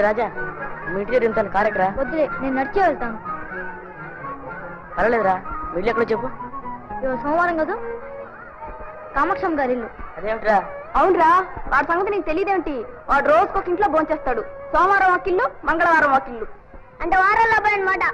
ఒరే రాజా మీ ఇంటి దగ్గర ఇంత కారెక్కరా వద్దులే నేను నడిచే వెళ్తాను పర్వాలేదురా వెళ్ళి ఎక్కడో చెప్పు ఇవాళ సోమవారం కదా కామాక్షం గారి ఇల్లు అదేమిట్రా అవునరా వాడి సంగతి నీకు తెలియదేమిటి వాడు రోజుకొక ఇంట్లో భోంచేస్తాడు సోమవారం ఒక ఇల్లు మంగళవారం ఒక ఇల్లు అంటే వారాల అబ్బాయి అనమాట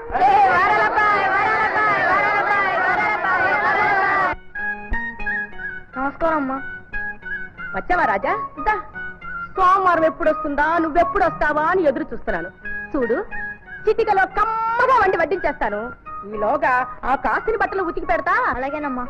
నమస్కారం అమ్మా వచ్చావా రాజా దా సోమవారం ఎప్పుడు వస్తుందా నువ్వెప్పుడు వస్తావా అని ఎదురు చూస్తున్నాను చూడు చిటికలో కమ్మగా వండి వడ్డించేస్తాను ఈలోగా ఆ కాసిన బట్టలు ఉతికి పెడతా అలాగేనమ్మా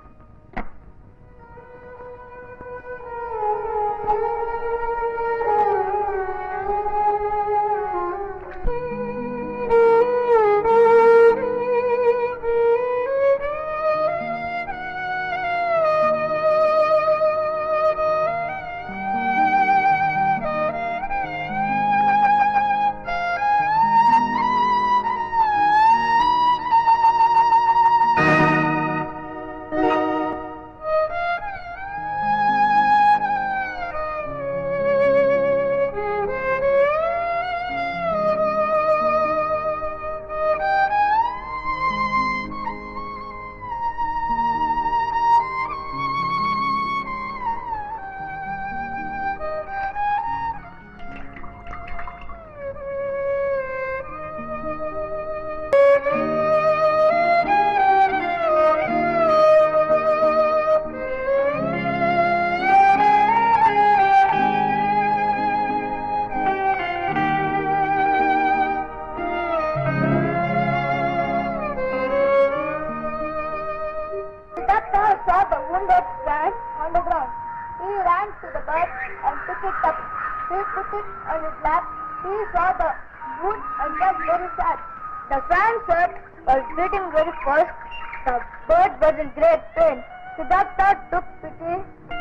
doctor saw the wounded rat on the ground. He ran to the bird and picked it up. He put it on his lap. He saw the wound and was very sad. The swan was beating very fast. The bird was in great pain. The doctor took pity.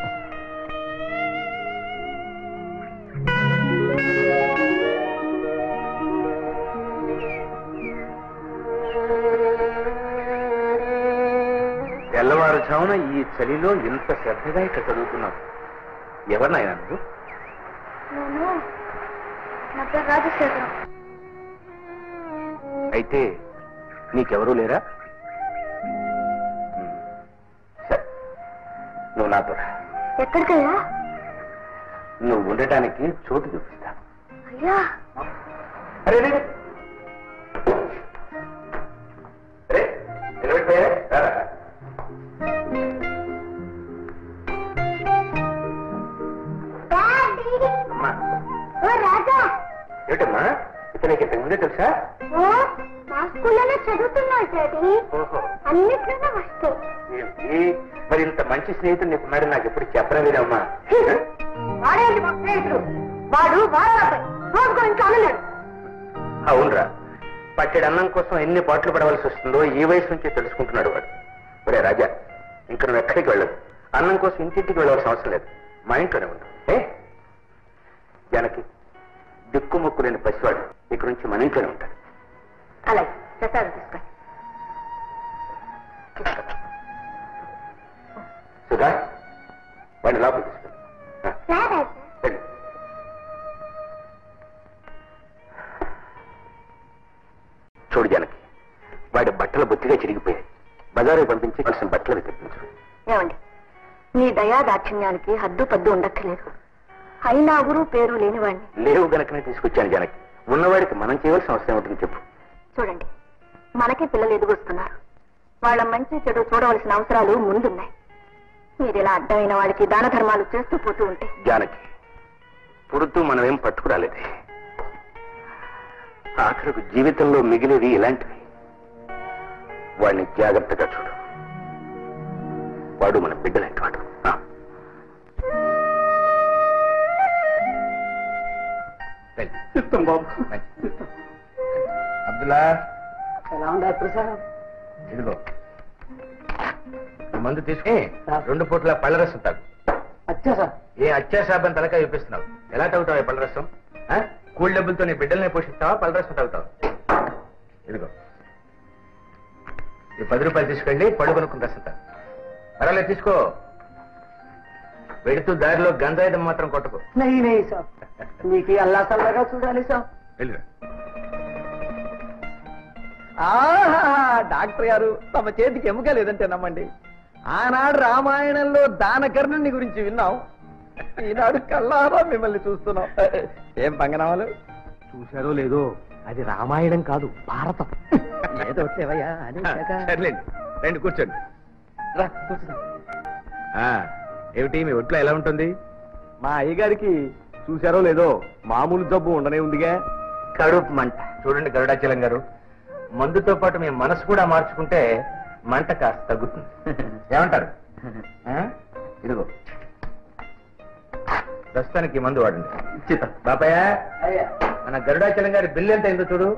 తెల్లవారుజామున ఈ చలిలో ఇంత శ్రద్ధగా ఇక్కడ చదువుతున్నావు ఎవరినైనా నువ్వు నేను నా పేరు రాజశేఖరం అయితే నీకెవరూ లేరా ఉమ్. సరే నువ్వు నాతో రా. ఎక్కడికయ్యా నువ్వు ఉండటానికి చోటు చూపిస్తా అయ్యా అరే రే, రే. రే, నిలబడిపోయా? రా, రా. అమ్మా ఓ రాజా ఏమిటమ్మా ఇతనికి ఇంతకు ముందే తెలుసా ఓ మా స్కూల్లోనే చదువుతున్నావు డాడీ ఓహో అన్నిట్లోనే వస్తాయి ఏమిటి మరి ఇంత మంచి స్నేహితుడు నీకు మరి నాకు ఎప్పుడు చెప్పలేదమ్మా వాడేంటి మా స్నేహితుడు వాడు వారాలపై రోజుకో ఇంట్లో అనలేడు అవునరా పట్టెడు అన్నం కోసం ఎన్ని పాటలు పడవలసి వస్తుందో ఈ వయసు నుంచే తెలుసుకుంటున్నాడు వాడు ఒరే రాజా ఇంక నువ్వు ఎక్కడికి వెళ్ళదు అన్నం కోసం ఇంటింటికి వెళ్ళవలసిన అవసరం లేదు మా ఇంట్లోనే ఉండు ఏ జనకి దిక్కుముక్కు లేని పసివాడు ఇక్కడి నుంచి మన ఇంట్లోనే ఉంటాడు అలాగే ప్రసాదం తీసుకో సుధా వాడిని లోపలికి తీసుకెళ్ళు ఆ, రాజా వెళ్ళు. చూడు జనకి వాడి బట్టలు బొత్తిగా చిరిగిపోయాయి బజారు పంపించి కలిసిన బట్టలు తెప్పించు ఏమండి నీ దయా దాక్షిణ్యానికి హద్దు పద్దు ఉండక్కర్లేదు అయినా ఊరు పేరు లేనివాణ్ణి లేవు గనకనే తీసుకొచ్చాను జనకి ఉన్నవాడికి మనం చేయవలసిన అవసరం ఉంటుంది చెప్పు చూడండి మనకే పిల్లలు ఎదుగొస్తున్నారు వాళ్ళ మంచి చెడు చూడవలసిన అవసరాలు ముందున్నాయి మీరు ఇలా అడ్డమైన వాడికి దాన ధర్మాలు చేస్తూ పోతూ ఉంటే జానకి పుడుతూ మనమేం పట్టుకురాలేదు ఆఖరకు జీవితంలో మిగిలేవి ఇలాంటివి వాడిని జాగ్రత్తగా చూడు వాడు మన బిడ్డలాంటి వాడు ఆ. వెళ్ళు. మంచిది. అబ్దుల్లా ఎలా ఉండాలి ప్రసాదం ఇదిగో ఈ మందు తీసుకుని రెండు పూట్ల పళ్ళరసం తాగు అచ్చా సార్ ఏ అత్యాశాపం తలకాయ చూపిస్తున్నావు ఎలా తాగుతావు ఈ పళ్ళరసం ఆ? కూల్ డబ్బులతో నీ బిడ్డల్ని పోషిస్తావా పళ్ళరసం తాగుతావు ఇదిగో ఈ పది రూపాయలు తీసుకెళ్ళి పళ్ళు కొనుక్కుని రసం తాగు పర్వాలేదు తీసుకో వెళుతూ దారిలో గంజాయిదం మాత్రం కొట్టకు నహీ నహీ సాబ్ నీకు అల్లా సల్లగా చూడాలి సాబ్ వెళ్ళిరా ఆహా డాక్టర్ గారు తమ చేతికి ఎముక లేదంటే నమ్మండి ఆనాడు రామాయణంలో దానకర్ణుని గురించి విన్నాం ఈనాడు కల్లారా మిమ్మల్ని చూస్తున్నాం ఏం పంగనామాలు చూశారో లేదో అది రామాయణం కాదు భారతం ఏదో వచ్చేవయ్యా అని సర్లేండి రండి కూర్చోండి రా, కూర్చో. ఆ, ఏమిటి మీ ఒంట్లో ఎలా ఉంటుంది మా అయ్యగారికి చూశారో లేదో మామూలు జబ్బు ఉండనే ఉందిగా కడుపు మంట చూడండి గరుడాచలం గారు మందుతో పాటు మీ మనసు కూడా మార్చుకుంటే మంట కాస్త తగ్గుతుంది ఏమంటారు ఆ? ఇదిగో ప్రస్తుతానికి ఈ మందు వాడండి ఇచ్చితా. బాబాయ్ మన గరుడాచలం గారి బిల్లు ఎంత అయిందో చూడు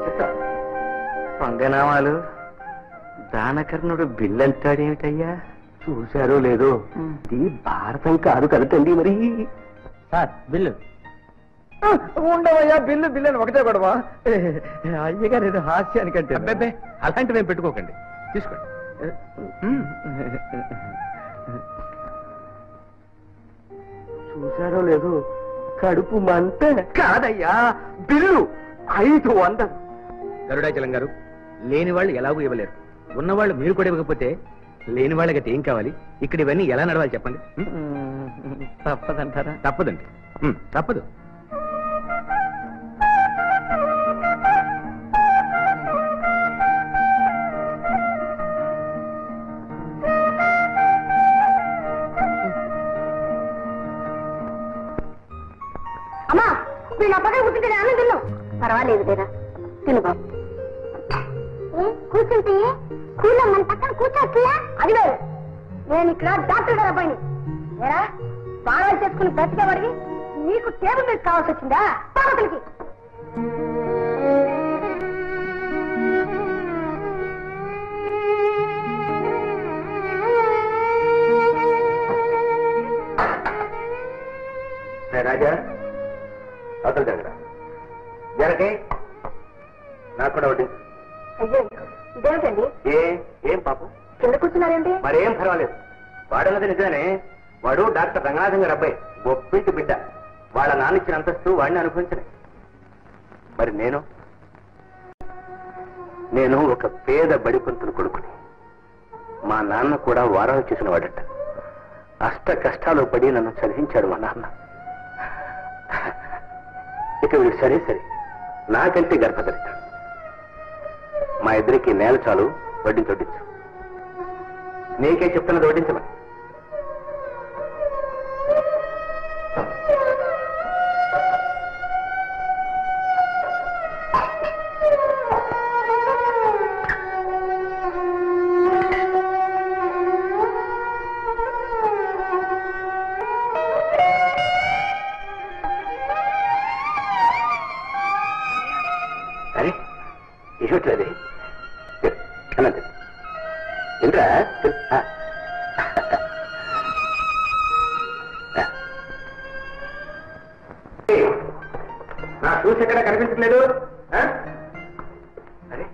పంగనామాలు దానకర్ణుడు బిల్లంటాడేమిటయ్యా చూశారో లేదో ఇది భారతం కాదు కదటండి మరి సార్ బిల్లు ఆ, ఉండవయ్యా బిల్లు బిల్లు అని ఒకటే గొడవ అయ్యగారు ఏదో హాస్యానికంటే అబ్బబ్బే అలాంటివి ఏం పెట్టుకోకండి తీసుకోండి చూశారో లేదో కడుపు మంట కాదయ్యా బిల్లు ఐదు వందలు గరుడాచలం గారు లేని వాళ్ళు ఎలాగూ ఇవ్వలేరు ఉన్నవాళ్ళు మీరు కూడా ఇవ్వకపోతే లేని వాళ్ళకి అయితే ఏం కావాలి ఇక్కడ ఇవన్నీ ఎలా నడవాలి చెప్పండి ఉం? తప్పదంటారా తప్పదండి ఉం, తప్పదు అమ్మా మీరు నా పక్కన కూర్చుంటే నేను అన్నం తిన్నావు పర్వాలేదు లేరా తిను బాబు కూర్చుంటే స్కూల్లో మన పక్కన కూర్చోట్లే అది లేదు నేను ఇక్కడ డాక్టర్ గారు అబ్బాయిని ఏరా స్నానాలు చేసుకుని బ్రతికేవాడివి నీకు టేబుల్ మీద కావాల్సి వచ్చిందా పార్వతులకి రే రాజా అవతల దగ్గర జనకి నాకు కూడా ఒకటి అయ్యో ఇదేమిటండి ఏ ఏం పాపం కింద కూర్చున్నారేంటి మరేం పర్వాలేదు వాడన్నది నిజానే వాడు డాక్టర్ రంగనాథం గారు అబ్బాయి గొప్పింటి బిడ్డ వాళ్ళ నాన్న ఇచ్చిన అంతస్తు వాడిని అనుభవించలే మరి నేను నేను ఒక పేద బడిపంతులు కొడుకుని మా నాన్న కూడా వారాలు చేసిన వాడట అష్ట కష్టాలు పడి నన్ను చదివించాడు మా నాన్న ఇక వీడు సరే సరే నాకంటే గర్భదరిద్రుడు మా ఇద్దరికి నేల చాలు వడ్డించి వడ్డించు నీకే చెప్తున్నది వడ్డించమని అరే ఏమిటది అన్నది ఏంట్రా ఆ. ఏయ్, నా చూసి ఎక్కడ కనిపించట్లేదు ఆ? అరే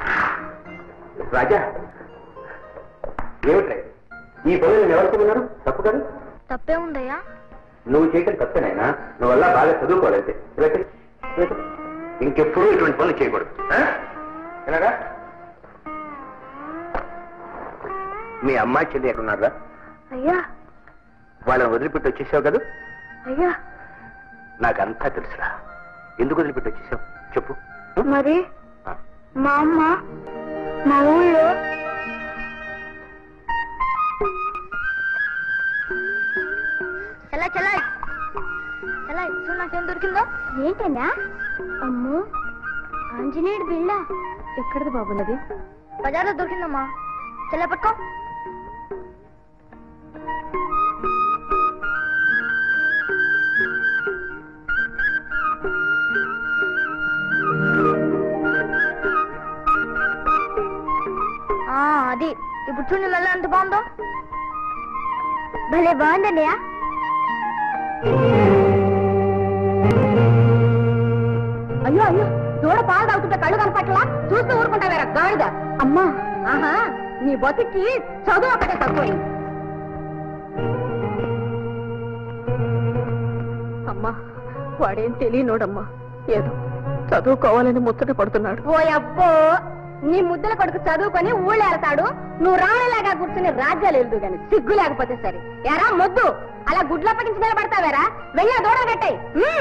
రాజా ఏమిట్రా ఇది? ఈ పనులు ఎవరు ఉన్నారు తప్పు కదా తప్పే ఉందయ్యా నువ్వు చేయటం తప్పేనైనా నువ్వు వల్ల బాగా చదువుకోవాలంటే రేపు- రేపు ఇంకెప్పుడు ఇటువంటి పనులు చేయకూడదు ఆ? విన్నారా? మీ అమ్మాయి చెల్లి ఎక్కడున్నారా అయ్యా వాళ్ళని వదిలిపెట్టి వచ్చేసావు కదా అయ్యా నాకంతా తెలుసురా ఎందుకు వదిలిపెట్టి వచ్చేసావు చెప్పు మరి ఆ. మా అమ్మ మా ఊళ్ళో చలా చలా చలా చూడు నాకేం దొరికిందో ఏంటన్నా అమ్మో ఆంజనేయుడు బిళ్ళ ఎక్కడది బాబున్నది బజార్లో దొరికిందమ్మా చెల్ల పట్టుకో ఆ, అది ఇప్పుడు చూడండి మెల్ల ఎంత బాగుందో భలే బాగుందన్నయ్య అయ్యో అయ్యో దూడ పాలు తాగుతుంటే కళ్ళు కనపట్లా చూస్తూ ఊరుకుంటావేరా గాడిద అమ్మా ఆహా నీ బతుకి చదువు ఒకటే తక్కువ వాడేం తెలియనోడమ్మా ఏదో చదువుకోవాలని ముచ్చట పడుతున్నాడు ఓ అబ్బో నీ ముద్దల కొడుకు చదువుకొని ఊళ్ళో వెళ్తాడు నువ్వు రాణిలాగా కూర్చుని రాజ్యాలు వెళ్దు గాని సిగ్గు లేకపోతే సరే ఎరా మొద్దు అలా గుడ్ల పట్టించి నిలబడతావేరా వెళ్ళి ఆ దూడలు కట్టాయి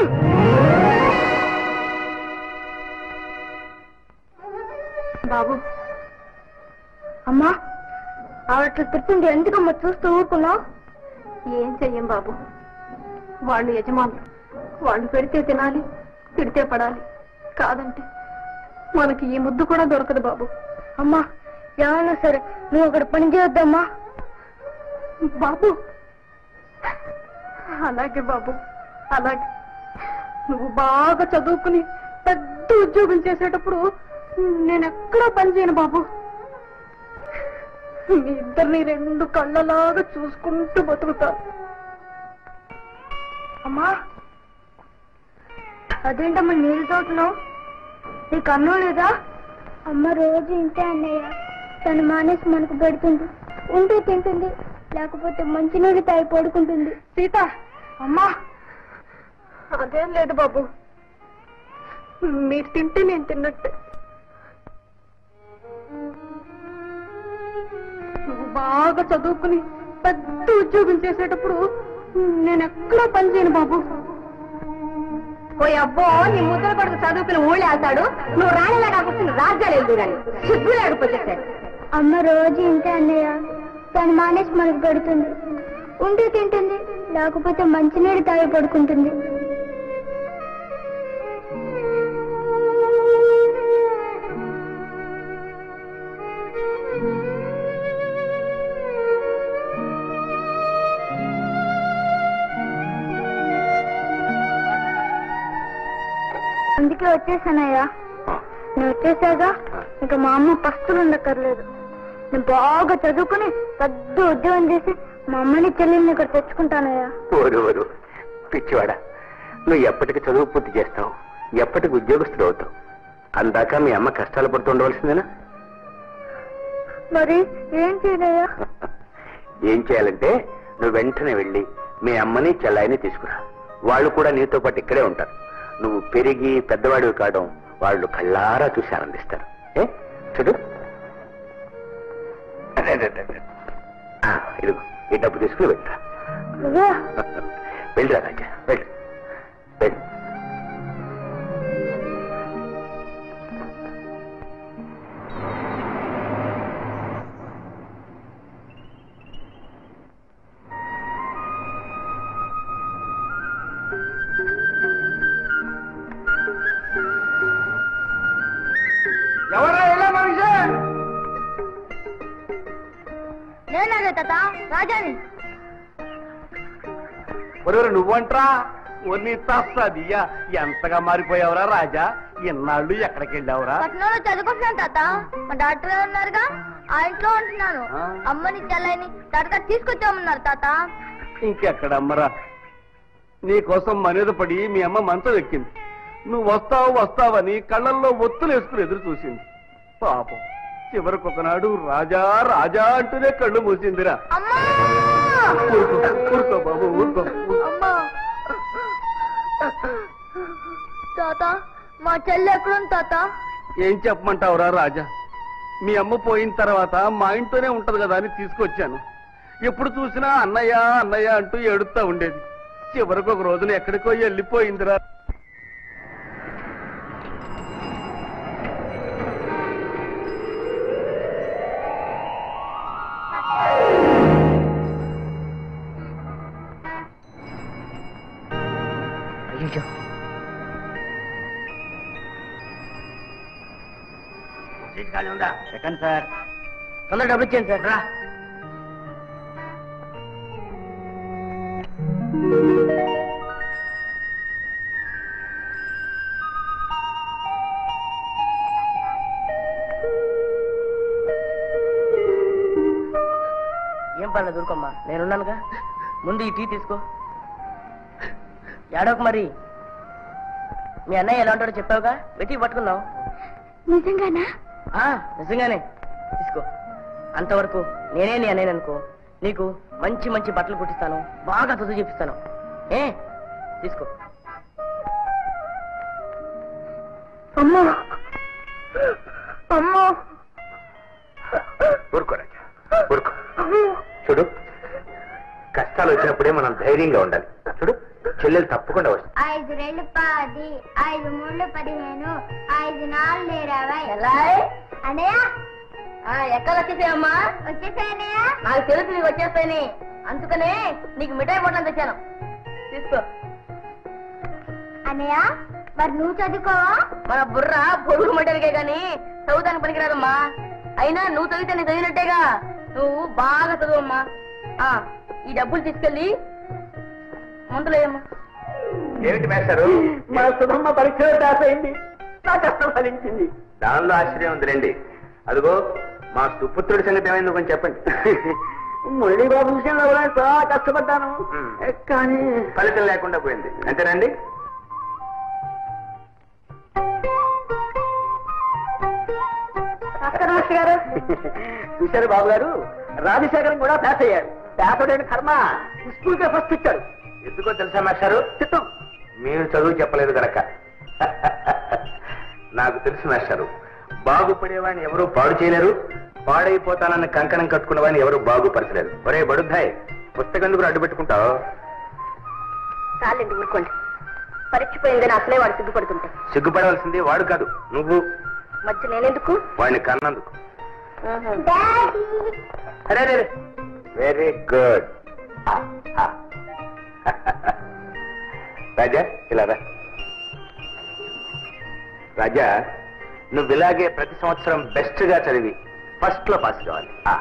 బాబు అమ్మా ఆవిడ తిట్టింది ఎందుకమ్మా చూస్తూ ఊరుకున్నావు ఏం చెయ్యం బాబు వాళ్ళు యజమానులు వాళ్ళు పెడితే తినాలి తిడితే పడాలి కాదంటే మనకి ఈ ముద్దు కూడా దొరకదు బాబు అమ్మా ఏమన్నా సరే నువ్వు అక్కడ పని చేయొద్దమ్మా బాబు అలాగే బాబు అలాగే నువ్వు బాగా చదువుకుని పెద్ద ఉద్యోగం చేసేటప్పుడు నేను ఎక్కడా పని చేయను బాబు మీ ఇద్దరిని రెండు కళ్ళలాగా చూసుకుంటూ బతుకుతా అమ్మా అదేంటమ్మా నీళ్ళు చదువుతున్నావు నీకు అన్నం లేదా అమ్మ రోజు ఇంతే అన్నయ్య తను మానేసి మనకు పెడుతుంది ఉంటే తింటుంది లేకపోతే మంచినీళ్ళు తాగి పడుకుంటుంది సీత అమ్మా అదేం లేదు బాబు మీరు తింటే నేను తిన్నట్టే నువ్వు బాగా చదువుకుని పెద్ద ఉద్యోగం చేసేటప్పుడు నేను ఎక్కడా పని చేయను బాబు ఓ అబ్బో నీ ముద్దల కొడుకు చదువుకుని ఊళ్ళో వెళ్తాడు నువ్వు రాణిలాగా కూర్చుని రాజ్యాలు వెళ్దు గాని సిగ్గు లేకపోతే సరే అమ్మ రోజు ఇంతే అన్నయ్య తను మానేసి మనకు పెడుతుంది ఉంటే తింటుంది లేకపోతే మంచినీళ్ళు తాగి పడుకుంటుంది అందుకే వచ్చేసానయ్యా నువ్వు వచ్చేసాగా ఇంకా మా అమ్మ పస్తులు ఉండక్కర్లేదు నేను బాగా చదువుకుని పెద్ద ఉద్యోగం చేసి మా అమ్మని చెల్లెల్ని ఇక్కడ తెచ్చుకుంటానయ్యా ఓరు ఓరు పిచ్చివాడా నువ్వు ఎప్పటికి చదువు పూర్తి చేస్తావు ఎప్పటికి ఉద్యోగస్తుడు అవుతావు అందాక మీ అమ్మ కష్టాలు పడుతూ ఉండవలసిందేనా మరి ఏం చేయలయ్యా ఏం చేయాలంటే నువ్వు వెంటనే వెళ్ళి మీ అమ్మని చెల్లాయిని తీసుకురా వాళ్ళు కూడా నీతో పాటు ఇక్కడే ఉంటారు నువ్వు పెరిగి పెద్దవాడివి కావడం వాళ్ళు కళ్ళారా చూసి ఆనందిస్తారు ఏ చూడు అదే, అదే, అదే, అదే. ఆ, ఇదిగో ఈ డబ్బు తీసుకుని వెళ్ళరా అయ్యా వెళ్ళరా రాజా వెళ్ళు వెళ్ళు ఎవరా ఇలా మనిషి నేనదే తాత రాజాని ఒరేరు నువ్వంట్రా ఒన్ని తస్సదియ్యా ఎంతగా మారిపోయావురా రాజా ఇన్నాళ్ళు ఎక్కడికి వెళ్ళావురా పట్టణంలో చదువుకుంటున్నాను తాత మా డాక్టర్ గారు ఉన్నారుగా ఆ ఇంట్లో ఉంటున్నాను ఆ. అమ్మని చెల్లైని డాక్టర్ తీసుకొచ్చామన్నారు తాత ఇంకెక్కడమ్మరా నీకోసం మనీద పడి మీ అమ్మ మంచం ఎక్కింది నువ్వు వస్తావు వస్తావని కళ్ళల్లో ఒత్తులు వేసుకుని ఎదురు చూసింది పాపం చివరికి ఒకనాడు రాజా రాజా అంటూనే కళ్ళు మూసిందిరా అమ్మా ఊరుకో ఊరుకో బాబు ఊరుకో అమ్మా తాత మా చెల్లి ఎక్కడుంది తాత ఏం చెప్పమంటావురా రాజా మీ అమ్మ పోయిన తర్వాత మా ఇంట్లోనే ఉంటది కదా అని తీసుకొచ్చాను ఎప్పుడు చూసినా అన్నయ్య అన్నయ్య అంటూ ఏడుస్తా ఉండేది చివరికి ఒక రోజున ఎక్కడికో వెళ్ళిపోయిందిరా అయ్యో సీట్ ఖాళీ ఉందా సెకండ్ సార్ తొందర డబ్బులు ఇచ్చేయండి సార్ రా ఏం పర్లేదు దూరుకోమ్మా నేనున్నానుగా ముందు ఈ టీ తీసుకో ఏడవకు మరి మీ అన్నయ్య ఎలా ఉంటాడో చెప్పావుగా వెతికి పట్టుకుందాం నిజంగానా ఆ, నిజంగానే తీసుకో అంతవరకు నేనే నీ అన్నయ్య అనుకో నీకు మంచి మంచి బట్టలు కుట్టిస్తాను బాగా చదువు చెప్పిస్తాను ఏ తీసుకో అమ్మా అమ్మా ఊరుకో రాజా ఊరుకో చూడు కష్టాలు వచ్చినప్పుడే మనం ధైర్యంగా ఉండాలి చూడు చెల్లెలు తప్పకుండా వస్తుంది ఐదు రెండు పది ఐదు మూడు పదిహేను ఐదు నాలుగు ఇరవై అన్నయ్య ఎక్కడ వచ్చేసాయమ్మా వచ్చేసాయన్నయ్య నాకు తెలుసు నీకు వచ్చేస్తాయని అందుకనే నీకు మిఠాయి పొట్లం తెచ్చాను తీసుకో అన్నయ్య మరి నువ్వు చదువుకోవా మన బుర్ర పొరుగు మటరికే గాని చదువుతానికి పనికిరాదమ్మా అయినా నువ్వు చదివితే నేను చదివినట్టేగా నువ్వు బాగా చదువమ్మా ఆ, ఈ డబ్బులు తీసుకెళ్ళి ముందులేయమ్మా ఏమిటి మేస్తారు మా సుధమ్మ పరీక్షలో పాస్ అయింది నా కష్టం ఫలించింది దానిలో ఆశ్చర్యం ఉందిలేండి అదిగో మా సుపుత్రుడి సంగతి ఏమైందో కొంచెం చెప్పండి మురళీ బాబు విషయంలో కూడా చాలా కష్టపడ్డాను మ్. కానీ ఫలితం లేకుండా పోయింది అంతేనండి నమస్కారం మాస్టర్ గారు చూశారు బాబు గారు రాజశేఖరం కూడా పాస్ అయ్యాడు పాస్ అవడానికి కర్మ స్కూల్ కే ఫస్ట్ ఇచ్చాడు ఎందుకో తెలుసా మాస్టారు చిత్తం మీరు చదువు చెప్పలేదు గనక నాకు తెలుసు మాస్టారు బాగుపడేవాడిని ఎవరు పాడు చేయలేరు పాడైపోతానన్న కంకణం కట్టుకున్న వాడిని ఎవరు బాగుపరచలేరు ఒరే బడుద్దాయ్ పుస్తకం ఎందుకు అడ్డు పెట్టుకుంటావు చాలండి ఊరుకోండి పరీక్ష పోయిందని అసలే వాడు సిగ్గుపడుతుంటే సిగ్గుపడవలసింది వాడు కాదు నువ్వు మధ్య నేనెందుకు వాడిని కన్నందుకు డాడీ అరే వెరీ గుడ్ రాజా ఇలా రా రాజా నువ్వు ఇలాగే ప్రతి సంవత్సరం బెస్ట్ గా చదివి ఫస్ట్ లో పాస్ కావాలి ఆ.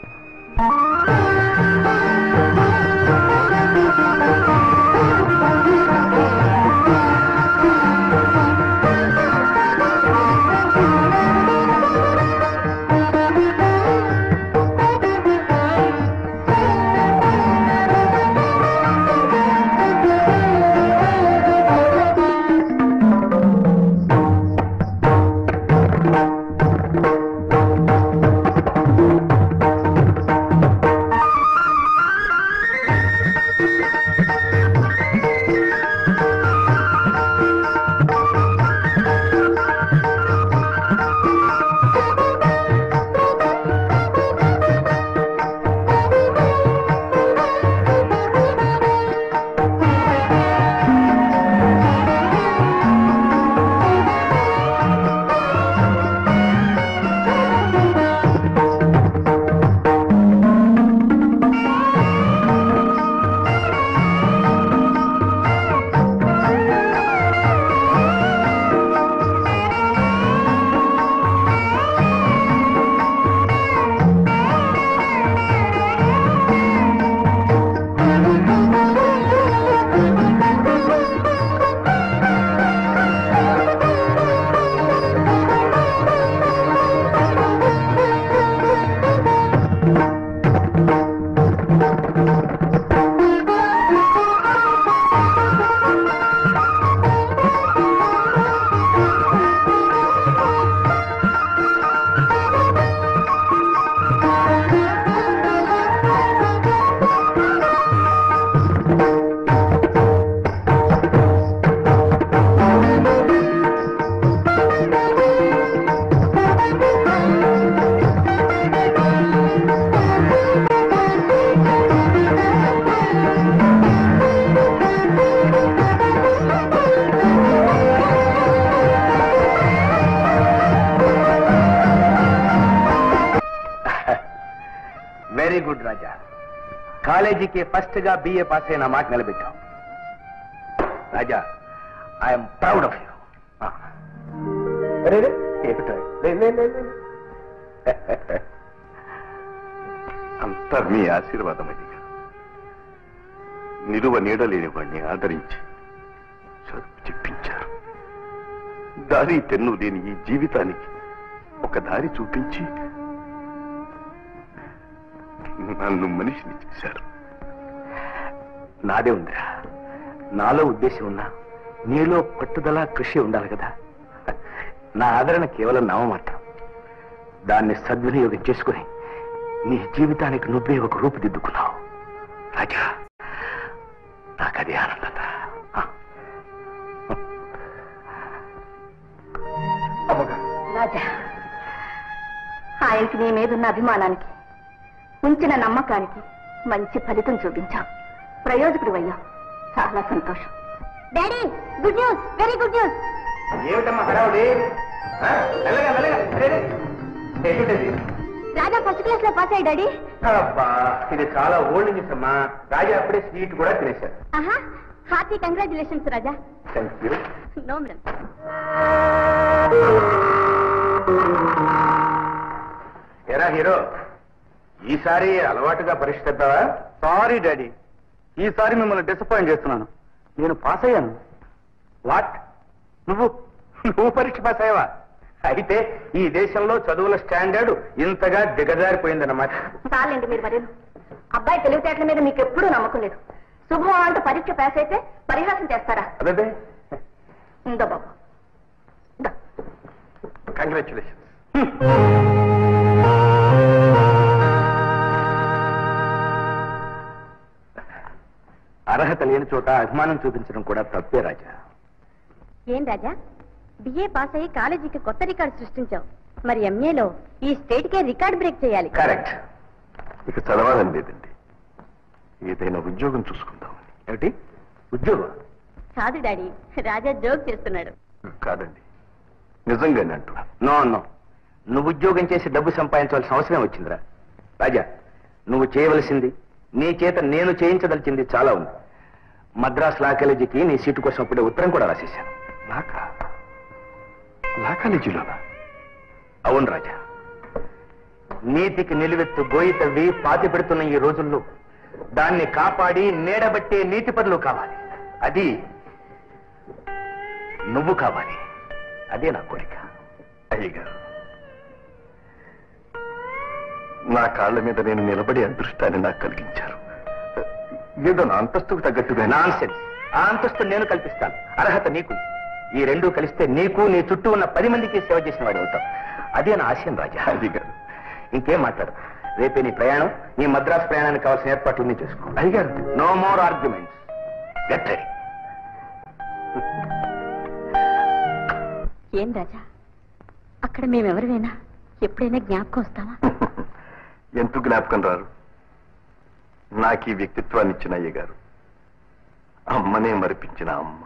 వెరీ గుడ్ రాజా కాలేజీకి ఫస్ట్ గా బిఏ పాస్ అయిన మాట నిలబెట్టాం Raja I'm proud of you అంతా మీ ఆశీర్వాదం అయ్యా నిలువ నీడలేని వాడిని ఆదరించి చదువు చెప్పించారు దారి తెన్ను లేని ఈ జీవితానికి ఒక దారి చూపించి నన్ను మనిషిని చేశారు నాదే ఉందిరా నాలో ఉద్దేశం ఉన్నా నీలో పట్టుదల కృషి ఉండాలి కదా నా ఆదరణ కేవలం నామమాత్రం దాన్ని సద్వినియోగం చేసుకుని నీ జీవితానికి నువ్వే ఒక రూపుదిద్దుకున్నావు రాజా నాకదే ఆనందత ఆయనకి నీ మీదున్న అభిమానానికి ఉంచిన నమ్మకానికి మంచి ఫలితం చూపించావు ప్రయోజకుడు అయ్యావు చాలా సంతోషం daddy good news very good news ఏమిటమ్మా హడావుడి ఆ? మెల్లగా మెల్లగా రే, రే. ఏమిటది రాజా ఫస్ట్ క్లాస్ లో పాస్ అయ్యి డాడీ అబ్బా ఇది చాలా ఓల్డ్ న్యూస్ అమ్మా రాజా అప్పుడే స్వీట్ కూడా తినేశారు ఆహా hearty congratulations Raja thank you no madam ఎరా హీరో ఈసారి అలవాటుగా పరిష్కరిద్దావా సారీ డాడీ ఈసారి మిమ్మల్ని డిసప్పాయింట్ చేస్తున్నాను నేను పాస్ అయ్యాను వాట్ నువ్వు నువ్వు పరీక్ష పాస్ అయ్యావా అయితే ఈ దేశంలో చదువుల స్టాండర్డ్ ఇంతగా దిగజారిపోయిందన్నమాట చాలండి మీరు మరి అబ్బాయి తెలివితేటల మీద మీకు ఎప్పుడూ నమ్మకం లేదు శుభం అంటూ పరీక్ష పాస్ అయితే పరిహాసం చేస్తారా అదే ఇందో బాబు ఇందో. కంగ్రాచులేషన్ అర్హత లేని చోట అభిమానం చూపించడం కూడా తప్పే రాజా ఏం రాజా బిఏ పాస్ అయ్యి కాలేజీకి కొత్త రికార్డు సృష్టించావు మరి ఎంఏలో ఈ స్టేట్ కే రికార్డ్ బ్రేక్ చేయాలి కరెక్ట్ ఇక చదవాలని లేదండి ఏదైనా ఉద్యోగం చూసుకుందామని ఏమిటి ఉద్యోగం కాదు డాడీ రాజా జోక్ చేస్తున్నాడు కాదండి నిజంగానే అంటున్నా నో నో నువ్వు ఉద్యోగం చేసి డబ్బు సంపాదించవలసిన అవసరం వచ్చిందిరా రాజా నువ్వు చేయవలసింది నీ చేత నేను చేయించదలిచింది చాలా ఉంది మద్రాస్ లా కాలేజీకి నీ సీటు కోసం ఇప్పుడే ఉత్తరం కూడా రాసేశాను లాకా లా కాలేజీలోనా అవును రాజా నీతికి నిలువెత్తు గోయి తవ్వి పాతి పెడుతున్న ఈ రోజుల్లో దాన్ని కాపాడి నీడబట్టే నీతి పనులు కావాలి అది నువ్వు కావాలి అదే నా కోరిక అయ్యగారు నా కాళ్ళ మీద నేను నిలబడి అదృష్టాన్ని నాకు కలిగించారు ఏదో నా అంతస్తుకు తగ్గట్టుగా నాన్ సెన్స్ ఆ అంతస్తు నేను కల్పిస్తాను అర్హత నీకు ఈ రెండూ కలిస్తే నీకు నీ చుట్టూ ఉన్న పది మందికి సేవ చేసిన వాడు అవుతావు అదే నా ఆశయం రాజా అయ్యగారు ఇంకేం మాట్లాడు రేపే నీ ప్రయాణం నీ మద్రాసు ప్రయాణానికి కావాల్సిన ఏర్పాట్లు నీ చేసుకో అయ్యగారు no more arguments get ready ఏం రాజా అక్కడ మేమెవరివైనా ఎప్పుడైనా జ్ఞాపకం వస్తావా ఎంత జ్ఞాపకం రారు నాకు ఈ వ్యక్తిత్వాన్ని ఇచ్చిన అయ్యగారు అమ్మనే మరిపించిన అమ్మ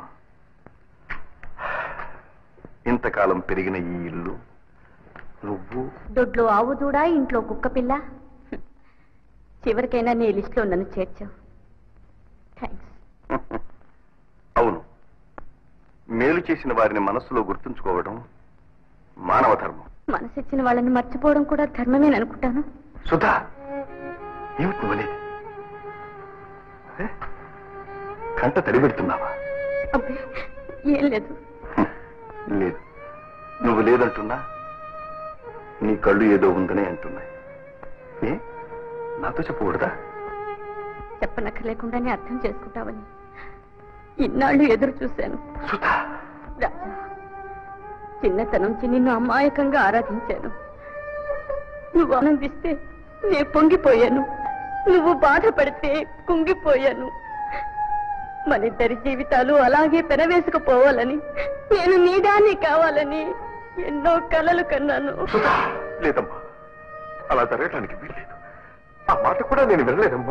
ఇంతకాలం పెరిగిన ఈ ఇల్లు నువ్వు దొడ్లో ఆవు దూడ ఇంట్లో కుక్క పిల్ల చివరికైనా నీ లిస్టులో నన్ను చేర్చావు థ్యాంక్స్ అవును మేలు చేసిన వారిని మనస్సులో గుర్తుంచుకోవడం మానవ ధర్మం మనసిచ్చిన వాళ్ళని మర్చిపోవడం కూడా ధర్మమేననుకుంటాను సుధా ఏమిటి నువ్వు అనేది ఏ? కంట తడిపెడుతున్నావా అబ్బే ఏం లేదు లేదు నువ్వు లేదంటున్నా నీ కళ్ళు ఏదో ఉందని అంటున్నాయి ఏ నాతో చెప్పకూడదా చెప్పనక్కర్లేకుండానే అర్థం చేసుకుంటావని ఇన్నాళ్ళు ఎదురు చూశాను సుధా రాజా చిన్నతనం నుంచి నిన్ను అమాయకంగా ఆరాధించాను నువ్వు ఆనందిస్తే నే పొంగిపోయాను నువ్వు బాధపడితే కుంగిపోయాను మనిద్దరి జీవితాలు అలాగే పెనవేసుకుపోవాలని నేను నీదాన్ని కావాలని ఎన్నో కలలు కన్నాను సుధా లేదమ్మా అలా జరగటానికి వీల్లేదు ఆ మాట కూడా నేను వినలేదమ్మా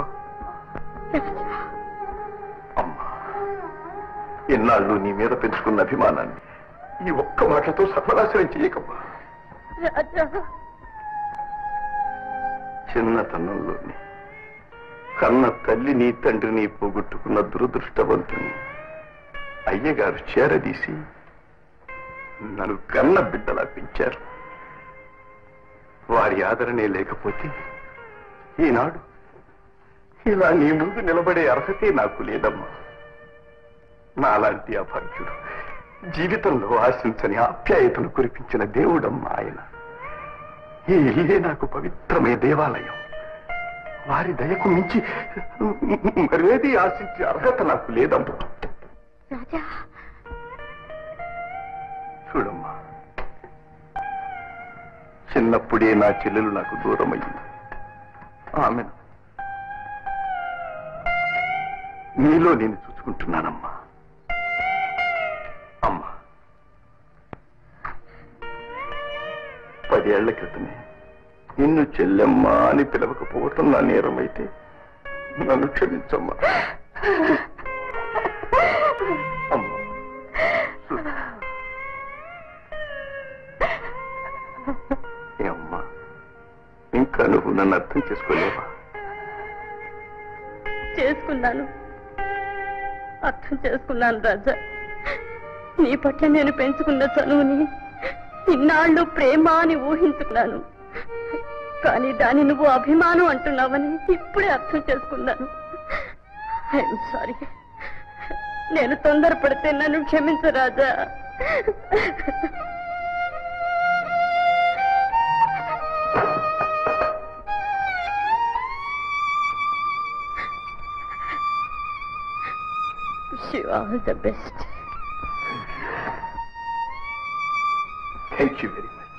అమ్మా ఎన్నాళ్ళు నీ మీద పెంచుకున్న అభిమానాన్ని ఈ ఒక్క మాటతో సర్వనాశనం చేయకమ్మా రాజా చిన్నతనంలోని కన్న తల్లిని తండ్రిని పోగొట్టుకున్న దురదృష్టవంతుని అయ్యగారు చేరదీసి నన్ను కన్న బిడ్డలా పెంచారు వారి ఆదరణే లేకపోతే ఈనాడు ఇలా నీ ముందు నిలబడే అర్హతే నాకు లేదమ్మా నాలాంటి అభాగ్యుడు జీవితంలో ఆశించని ఆప్యాయతను కురిపించిన దేవుడమ్మా ఆయన ఈ ఇల్లే నాకు పవిత్రమైన దేవాలయం వారి దయకు మించి మరేది ఆశించే అర్హత నాకు లేదమ్మా రాజా చూడమ్మా చిన్నప్పుడే నా చెల్లెలు నాకు దూరమయ్యింది ఆమెను నీలో నేను చూసుకుంటున్నానమ్మా అమ్మా పదేళ్ల క్రితమే నిన్ను చెల్లెమ్మా అని పిలవకపోవటం నా నేరమైతే నన్ను క్షమించమ్మా అమ్మా ఏ అమ్మా ఇంకా నువ్వు నన్ను అర్థం చేసుకోలేవా చేసుకున్నాను అర్థం చేసుకున్నాను రాజా నీ పట్ల నేను పెంచుకున్న చనువుని ఇన్నాళ్ళు ప్రేమ అని ఊహించుకున్నాను కానీ దాన్ని నువ్వు అభిమానం అంటున్నావని ఇప్పుడే అర్థం చేసుకున్నాను ఐఎమ్ సారీ నేను తొందరపడితే నన్ను క్షమించు Raja Wish you all the best. Thank you very much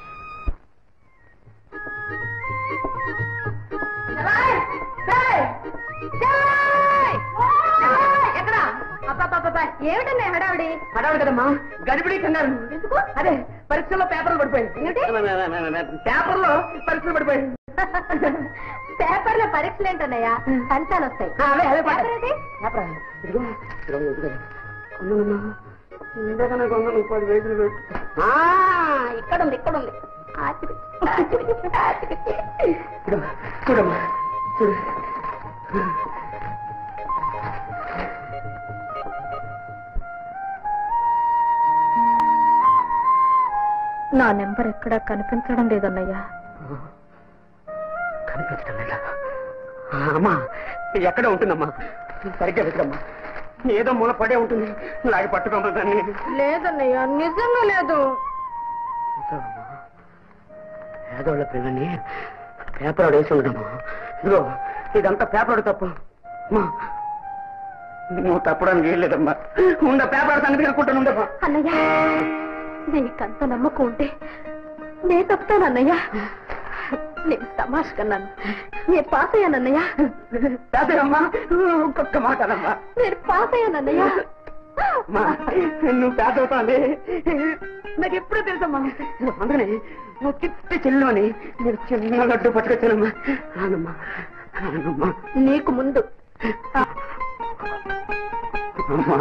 ఎక్కడా అబ్బాబ్బాబ్బా ఏమిటన్నా హడావిడి హడావుడు కదమ్మా గడిపిడి కంగారు ఎందుకు అదే పరీక్షల్లో పేపర్లు పడిపోయింది ఏమిటి? పేపర్లో పరీక్షలు పడిపోయింది పేపర్లో పరీక్షలు ఏంటన్నయ్యా ఫలితాలు వస్తాయి ఆ, అవే అవే పేపర్ ఏంటి? పేపర్ ఇదిగో ఇదిగో ఇదిగో అమ్మమ్మా, ఇందాక నాకు వంద ముప్పై వేసులు పెట్టు ఆ, ఇక్కడ ఉంది ఇక్కడ ఉంది ఆచిరి, ఆచిరి, ఆచిరి. చూడమ్మా చూడమ్మా చూడు నా నెంబర్ ఎక్కడా కనిపించడం లేదన్నయ్యా కనిపించడం లేదా ఆ, అమ్మా ఎక్కడ ఉంటుందమ్మా సరిగ్గా వెతకమ్మా ఏదో మూల పడే ఉంటుంది లాగి పట్టుకోమ్మా దాన్ని లేదన్నయ్య నిజంగా లేదు చూసావమ్మా? పేదోళ్ళ పిల్లని పేపర్ ఆడు వేసి ఉండమ్మా ఇదిగో ఇదంతా పేపర్ ఆడు తప్పు అమ్మా, నువ్వు తప్పడానికి ఏం లేదమ్మా ఉండ పేపర్ ఆడు సంగతి కనుక్కుంటాను ఉండమ్మా అన్నయ్య నీకంత నమ్మకం ఉంటే నేను తప్పుతాను అన్నయ్య నేను తమాష్ కన్నాను నేను పాస్ అయ్యాను అన్నయ్య పేదమ్మా ఇంకొక మాట అనమ్మా నేను పాస్ అయ్యాను అన్నయ్య అమ్మా, నువ్వు పేద అవుతాంది నాకు ఎప్పుడూ తెలుసమ్మా అందుకని నువ్వు చిట్టి చెల్లు అని నేను చిన్న లడ్డు పట్టుకొచ్చానమ్మా ఆనమ్మా ఆనమ్మా నీకు ముందు అమ్మా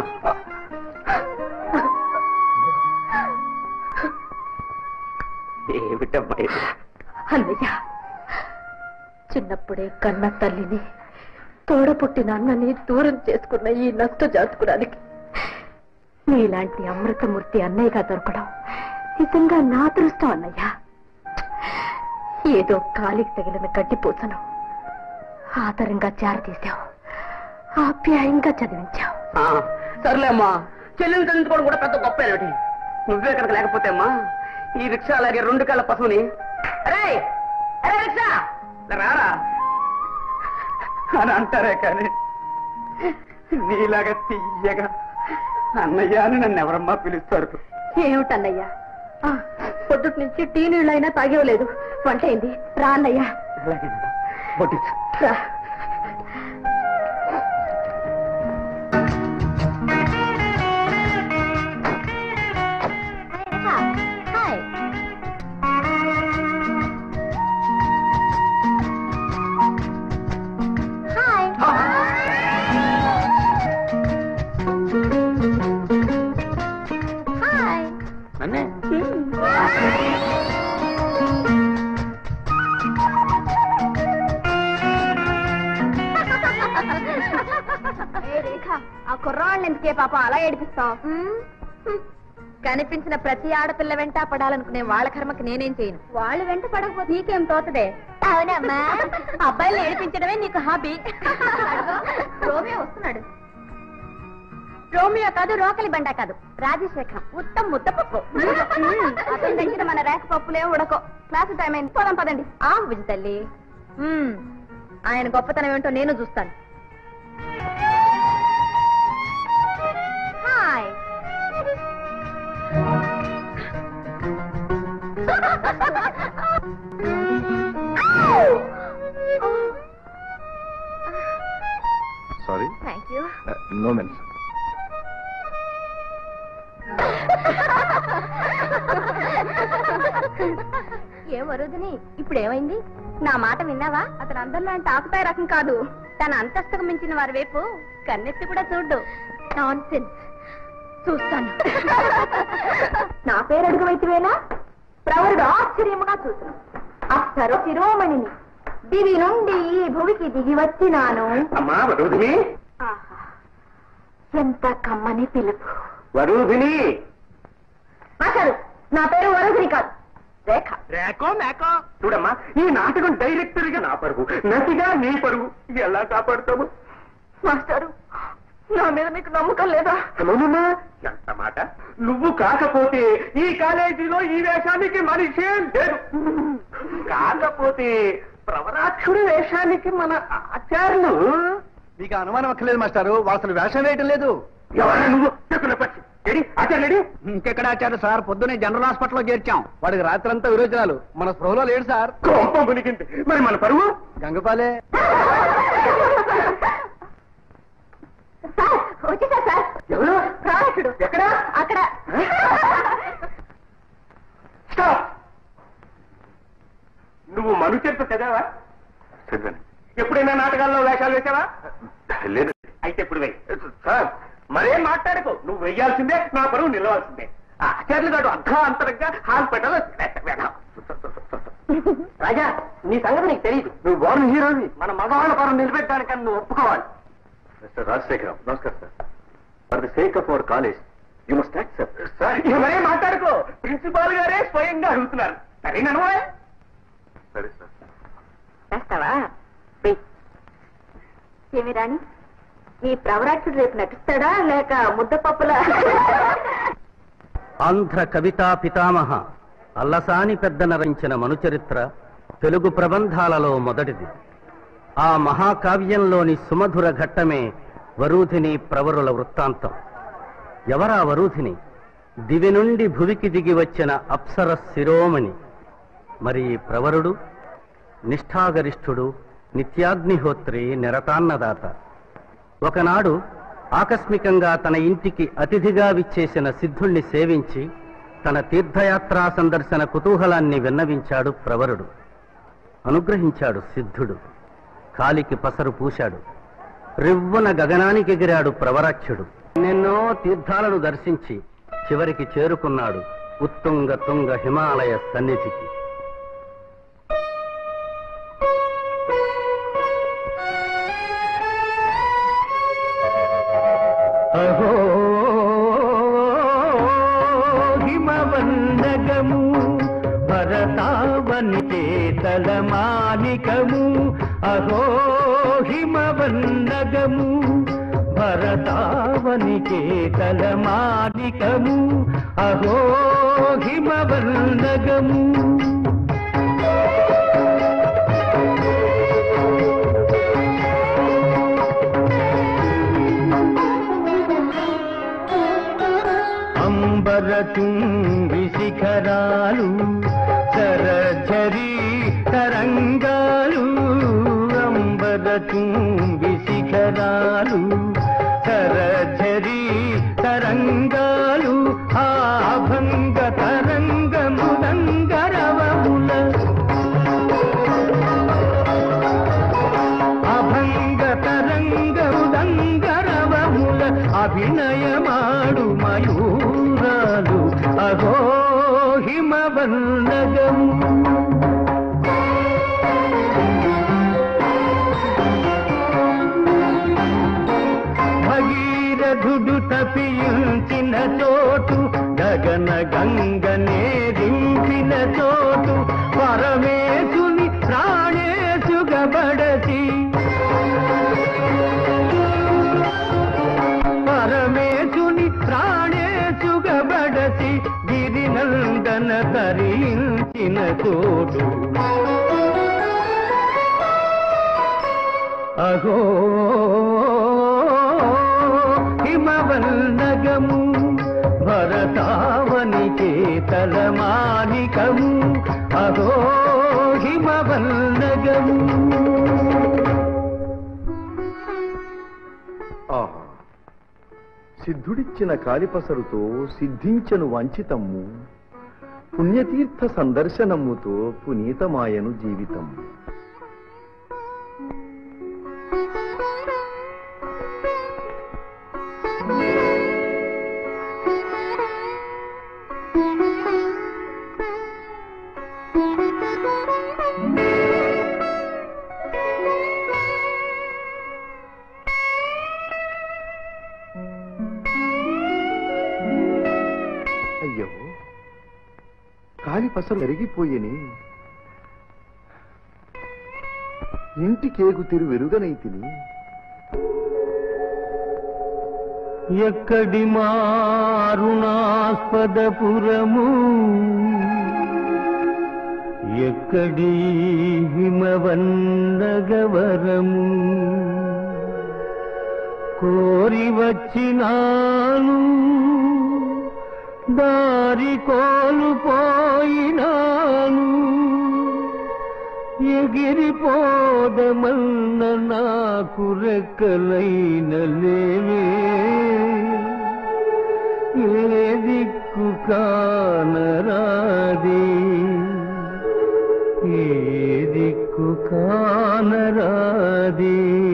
ఏమిటమ్మా ఇది? అన్నయ్య చిన్నప్పుడే కన్న తల్లిని తోడ పుట్టిన అన్నని దూరం చేసుకున్న ఈ నష్ట జాతకురానికి నీలాంటి అమృతమూర్తి అన్నయ్యగా దొరకడం నిజంగా నా అదృష్టం అన్నయ్య ఏదో కాలికి తగిలిన గడ్డిపూసను ఆదరంగా జారతీశావు ఆప్యాయంగా చదివించావు ఆ, సర్లే అమ్మా చెల్లిని చదివించుకోవడం కూడా పెద్ద గొప్ప ఏమిటి నువ్వే కనుక లేకపోతే అమ్మా ఈ రిక్షా అలాగే రెండు కాళ్ళ పశువుని అరే అరే రిక్షా ఇలా రారా అని అంటారే కానీ నీలాగా తీయగా అన్నయ్య అని నన్ను ఎవరమ్మా పిలుస్తారు ఏమిటన్నయ్యా ఆ, పొద్దుటి నుంచి టీ నీళ్ళైనా తాగేవలేదు వంట అయింది రా అన్నయ్య అలాగేనమ్మా. వడ్డించు. రా హాయ్ హాయ్ హాయ్ నన్నే ఏ రేఖ ఆ కుర్రాళ్ళని ఎందుకే పాప అలా ఏడిపిస్తావు కనిపించిన ప్రతి ఆడపిల్ల వెంట పడాలనుకునే వాళ్ళ కర్మకి నేనేం చేయను వాళ్ళు వెంట పడకపోతే నీకేం తోతదే అవునమ్మా అబ్బాయిలు ఏడిపించడమే నీకు హాబీ రోమియో వస్తున్నాడు రోమియో కాదు రోకలి బండ కాదు రాజశేఖరం ఉత్తమ్ ముద్దపప్పు అతని దగ్గర మన రేఖ పప్పులే ఉడకో క్లాసు టైం అయింది పోదాం పదండి ఆ విజి తల్లి మ్మ్. ఆయన గొప్పతనం ఏంటో నేను చూస్తాను hi sorry thank you no mentions ఏం వరుదని ఇప్పుడు ఏమైంది నా మాట విన్నావా అతను అందరిలో అంటే ఆకుతాయి రకం కాదు తన అంతస్తుకు మించిన వారి వైపు కన్నెత్తి కూడా చూడ్డు నాన్ చూస్తాను నా పేరు అడుగువైతువేనా ప్రవరుడు ఆశ్చర్యముగా చూసిన అప్సర శిరోమణిని దివి నుండి ఈ భూమికి దిగి వచ్చినాను అమ్మా వరుధిని ఆహా, ఎంత కమ్మని పిలుపు వరుధిని మాస్టారు నా పేరు వరదుని కాదు రేఖ రేకో మేకో చూడమ్మా ఈ నాటకం డైరెక్టర్ గా నా పరువు నటిగా నీ పరువు ఎలా కాపాడుతావు మాస్టారు నా మీద మీకు నమ్మకం లేదా అమ్మమ్మా ఎంత మాట నువ్వు కాకపోతే ఈ కాలేజీలో ఈ వేషానికి మనిషే లేదు కాకపోతే ప్రవరాక్షుడి వేషానికి మన ఆచార్యులు మీకు అనుమానం అక్కర్లేదు మాస్టారు వాళ్ళు అసలు వేషం వేయటం లేదు ఎవరా నువ్వు చెప్పుల పచ్చి ఎడి ఆచార్యుడి ఇంకెక్కడ ఆచారు సార్ పొద్దునే జనరల్ హాస్పిటల్లో చేర్చాం వాడికి రాత్రంతా విరోచనాలు మన స్పృహలో లేడు సార్ కోపం మునిగింది మరి మన పరువు గంగపాలే సార్ వచ్చేసా సార్ ఎవరు ప్రాణకుడు ఎక్కడ అక్కడ స్టాప్ నువ్వు మనుచరిత్ర చదివావా చదివాను ఎప్పుడైనా నాటకాల్లో వేషాలు వేసావా లేదు అయితే ఇప్పుడు వెయ్యి సార్ మరేం మాట్లాడుకో నువ్వు వెయ్యాల్సిందే నా పరువు నిలవాల్సిందే ఆ ఆచార్యులు గారు అర్ధాంతరంగా హాస్పిటల్ రాజా నీ సంగతి నీకు తెలియదు నువ్వు బాగున్న హీరోని మన మగవాళ్ళ పరువు నిలబెట్టడానికని నువ్వు ఒప్పుకోవాలి మిస్టర్ రాజశేఖరం నమస్కారం sir for the sake of our college you must act sir sir ఇక మరేం మాట్లాడుకో ప్రిన్సిపాల్ గారే స్వయంగా అడుగుతున్నారు సరేనా సరే సార్ వేస్తావా వెయ్. ఏమి రాణి ఈ ప్రవరాక్షుడు రేపు నటిస్తాడా లేక ముద్దపప్పుల ఆంధ్ర కవితా పితామహ అల్లసాని పెద్ద నరించిన మనుచరిత్ర తెలుగు ప్రబంధాలలో మొదటిది ఆ మహాకావ్యంలోని సుమధుర ఘట్టమే వరూధిని ప్రవరుల వృత్తాంతం ఎవరా వరూధిని దివి నుండి భువికి దిగి వచ్చిన అప్సర శిరోమణి మరి ఈ ప్రవరుడు నిష్ఠాగరిష్ఠుడు నిత్యాగ్నిహోత్రి నిరతాన్నదాత ఒకనాడు ఆకస్మికంగా తన ఇంటికి అతిథిగా విచ్చేసిన సిద్ధుణ్ణి సేవించి తన తీర్థయాత్రా సందర్శన కుతూహలాన్ని విన్నవించాడు ప్రవరుడు అనుగ్రహించాడు సిద్ధుడు కాలికి పసరు పూశాడు రివ్వున గగనానికి ఎగిరాడు ప్రవరాక్షుడు ఎన్నెన్నో తీర్థాలను దర్శించి చివరికి చేరుకున్నాడు ఉత్తుంగ తుంగ హిమాలయ సన్నిధికి అహో హిమవందగము భరతావని చేతల మాలికము అహో హిమవందగము భరతావని చేతల మాలికము అహో హిమవందగము అంబరతుంబి శిఖరాలు సరఝరి తరంగాలు అంబరతుంబి శిఖరాలు సరఝరి తరంగాలు ఆభంగ తరంగ మృదంగరవముల అభంగ తరంగ ఉదంగరవముల అభినయమాడు మయూరాలు అగో హిమవల్లగము భగీరథుడు తపించిన చోటు గగన గంగనే రింపిన చోటు పరమేశుని ప్రాణేశుగబడసి పరమేశుని ప్రాణేశుగబడసి గిరినందన తరించిన చోటు అహో హిమవల్నగము భరతావని చేతల మాలికము అహో హిమవల్నగము ఆహా సిద్ధుడిచ్చిన కాలిపసరుతో సిద్ధించను వంచితమ్ము పుణ్యతీర్థ సందర్శనముతో పునీతమాయను జీవితం అయ్యో కాలి పసలు ఎరిగిపోయేని ఇంటికేగు తిరు వెరుగనైతిని ఎక్కడి మారుణాస్పదపురము ఎక్కడి హిమవన్నగవరము కోరి వచ్చినాను దారి కోల్పోయినాను ఎగిరిపోదమన్న నాకు రెక్కలైన లేవే ఏ దిక్కు కానరాదే ఏ దిక్కు కానరాదే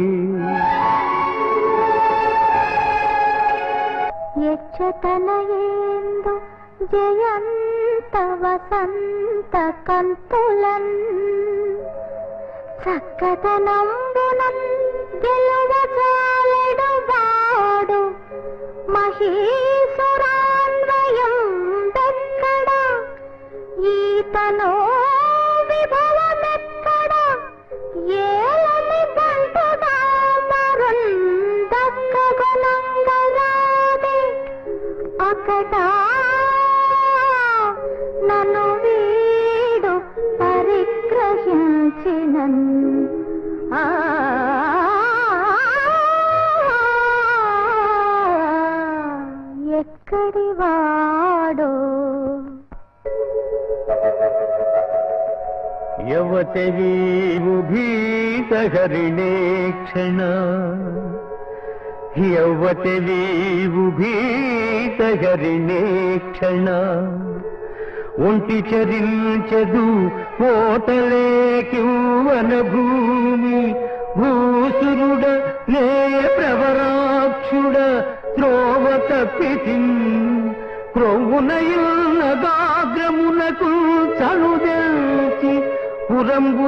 ಯಕ್ಷತನಯೇಂದು ಜಯಂತ ವಸಂತ ಕಂತುಲನ್ చక్కదనంబునం గెలువ చాలెడు వాడు మహీసురాన్వయం దెక్కడ ఈతనో విభవమెక్కడ ఏలని బంటుగా మరుందక్క గుణంగరాదే అకట నన్ను వీడు పరిగ్రహించినన్ ఆ ఎక్కడి వాడు యవతవీవు భీతహరిణే క్షణ యవతవీవు భీతహరిణే క్షణ ఒంటి చరించదు కోటలేకివన భూమి భూసురుడ లే ప్రవరాక్షుడ త్రోవ తప్పితి క్రొవ్వునయున్నగాగ్రమునకు చనుదెల్చి పురంబు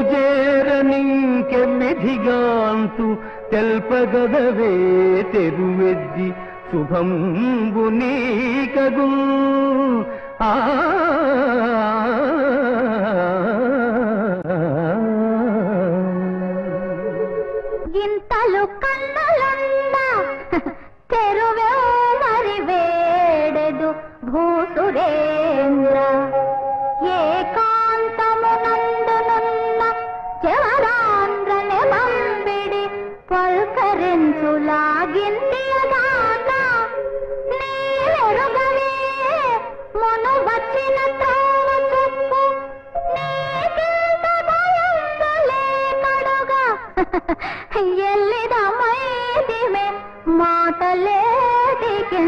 చేరనింకెమ్మిధిగాంతు తెల్పగదవే తెరువెద్ది శుభంబు నీకగు ఆ గింతలు కన్నులున్న తెరువే మరి వేడెదు భూసురేంద్ర ఏకాంతమునందునున్న చెవరాంధ్రని బంబిడి పల్కరించులాగిందియగాన నీవెరుగవే మొను వచ్చిన త్రోవ చెప్పు నీకింత భయందులే కడుగా ఎల్లిదమైదివే మాటలేటికి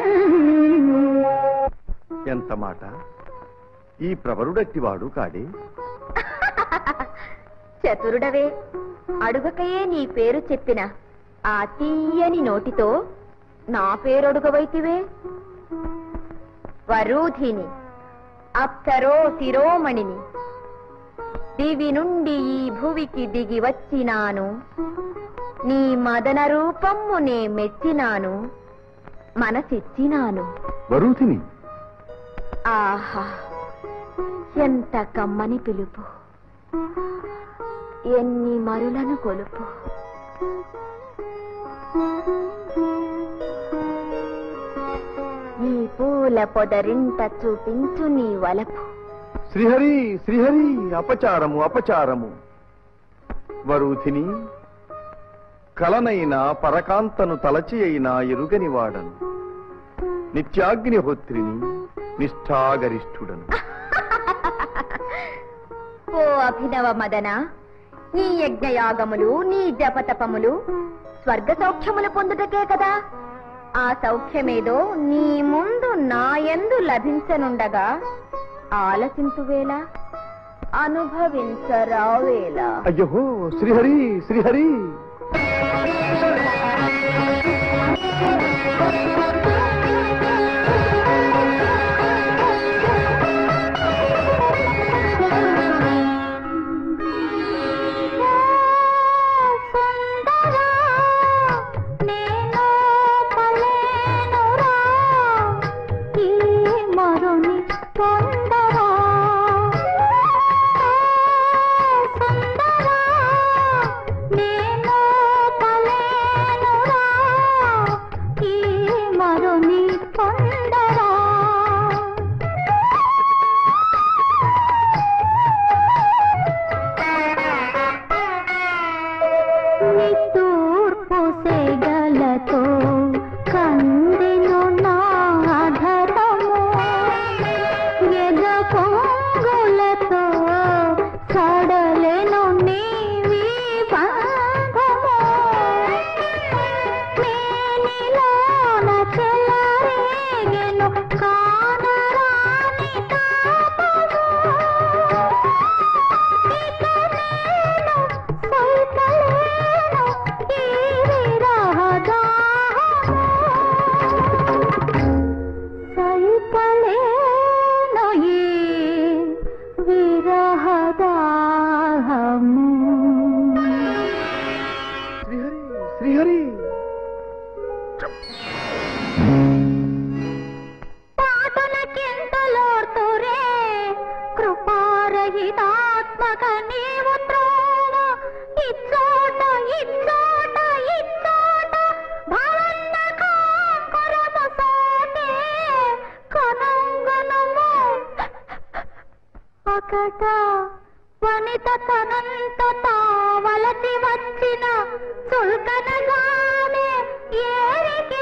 ఎంత మాట ఈ ప్రవరుడట్టివాడు కాడే చతురుడవే అడుగకయే నీ పేరు చెప్పిన ఆ తీయని నోటితో నా పేరొడుగవైతివే వరూధిని అప్సరో శిరోమణిని దివి నుండి ఈ భువికి దిగి వచ్చినాను నీ మదన రూపము నే మెచ్చినాను మనసిచ్చినాను వరూధిని ఆహా ఎంత కమ్మని పిలుపు ఎన్ని మరులను కొలుపు ఈ పూల పొదరింట చూపించు నీ వలపు శ్రీహరి శ్రీహరి అపచారము అపచారము వరూధిని కలనైన పరకాంతను తలచి అయినా ఎరుగని వాడను నిత్యాగ్నిహోత్రిని నిష్ఠాగరిష్ఠుడను ఓ అభినవ మదన నీ యజ్ఞయాగములు నీ జపతపములు స్వర్గ సౌఖ్యములు పొందుటకే కదా ఆ సౌఖ్యమేదో నీ ముందు నాయందు లభించనుండగా ఆలసింతువేలా అనుభవించరావేలా అయ్యో శ్రీహరి శ్రీహరి నేను పలేనురా ఈ మరుని పొందరా సుందరా నేను పలేనురా ఈ మరుని పొందరా నిట్టూర్పు సెగలతో కందెను నా అధరము ఎద పొంగులతో సడలెను నీవి బంధము మేనిలోన చెలరేగెను కానరాని తాపము ఇక నేను సైతలేను ఈ విరహదాహము సైతలేను ఈ విరహదాహము శ్రీహరి శ్రీహరి పాటలకింతలోర్తురే కృపారహితాత్మక నీవు త్రోవ ఇచ్చోట ఇచ్చోట ఇచ్చోట భవన్న కాంకురము సోటే కనంగనము ఒకట వనిత తనంత తావలసి వచ్చిన చుల్కనగానే ఏరికి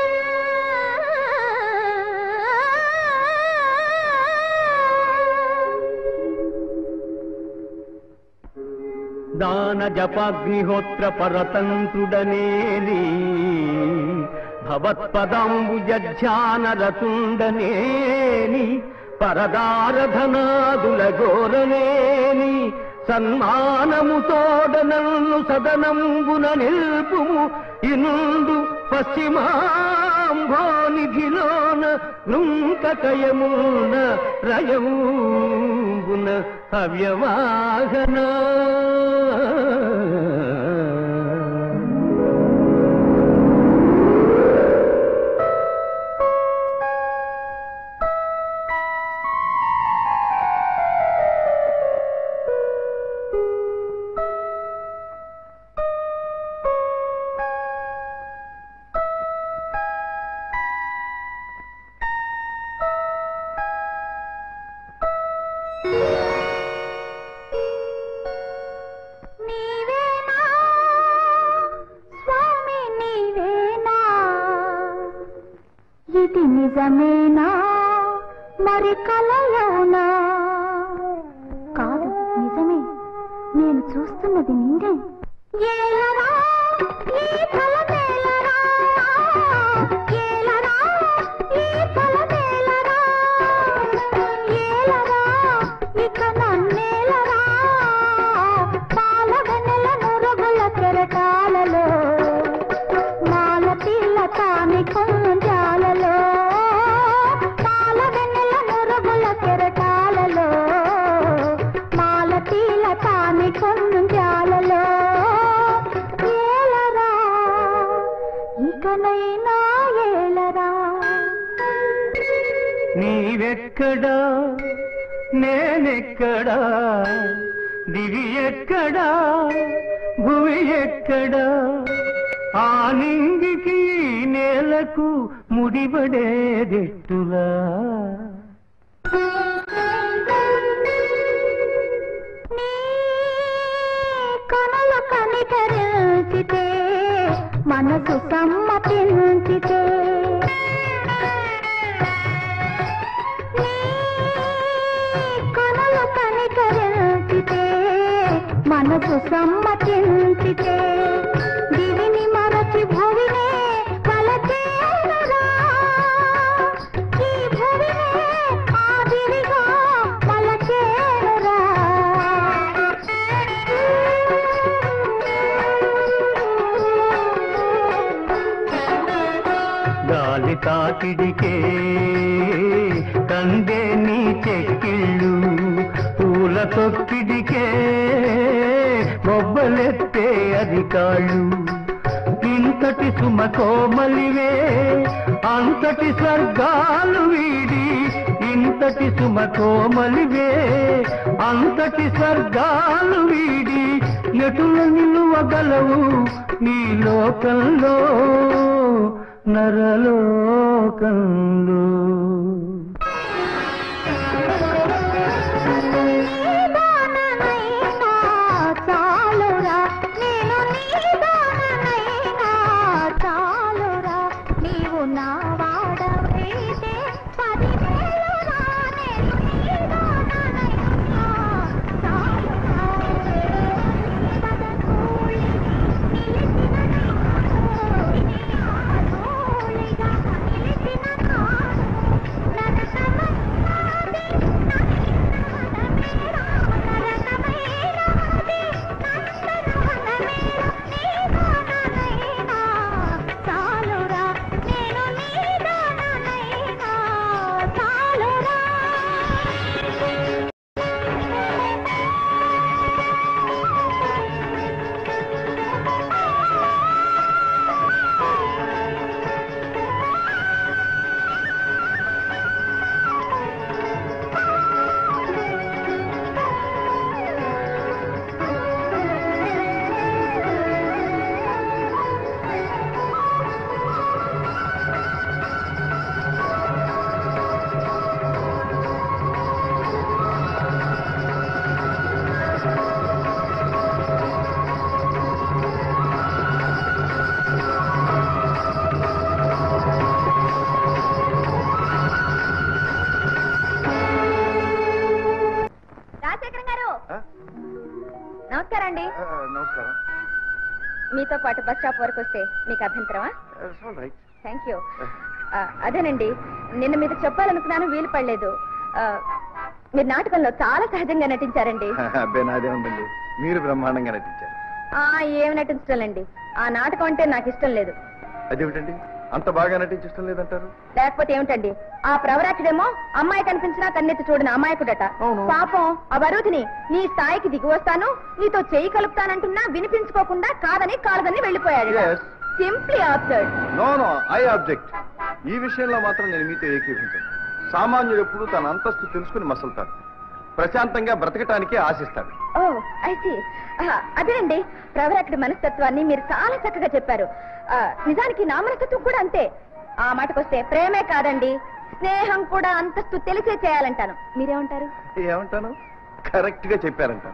దాన జపాగ్నిహోత్ర పరతంత్రుడనేని భవత్పదాంబుజధ్యాన రతుండనేని పరదారధనాదుల గోరనేని సన్మానము తోడనల్లు సదనంబున నిల్పుము ఇనుండు పశ్చిమాంభోనిధిలోన నృంకకయమున రయమున హవ్యవాహన నీవేనా స్వామి నీవేనా ఇది నిజమేనా మరి కలయోనా కాదు నిజమే నేను చూస్తున్నది నిండే ఏలరా ఈ ఫలమేలరా ఏలరా ఈ ఫలమేలరా ఏలరా ఇక నన్నేలరా పాల వెన్నెల నురుగుల కెరటాలలో మాల పిల్ల తాని కొంజాలలో పాల వెన్నెల నురుగుల కెరటాలలో మాల పిల్ల తాని కొంజాలలో ఏలరా ఇకనైనా ఏలరా నీవెక్కడా నేనెక్కడా దివి ఎక్కడా భువి ఎక్కడా ఆ నింగికి ఈ నేలకు ముడిపడేదెట్టులా నీ కనులు కనికరించితే మనసు సమ్మతించితే నీ కనులు కనికరించితే మనసు సమ్మతించితే దివిని మరచి భువినే కలచేనురా ఈ భువినే ఆదిరిగా మల గాలి తాకిడికే కందే నీ చెక్కిళ్ళు పూల తొక్కిడికే బొబ్బలెత్తే అది కాళ్ళు ఇంతటి సుమ కోమలివే అంతటి స్వర్గాలు వీడి ఇంతటి సుమ కోమలివే అంతటి స్వర్గాలు వీడి ఎటుల నిలువగలవు ఈ లోకంలో నరలోకంలో నీదాననైనా చాలురా నేను నీదాననైనా చాలురా నీవు నా వాడవైతే పదివేలురా నేను నీదాననైనా చాలురా పదకూలి నిలిచిన నాడు నీ ఆలోలిగా నిలిచిన నాడు చాలురా నేను నీదాననైనా చాలురా రాజశేఖరం గారు నమస్కారం అండి నమస్కారం మీతో పాటు బస్ స్టాప్ వరకు వస్తే మీకు అభ్యంతరమా రైట్ థ్యాంక్ యూ ఆ, అదేనండి నిన్న మీకు చెప్పాలనుకున్నాను వీలు పడలేదు ఆ, మీరు నాటకంలో చాలా సహజంగా నటించారండి అబ్బాయి నాదే ఉందండి మీరు బ్రహ్మాండంగా నటించారు ఆ ఏమి నటించడండి ఆ నాటకం అంటే నాకు ఇష్టం లేదు అదేమిటండి అంత బాగా నటించడం లేదంటారు లేకపోతే ఏమిటండి ఆ ప్రవరాక్షుడేమో అమ్మాయి కనిపించినా కన్నెత్తి చూడని అమాయకుడట అవును. పాపం ఆ వరుధిని నీ స్థాయికి దిగి వస్తాను నీతో చెయ్యి కలుపుతానంటున్నా వినిపించుకోకుండా కాదని కాదని వెళ్ళిపోయాడు Yes. Simply absurd no no I object ఈ విషయంలో మాత్రం నేను మీతో ఏకీభించను సామాన్యుడు ఎప్పుడు తన అంతస్తు తెలుసుకుని మసలుతాడు ప్రశాంతంగా బ్రతకటానికి ఆశిస్తాడు ఓ అయితే అదేనండి ప్రవరాకుడి మనస్తత్వాన్ని మీరు చాలా చక్కగా చెప్పారు ఆ, నిజానికి నా మనస్తత్వం కూడా అంతే ఆ మాటకొస్తే ప్రేమే కాదండి స్నేహం కూడా అంతస్తు తెలిసే చేయాలంటాను మీరేమంటారు ఏమంటాను కరెక్ట్ గా చెప్పారంటాను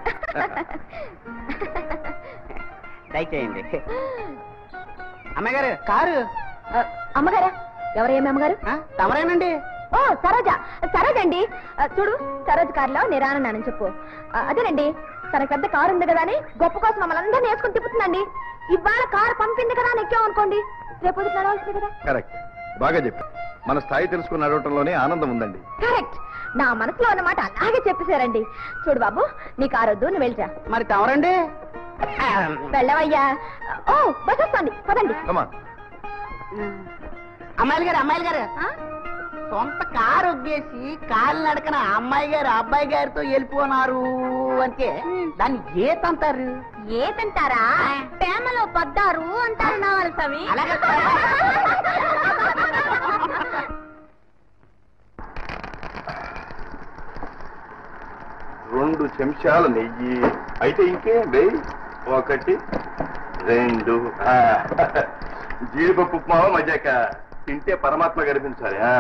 దయచేయండి అమ్మాయి గారు కారు ఆ, అమ్మగారా ఎవరేమి అమ్మగారు ఆ, తమరేనండి ఓ సరోజ సరోజ అండి ఆ, చూడు సరోజ కారులో నేను రానన్నానని చెప్పు ఆ, అదేనండి తన పెద్ద కారు ఉంది కదా అని గొప్ప కోసం మమ్మల్ని అందరినీ వేసుకుని తిప్పుతుందండి ఇవాళ కారు పంపింది కదా అని ఎక్కాం అనుకోండి రేపు పొద్దున్న నడవాల్సింది కదా కరెక్ట్ బాగా చెప్పారు మన స్థాయి తెలుసుకుని నడవటంలోనే ఆనందం ఉందండి కరెక్ట్ నా మనసులో ఉన్నమాట అలాగే చెప్పేశారండి చూడు బాబు నీ కారు వద్దు నువ్వు వెళ్ళిరా మరి తమరండి వెళ్ళవయ్యా ఓ బస్ వస్తుంది పదండి కమా అమ్మాయిలు గారు అమ్మాయిలు గారు ఆ? సొంత కారు ఒగ్గేసి కాలు నడకన అమ్మాయి గారు అబ్బాయి గారితో వెళ్ళిపోనారు అంటే దాన్ని ఏతంటారు ఏతంటారా ప్రేమలో పడ్డారు అంటారు నా స్వామి అలాగే రెండు చెంచాల నెయ్యి అయితే ఇంకే వెయ్యి ఒకటి రెండు ఆ, జీడిపప్పు ఉప్మావ మధ్యాక తింటే పరమాత్మ గడిపించాలి ఆ.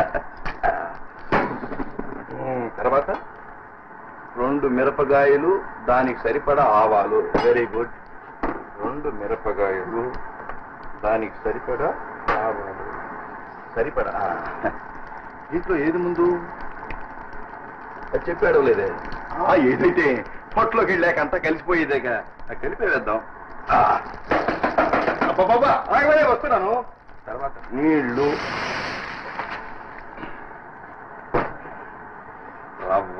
ఉమ్, తర్వాత రెండు మిరపకాయలు దానికి సరిపడా ఆవాలు వెరీ గుడ్ రెండు మిరపకాయలు దానికి సరిపడా ఆవాలు సరిపడా ఆ. దీంట్లో ఏది ముందు అది చెప్పాడు లేదే ఆ, ఏదైతే పొట్లోకి వెళ్ళాక అంతా కలిసిపోయేదేక అది కలిపి వేద్దాం ఆ. అబ్బబ్బబ్బా, ఆగవయ్యా, వస్తున్నాను తర్వాత నీళ్లు రవ్వ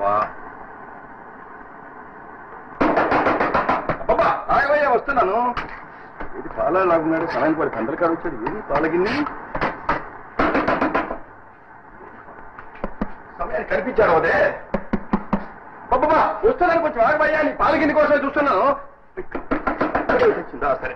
అబ్బబ్బా, ఆగవయ్యా, వస్తున్నాను ఇది పాల లాగున్నాడు సమయం పడి కందల కాడ వచ్చాడు ఏది పాల గిన్నె కనిపించాడు అదే అబ్బబ్బా వస్తున్నాను కొంచెం ఆగబయ్యా నీ పాలకింది కోసమే చూస్తున్నాను తెచ్చిందా సరే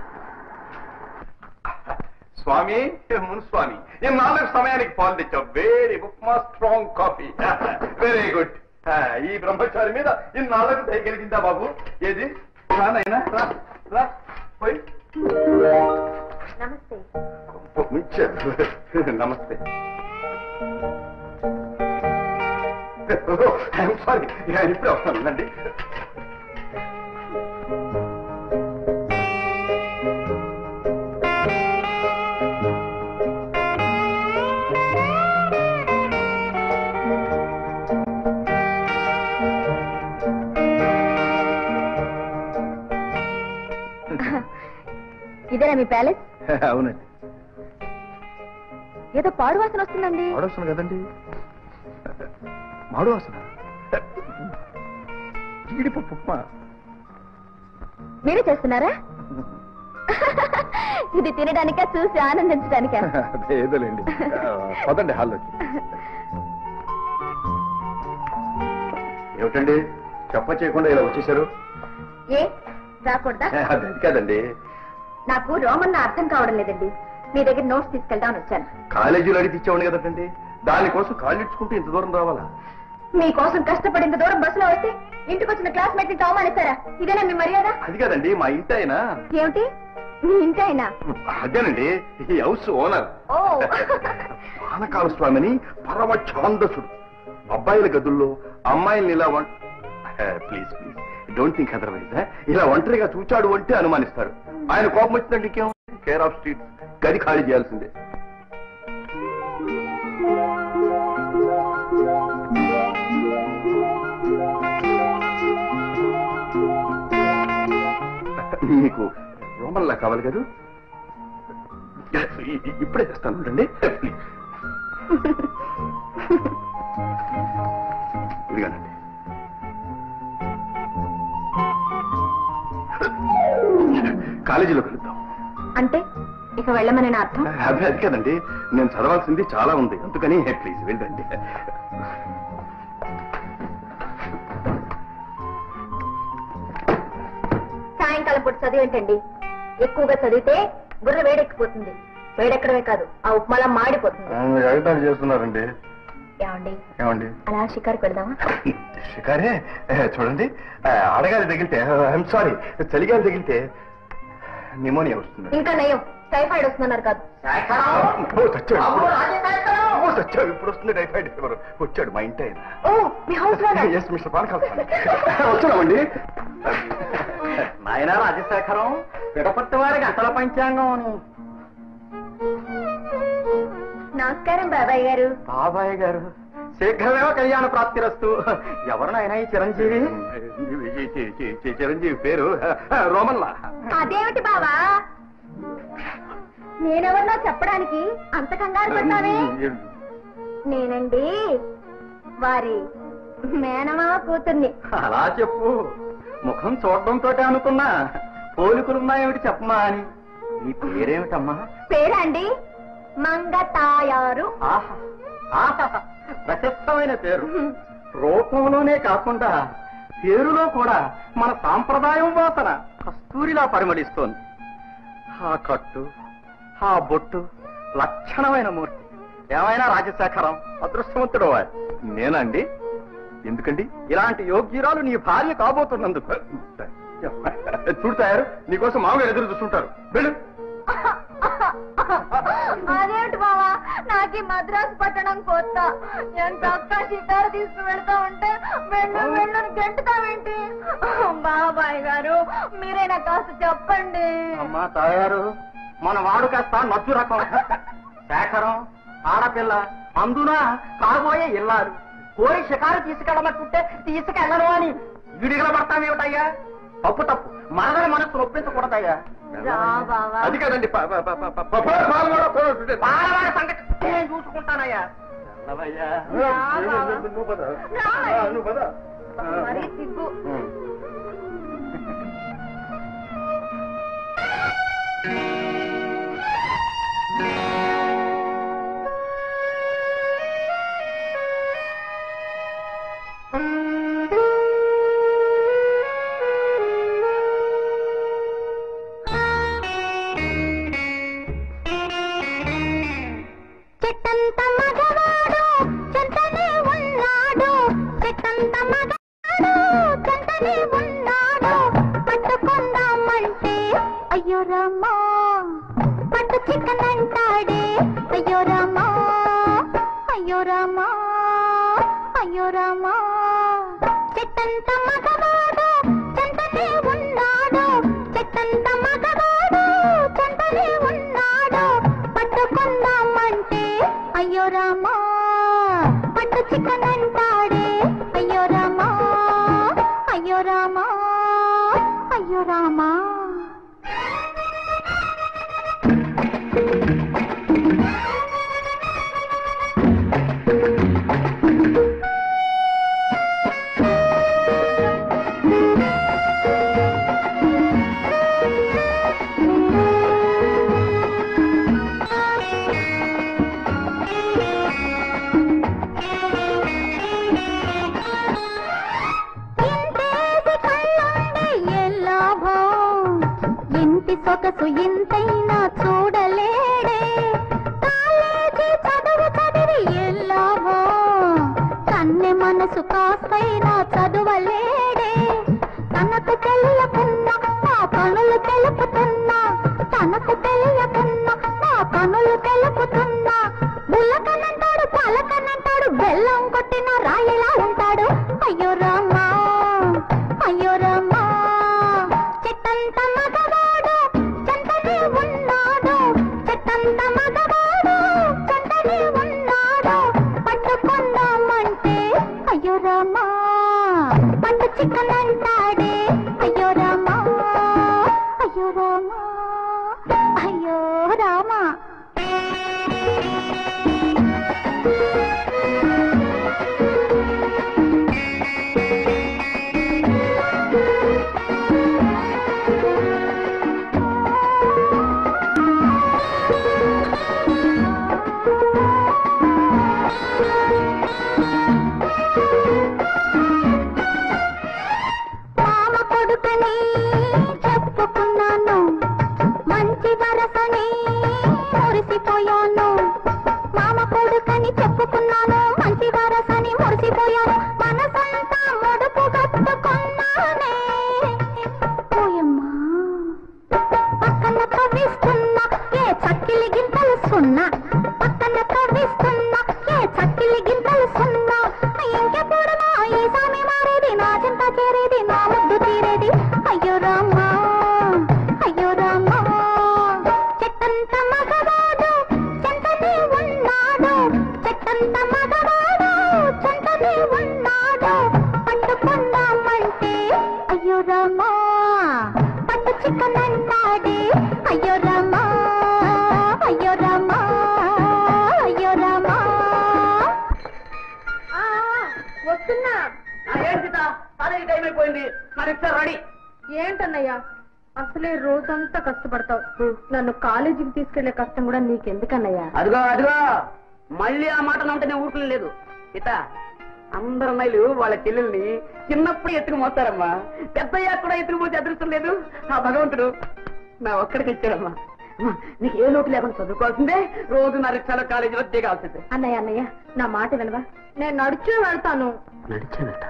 స్వామి మున్స్వామి నేను నాలుగు సమయానికి పాలు తెచ్చావు very upma strong coffee very good ఈ బ్రహ్మచారి మీద ఇన్నాళ్ళకు దయ కలిగిందా బాబు ఏది రా నాయనా, రా రా పోయి నమస్తే మించారు నమస్తే ఐఎమ్ సారీ ఇప్పుడే వస్తానండి ఇదేనా మీ ప్యాలెస్ అవునండి ఏదో పాడు వాసన వస్తుందండి మాడవసన కదండి మాడవసన జీడిపప్పు ఉప్మా మీరే చేస్తున్నారా ఇది తినడానికా చూసి ఆనందించడానికా అదే ఏదోలేండి ఆ, పదండి హాల్లోకి ఏమిటండి చెప్ప చేయకుండా ఇలా వచ్చేసారు ఏ రాకూడదా అది కాదండి నాకు రోమన్ అర్థం కావడం లేదండి మీ దగ్గర నోట్స్ తీసుకెళ్దామని వచ్చాను కాలేజీలో అడిగి ఇచ్చేవాడు కదండి దానికోసం కాళ్ళు ఇచ్చుకుంటూ ఇంత దూరం రావాలా మీకోసం కష్టపడింత దూరం బస్సులో వస్తే ఇంటికి వచ్చిన క్లాస్మేట్ ని అవమానిస్తారా ఇదేనా మీ మర్యాద అది కాదండి మా ఇంటి ఆయన ఏమిటి మీ ఇంటి ఆయన అదేనండి ఈ హౌస్ ఓనర్ ఓ పానకాల స్వామిని పరమ ఛాందసుడు అబ్బాయిల గదుల్లో అమ్మాయిల్ని ఇలా వన్ please please don't think otherwise ఇలా ఒంటరిగా చూచాడు అంటే అనుమానిస్తారు ఆయన కోపం వచ్చిందంటే ఇంకేం కేర్ ఆఫ్ స్ట్రీట్ గది ఖాళీ చేయాల్సిందే మీకు రోమన్లా కావాలి కదా ఇ- ఇ- ఇప్పుడే తెస్తాను ఉండండి ప్లీజ్ ఇదిగానండి కాలేజీలో కలుద్దాం అంటే ఇక వెళ్ళమని నా అర్థం అదే అది కదండి నేను చదవాల్సింది చాలా ఉంది అందుకని ప్లీజ్ వెళ్ళండి సాయంకాలం పూట చదివి ఏంటండి ఎక్కువగా చదివితే బుర్ర వేడెక్కిపోతుంది వేడెక్కడమే కాదు ఆ ఉప్మాలా మాడిపోతుంది ఎగటాలు చేస్తున్నారండి ఏమండి ఏమండి అలా షికారుకు వెళ్దామా షికారే ఏ, చూడండి ఆ, ఆడగాలి తగిలితే ఐఎమ్ సారీ చలిగాలి తగిలితే నిమోనియా వస్తుంది ఇంకా నయం టైఫాయిడ్ వస్తున్నారు కాదు ఓ, చచ్చాడు ఓ, చచ్చాడు ఇప్పుడు వస్తుంది టైఫాయిడ్ ఫీవర్ వచ్చాడు మా ఇంటి ఆయన ఓ మీ హౌస్ ఎస్ మిస్టర్ పానకాల వచ్చామండి నాయన రాజశేఖరం పిడపట్టి వారి గంటల పంచాంగం అని నమస్కారం బాబాయ్ గారు బాబాయ్ గారు శీఘ్రమేవ కళ్యాణ ప్రాప్తిరస్తు ఎవరు నాయన ఈ చిరంజీవి చి- చి- చి- చి- చిరంజీవి పేరు రోమల్లా అదేమిటి బావా నేనెవరినో చెప్పడానికి అంత కంగారు పడ్డావే నేనండి వారి మేనమామ కూతుర్ని అలా చెప్పు ముఖం చూడడంతో అనుకున్నా పోలికలున్నాయేమిటి చెప్పమా అని నీ పేరేమిటమ్మా పేరా అండి మంగతాయారు ఆహా ఆహా ప్రశస్తమైన పేరు రూపంలోనే కాకుండా పేరులో కూడా మన సాంప్రదాయం వాసన కస్తూరిలా పరిమళిస్తోంది ఆ కట్టు ఆ బొట్టు లక్షణమైన మూర్తి ఏమైనా రాజశేఖరం అదృష్టవంతుడు నేనండి ఎందుకండి ఇలాంటి యోగ్యురాలు నీ భార్య కాబోతున్నందుకు చూడు తయారు నీకోసం మామూలుగా ఎదురు చూస్తుంటారు వెళ్ళు అదేమిటి బావా నాకు ఈ మద్రాసు పట్టణం కొత్త ఎంత అక్క షికారు తీసుకు వెళ్తా ఉంటే వెళ్ళు వెళ్ళని గెంటుతావేంటి బాబాయ్ గారు మీరైనా కాస్త చెప్పండి అమ్మా తాయారు మన వాడు కాస్త నచ్చు రకం శేఖరం ఆడపిల్ల అందున కాబోయే ఇల్లారు కోరి షికారు తీసుకెళ్ళమంటుంటే తీసుకెళ్ళను అని విడిగల పడతామేమిటయ్యా తప్పు తప్పు మనదని మనసు నొప్పించకూడదయ్యా రా బావా అది కాదండి ప- ప- ప- ప- ప- ప- పాలు కూడా పోయి- పాలవాడి సంగతి నేను చూసుకుంటానయ్యా వెళ్ళవయ్యా. రా బావా. నువ్వు పద. రా. ఆ, నువ్వు పద. మరీ సిగ్గు ఉమ్. చెట్టంత మగవాడు చెంతనే ఉన్నాడు చెట్టంత మగవాడు చెంతనే ఉన్నాడు పట్టుకుందామంటే అయ్యో రామా పట్టు చికెన్ అంటాడే అయ్యో రామా అయ్యో రామా అయ్యో రామా ఇంతేసి కళ్ళుండి ఏ లాభం? ఇంటి సొగసు ఇంతైనా చూడలేడే కాలేజీ చదువు చదివి ఏ లాభం? కన్నె మనసు కాస్తైనా చదువలేడే తనకు తెలియకున్నా నా పనులు తెలుపుతున్నా తనకు తెలియకున్నా నా పనులు తెలుపుతున్నా బుల్లకనంటాడు పలకనంటాడు బెల్లం కొట్టిన రాయిలా ఉంటాడు అయ్యో రామా అయ్యో రామా చెట్టంత మగవాడు చెంతనే ఉన్నాడు చెట్టంత మగవాడు చెంతనే ఉన్నాడు పట్టుకుందామంటే అయ్యో రామా పట్టు చిక్కన్ అంటాడే అయ్యో రామా అయ్యో రామా అయ్యో రామా మామ కొడుకని చెప్పుకున్నాను మంచి వరసని మురిసిపోయాను మామ కొడుకని చెప్పుకున్నాను మంచి వరసని మురిసిపోయాను మనసంతా ముడుపు కట్టుకున్నానే పోయమ్మా పక్కన తవ్విస్తున్నా ఏ చక్కిలి గింతలు సున్నా పక్కన తవ్విస్తున్నా ఏ చక్కిలి గింతలు సున్నా ఇంకెప్పుడు నా ఈ సామి మారేది నా చింత చేరేది నా ముద్దు తీరేది అయ్యో రామా అయ్యో రామా చెట్టంత మగవాడు చెంతనే ఉన్నాడు చెట్టంత మగవాడు చెంతనే ఉన్నాడు పట్టుకుందామంటే అయ్యో రామా పట్టు చిక్కన్ అంటాడే అయ్యో రామా అయ్యో రామా అయ్యో రామా వస్తున్నా ఏంటి కాలేజీ టైం అయిపోయింది నా రిక్షా రెడీ ఏంటన్నయ్యా అసలే రోజంతా కష్టపడతావు నన్ను కాలేజీకి తీసుకెళ్లే కష్టం కూడా నీకెందుకన్నయ్యా అదిగో అదిగో మళ్ళీ ఆ మాట అంటే నేను ఊరుకునే లేదు ఇత అందరు అమ్మాయిలు వాళ్ళ చెల్లెల్ని చిన్నప్పుడు ఎత్తుకు మోస్తారమ్మా పెద్దయ్యాక కూడా ఎత్తుకు మోసే అదృష్టం లేదు ఆ భగవంతుడు నా ఒక్కడికి ఇచ్చాడమ్మా అమ్మా, నీకు ఏ లోటు లేకుండా చదువుకోవాల్సిందే రోజు నా రిక్షాలో కాలేజీలో దిగాల్సిందే అన్నయ్య అన్నయ్య నా మాట వినవా నేను నడుచు వెళ్తాను నడిచానట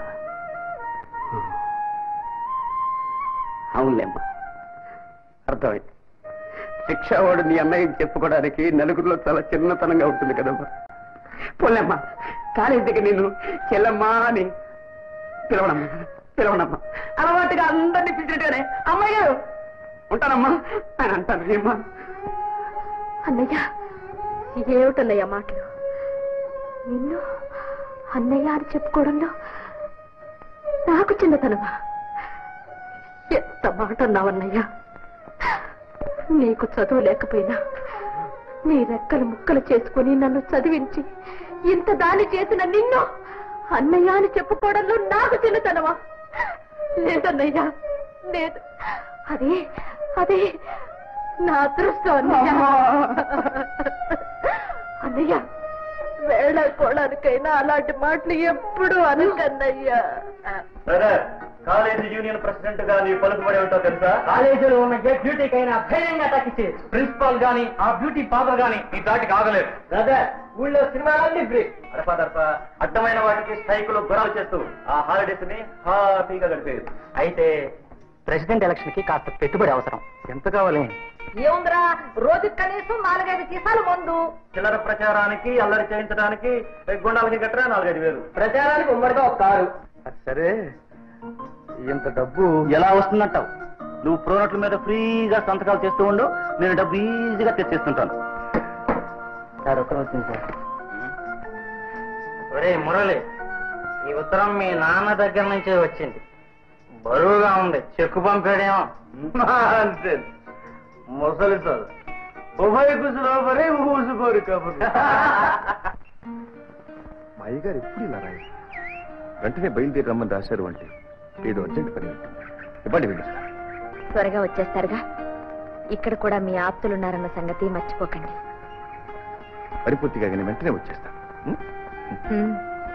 అవునులేమ్మా అర్థమైంది శిక్షావాడు నీ అన్నయ్యకి చెప్పుకోవడానికి నలుగురిలో చాలా చిన్నతనంగా ఉంటుంది కదమ్మా పోలేమ్మా కాలేజీ దగ్గర నేను చెల్లమ్మా అని పిలవనమ్మా పిలవనమ్మా అలవాటుగా అందరినీ పిలిచినట్టుగానే అమ్మాయి గారు ఉంటానమ్మా అని అంటాను ఏమ్మా అన్నయ్య ఏమిటన్నయ్య మాటలు నిన్ను అన్నయ్య అని చెప్పుకోవడంలో నాకు చిన్నతనమా ఎంత మాట అన్నావన్నయ్య నీకు చదువు లేకపోయినా నీ రెక్కలు ముక్కలు చేసుకుని నన్ను చదివించి ఇంత దాని చేసిన నిన్ను అన్నయ్య అని చెప్పుకోవడంలో నాకు చిన్నతనమా లేదన్నయ్య లేదు అదే అదే నా అదృష్టం అన్నయ్య అన్నయ్య వేళ కోళానికైనా అలాంటి మాటలు ఎప్పుడు అనకన్నయ్యా కాలేజీ యూనియన్ ప్రెసిడెంట్ గా నీ పలుకుబడి ఉంటావు తెలుసా కాలేజీలో ఉన్న ఏ బ్యూటీకైనా ధైర్యంగా తాకిచ్చే ప్రిన్సిపాల్ గాని ఆ బ్యూటీ ఫాదర్ గాని ఈ దాటికి ఆగలేదు బ్రదర్ ఊళ్ళో సినిమాలన్నీ ఫ్రీ అడపాదడప అడ్డమైన వాటికి స్ట్రైకులు గురాలు చేస్తూ ఆ హాలిడేస్ ని హ్యాపీగా గడిపేది అయితే ప్రెసిడెంట్ ఎలక్షన్ కి కాస్త పెట్టుబడి అవసరం ఎంత కావాలి ఏముందిరా రోజు కనీసం నాలుగైదు సీసాలు మందు చిల్లర ప్రచారానికి అల్లరి చేయించడానికి గుండాలకి గట్రా నాలుగైదు వేలు ప్రచారానికి ఉమ్మడిగా ఒక కారు సరే ఇంత డబ్బు ఎలా వస్తుందంటావు నువ్వు ప్రోడక్ట్ల మీద ఫ్రీగా సంతకాలు చేస్తూ ఉండు నేను డబ్బు ఈజీగా తెచ్చేస్తుంటాను సార్ ఒక్క వచ్చింది సార్ ఒరే మురళి ఈ ఉత్తరం మీ నాన్న దగ్గర నుంచే వచ్చింది బరువుగా ఉంది చెక్కు పంపాడేమో అంతే ముసలి సార్ ఉభయ కుసులో మరే ఊసుకోరు కబురు మా అయ్యగారు ఎప్పుడు ఇలా రాయి వెంటనే బయలుదేరి రమ్మని రాశారు అంటే ఏదో అర్జెంట్ పని ఉంది. ఇవ్వండి వెళ్ళి సార్ త్వరగా వచ్చేస్తారుగా ఇక్కడ కూడా మీ ఆప్తులున్నారన్న సంగతి మర్చిపోకండి పని పూర్తి కాగానే వెంటనే వచ్చేస్తాను ఉం? హ్మ్.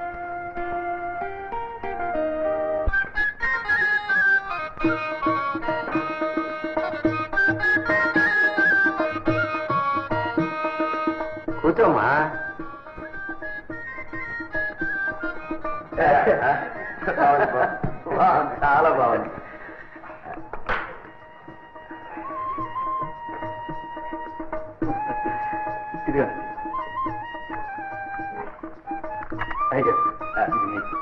కూర్చోమ్మా బాగుంది, బాగుంది. బాగుంది, చాలా బాగుంది ఇదిగో అయ్యో ఆ, ఇది మీకు.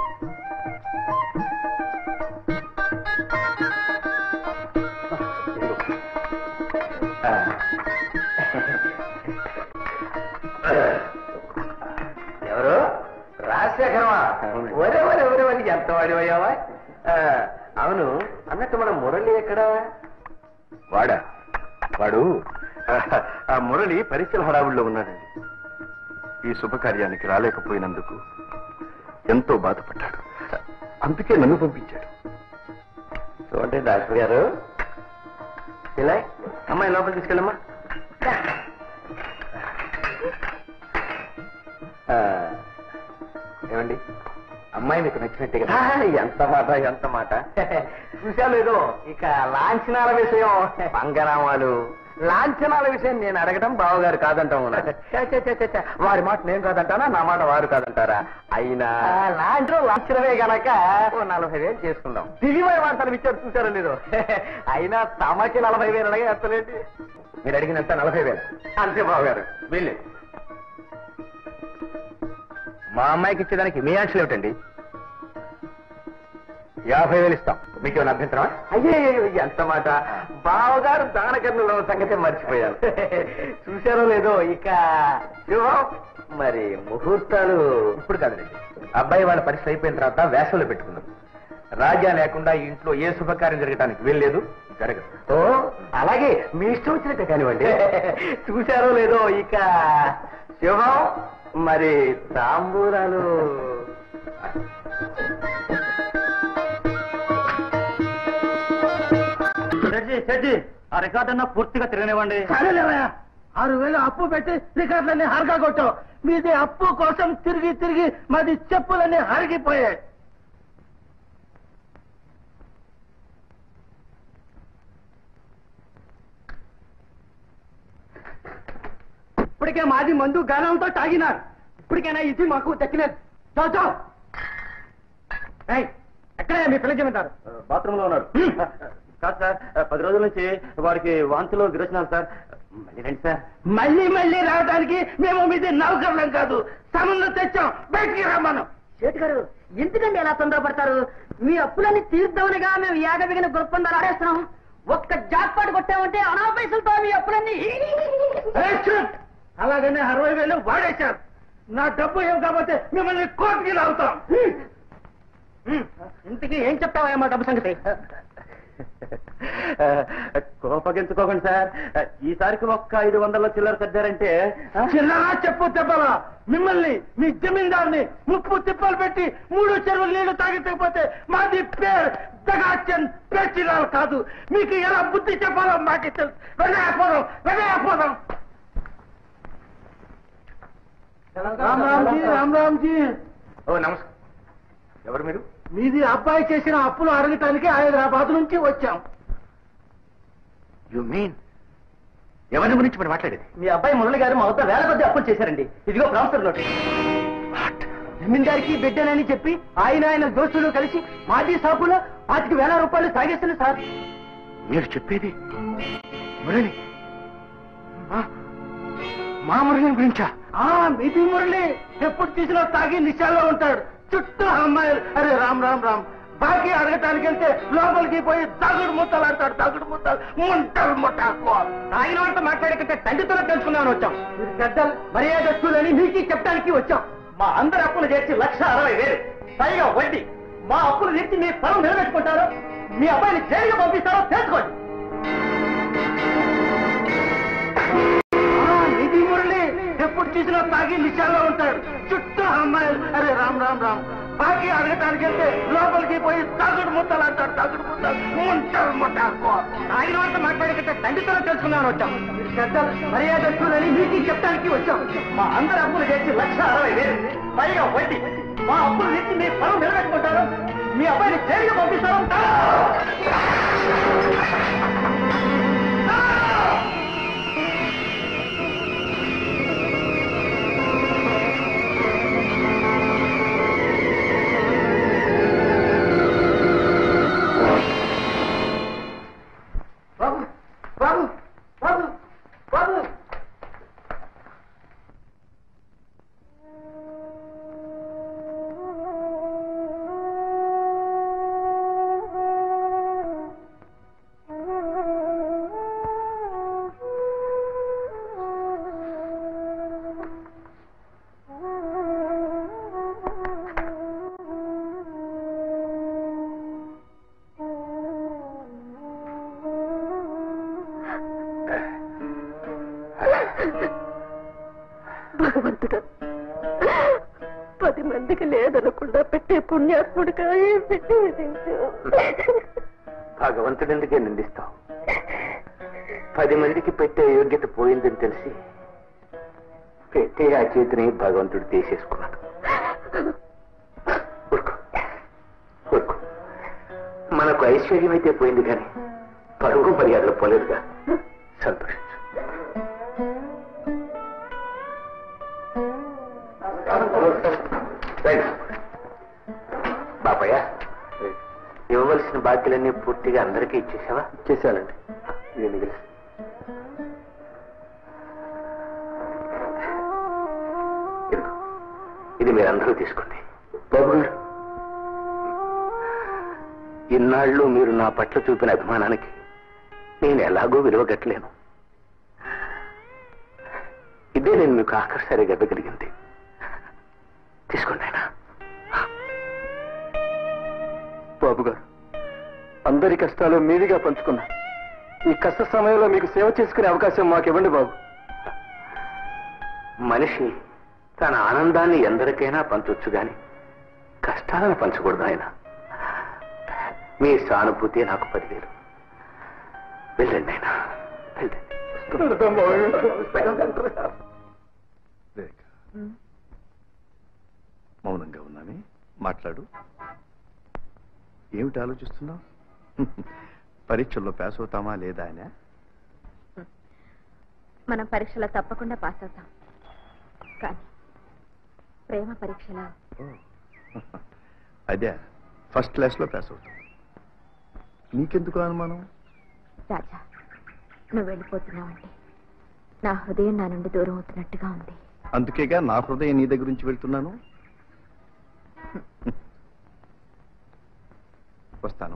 ఇదిగో. ఆ. ఎవరు రాజశేఖరమా ఒరే ఒరే ఒరే ఒరే ఎంత వాడివయ్యావా ఆ, అవును అన్నట్టు మన మురళి ఎక్కడ వాడా వాడు ఆ మురళి పరీక్షల హడావుల్లో ఉన్నాడండి ఈ శుభకార్యానికి రాలేకపోయినందుకు ఎంతో బాధపడ్డాడు అందుకే నన్ను పంపించాడు చూడండి డాక్టర్ గారు ఇలా అమ్మాయి లోపల తీసుకెళ్ళమ్మా ఆ, ఏమండి అమ్మాయి మీకు నచ్చినట్టే కదా ఎంత మాట ఎంత మాట చూశాను ఏదో ఇక లాంఛనాల విషయం పంగనామాలు లాంఛనాల విషయం నేను అడగటం బావగారు కాదంటాం ఛ, ఛ, ఛ, ఛ, ఛ. వారి మాట నేను కాదంటానా నా మాట వారు కాదంటారా అయినా లాంఛనం లాంఛనమే గనక ఓ నలభై వేలు చేసుకుందాం తెలివై వార్తలు ఇచ్చారు చూసారో లేదో అయినా తమకి నలభై వేలు అడగే ఎత్తలేండి మీరు అడిగినంత నలభై వేలు అంతే బావగారు వెళ్ళి మా అమ్మాయికి ఇచ్చేదానికి మీ ఆంక్షలు ఏమిటండి యాభై వేలు ఇస్తాం మీకు ఏమైనా అభ్యంతరమా అయ్యే ఎంత మాట బావగారు దానకర్ణలో సంగతి మర్చిపోయారు చూశారో లేదో ఇక శుభం మరి ముహూర్తాలు ఇప్పుడు కాదండి అబ్బాయి వాళ్ళ పరిస్థితి అయిపోయిన తర్వాత వేసవిలో పెట్టుకుందాం రాజా లేకుండా ఈ ఇంట్లో ఏ శుభకార్యం జరగడానికి వెళ్ళలేదు జరగదు ఓ అలాగే మీ ఇష్టం వచ్చినట్టే కానివ్వండి చూశారో లేదో ఇక శుభం మరి తాంబూరాలు చెడ్జీ చెడ్జీ ఆ రికార్డ్ అన్నా పూర్తిగా తిరగనివ్వండి ఆరు వేలు అప్పు పెట్టి రికార్డులన్నీ హరగా కొట్టావు మీది అప్పు కోసం తిరిగి తిరిగి మాది చెప్పులన్నీ హరిగిపోయాయి ఇప్పటికే మాది మందు గానంతో తాగినారు ఇప్పటికైనా ఇది మాకు దక్కినది చావు చావు ఏయ్, ఎక్కడే మీ పిల్లలు చెబుతారు బాత్రూమ్ లో ఉన్నారు కాదు సార్ పది రోజుల నుంచి వారికి వాంతులు విరోచనాలు సార్ మళ్ళీ రండి సార్ మళ్ళీ మళ్ళీ రావడానికి మేము మీది నౌకర్లం కాదు సమన్లు తెచ్చాం బయటికి రమ్మను చేతి గారు ఎందుకండి ఎలా తొందరపడతారు మీ అప్పులన్నీ తీర్దామనిగా మేము ఏగబిగిన గొప్పందాలు ఆడేస్తున్నాం ఒక్క జాక్పాటు కొట్టామంటే అనా పైసలతో మీ అప్పులన్నీ ఏయ్, చూప్. అలాగనే అరవై వేలు వాడేశారు నా డబ్బు ఏం కాకపోతే మిమ్మల్ని కోర్టుకి లాగుతాం ఇంతకీ ఏం చెప్తావా మా డబ్బు సంగతి కోపగించుకోకండి సార్ ఈసారికి ఒక్క ఐదు వందల చిల్లర తగ్గారంటే చిన్నరా చెప్పు తెప్పలా మిమ్మల్ని మీ జమీందార్ని ముప్పు తిప్పలు పెట్టి మూడు చెరువులు నీళ్లు తాగితే మాది పేరు దగాచన్ పేచిరాలు కాదు మీకు ఎలా బుద్ధి చెప్పాలో మాకే తెలుసు వెళ్ళకపోదాం వెళ్ళకపోదాం రామ్ రామ్జీ రామ్ రామ్జీ ఓ నమస్కారం ఎవరు మీరు మీది అబ్బాయి చేసిన అప్పులు అడగటానికి హైదరాబాద్ నుంచి వచ్చాం యు మీన్ ఎవరి గురించి మీరు మాట్లాడేది మీ అబ్బాయి మురళి గారు మా వద్ద వేల కొద్ది అప్పులు చేశారండి ఇదిగో ప్రామిసర్ నోట్ జమీందారికి బిడ్డనని చెప్పి ఆయన ఆయన దోస్తులు కలిసి మాజీ సాపులో పాతిక వేల రూపాయలు తాగేస్తున్నారు సార్ మీరు చెప్పేది మురళి మా- మా మురళి గురించా ఆ మిది మురళి ఎప్పుడు తీసినా తాగి నిశాలో ఉంటాడు చుట్టూ అమ్మాయిలు అరే రామ్ రామ్ రామ్ బాకీ అడగటానికి వెళ్తే లోపలికి పోయి తగుడు ముద్దలాడతాడు తగుడు ముద్దలు ముంటలు ముట్టాకు తాగిన వాళ్ళతో మాట్లాడకంటే తండ్రితోనే తెలుసుకుందామని వచ్చాం మీరు పెద్దలు మర్యాదస్తులని మీకు చెప్పడానికి వచ్చాం మా అందరి అప్పులు చేసి లక్ష అరవై వేలు పైగా వడ్డీ మా అప్పులు తీర్చి మీ స్థలం నిలబెట్టుకుంటారో మీ అబ్బాయిని జైలుగా పంపిస్తారో తెలుసుకోండి ఆ, నిధి మురళి ఎప్పుడు చూసినా తాగి నిశాల్లో ఉంటాడు చుట్టూ అమ్మాయిలు అరే రామ్ రామ్ రామ్ బాకీ అడగటానికి వెళ్తే లోపలికి పోయి తగుడు ముద్దలు అంటాడు తగుడు ముద్దలు ముంటలు ముట్టాకు తాగిన వాళ్ళతో మాట్లాడకంటే తండ్రితోనే తెలుసుకుందామని వచ్చాం మీరు పెద్దలు మర్యాదస్తులని మీకు చెప్పడానికి వచ్చాం మా అందరి అప్పులు చేసి లక్ష అరవై వేలు పైగా వడ్డీ మా అప్పులు తీర్చి మీ స్థలం నిలబెట్టుకుంటారో మీ అబ్బాయిని జైలుగా పంపిస్తారో బాబు బాబు బాబు బాబు భగవంతుడు పది మందికి లేదనకుండా పెట్టే పుణ్యాత్ముడిగా ఈ పెట్టి విధించు భగవంతుడు ఎందుకే నిందిస్తావు పది మందికి పెట్టే యోగ్యత పోయిందని తెలిసి పెట్టే ఆ చేతిని భగవంతుడు తీసేసుకున్నాడు ఊరుకో ఊరుకో మనకు ఐశ్వర్యం అయితే పోయింది కానీ పరుగు మర్యాదలు పోలేదుగా సంతోషించు రైట్. బాపయ్య ఇవ్వవలసిన బాకీలన్నీ పూర్తిగా అందరికీ ఇచ్చేసావా ఇచ్చేసానండి ఇది మిగిలి ఇదిగో. ఇది మీరందరూ తీసుకోండి బాబు గారు ఇన్నాళ్ళు మీరు నా పట్ల చూపిన అభిమానానికి నేను ఎలాగో విలువ కట్టలేను ఇదే నేను మీకు ఆఖరిసారిగా ఇవ్వగలిగింది తీసుకోండి ఆయన బాబు గారు అందరి కష్టాలు మీదిగా పంచుకున్నా ఈ కష్ట సమయంలో మీకు సేవ చేసుకునే అవకాశం మాకు ఇవ్వండి బాబు మనిషి తన ఆనందాన్ని ఎందరికైనా పంచొచ్చు గాని కష్టాలను పంచకూడదు ఆయన మీ సానుభూతి నాకు పదివేలు వెళ్ళండి ఆయన వెళ్ళండి రేఖ మౌనంగా ఉన్నానే మాట్లాడు ఏమిటి ఆలోచిస్తున్నావు పరీక్షల్లో పాస్ అవుతామా లేదా అనే మనం పరీక్షలో తప్పకుండా పాస్ అవుతాం కానీ ప్రేమ పరీక్షలో అదే ఫస్ట్ క్లాస్లో పాస్ అవుతాం నీకెందుకు అనుమానం రాజా నువ్వు వెళ్ళిపోతున్నావంటే నా హృదయం నా నుండి దూరం అవుతున్నట్టుగా ఉంది అందుకేగా నా హృదయం నీ దగ్గర నుంచి వెళ్తున్నాను వస్తాను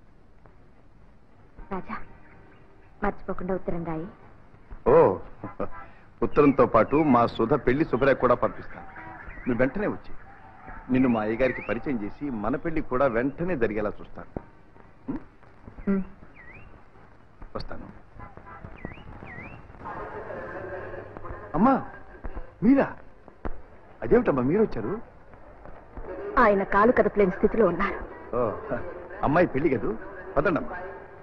రాజా మర్చిపోకుండా ఉత్తరం రాయి ఓ ఉత్తరంతో పాటు మా సుధ పెళ్లి శుభ్రేఖ కూడా పంపిస్తాను నువ్వు వెంటనే వచ్చి నిన్ను మా అయ్యగారికి పరిచయం చేసి మన పెళ్లి కూడా వెంటనే జరిగేలా చూస్తాను ఉమ్. వస్తాను అమ్మా మీరా అదేమిటమ్మా మీరు వచ్చారు ఆయన కాలు కదపలేని స్థితిలో ఉన్నారు ఓ అమ్మాయి పెళ్లి కదూ పదండమ్మా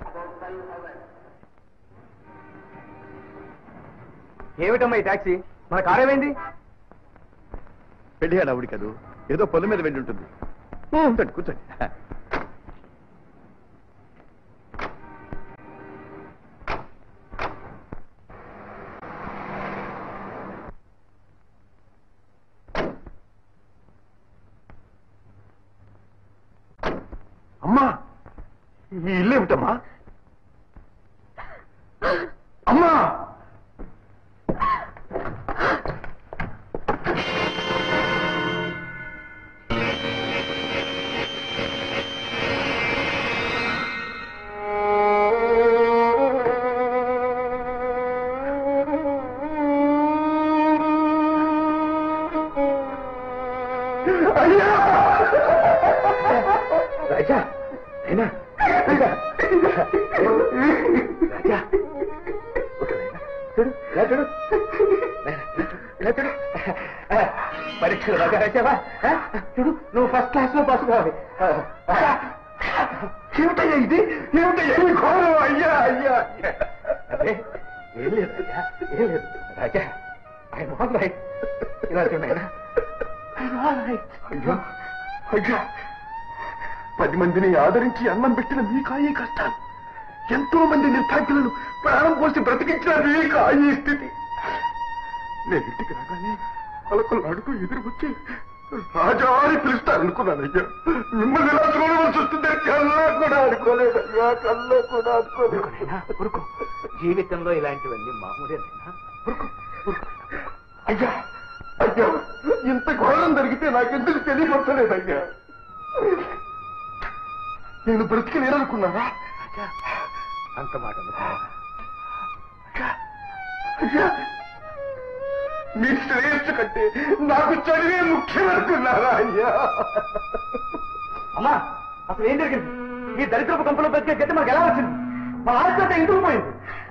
ఏమిటమ్మా ఈ టాక్సీ మన కారు ఏమైంది పెళ్లి హడావుడి కదూ ఏదో పొలం మీద వెళ్ళి ఉంటుంది కూర్చోండి కూర్చోండి అమ్మా ఈ ఇల్లు ఏమిటమ్మా అమ్మా అయ్యా రాజా అయినా రాజా రాజా ఓకే నాయనా. చూడు ఇలా చూడు నాయనా, ఇలా చూడు ఆ, పరీక్షలు బాగా రాసావా ఆ? చూడు నువ్వు ఫస్ట్ క్లాస్ లో పాస్ కావాలి ఆ, ఆ. ఏమిటయ్యా ఇది ఏమిటయ్యా ఈ ఘోరం అయ్యా అయ్యా అదే, ఏం లేదు రాజా ఏం లేదు రాజా ఆయన ఆల్ రైట్ ఇలా చూడైనా ఆల్ రైట్ అయ్యా అయ్యా పది మందిని ఆదరించి అన్నం పెట్టిన మీకా ఈ కష్టాలు ఎంతో మంది నిర్భాగ్యులను ప్రాణం పోసి బ్రతికించిన మీకా ఈ స్థితి నేను ఇంటికి రాగానే పలకలు అడుగు ఎదురు వచ్చి రాజా అని పిలుస్తారనుకున్నానయ్యా మిమ్మల్ని ఇలా చూడవలసి వస్తుందే కల్లా కూడా అనుకోలేదయ్యా కల్లా కూడా అనుకోలేదు నాయనా, ఊరుకో జీవితంలో ఇలాంటివన్నీ మామూలేనైనా ఊరుకో ఊరుకో అయ్యా అయ్యా ఇంత ఘోరం జరిగితే నాకెందుకు తెలియపరచలేదయ్యా నేను బ్రతికి లేదనుకున్నారా రాజా, అంత మాట అనుకోవా? అయ్యా మీ శ్రేయస్సు కంటే నాకు చదివే ముఖ్యం అనుకున్నారా అయ్యా అమ్మా అసలు ఏం జరిగింది ఈ దరిద్రపు కంపలో బతికే గట్టి మాకు ఎలా వచ్చింది మా ఆస్తి ఎందుకు పోయింది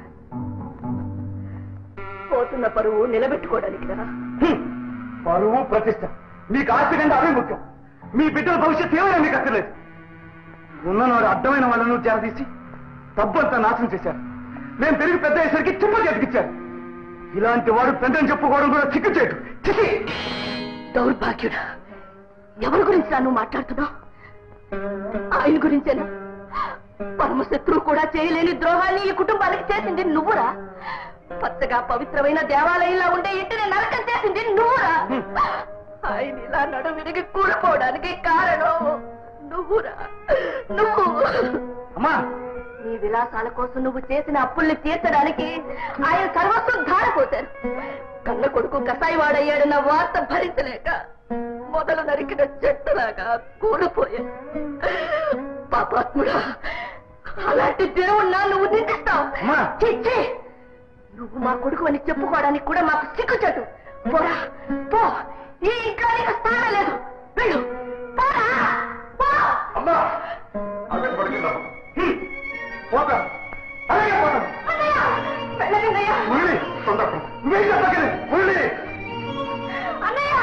పోతున్న పరువు నిలబెట్టుకోవడానికి కదా హ్మ్. పరువు ప్రతిష్ట మీకు ఆస్తి కంటే అవే ముఖ్యం మీ బిడ్డల భవిష్యత్తు ఏమైనా మీకు అక్కర్లేదు ఉన్ననాడు అడ్డమైన వాళ్ళను చేరదీసి డబ్బంతా నాశనం చేశారు నేను తిరిగి పెద్ద అయ్యేసరికి చిమ్మ చేతికిచ్చారు ఇలాంటి వాడు పెద్దని చెప్పుకోవడం కూడా చిక్కు చేయటు చిసి దౌర్భాగ్యుడా ఎవరి గురించి నువ్వు మాట్లాడుతున్నావు ఆయన గురించేనా పరమ శత్రువు కూడా చేయలేని ద్రోహాన్ని ఈ కుటుంబానికి చేసింది నువ్వురా పచ్చగా పవిత్రమైన దేవాలయంలో ఉండే ఇంటిని నరకం చేసింది నువ్వురా ఆయన ఇలా నడు విరిగి కూలిపోవడానికి కారణం నువ్వురా నువ్వు అమ్మా నీ విలాసాల కోసం నువ్వు చేసిన అప్పుల్ని తీర్చడానికి ఆయన సర్వస్వం ధారపోశారు కన్న కొడుకు కసాయి వాడయ్యాడన్న వార్త భరించలేక మొదలు నరికిన చెట్టులాగా కూలిపోయాడు పాపాత్ముడా అలాంటి దేవుణ్ణా నువ్వు నిందిస్తావు అమ్మా! చిచ్చి నువ్వు మా కొడుకు అని చెప్పుకోవడానికి కూడా మాకు సిగ్గుచట్టు పోరా పో ఈ ఇంట్లో నీకు స్థానం లేదు వెళ్ళు పోరా పో అమ్మా అదే పడుకుందాం పోతా అలాగే పోతాం అన్నయ్య వెళ్ళకండయ్యా మురళి తొందర నువ్వేం చెప్పగలి మురళి అన్నయ్య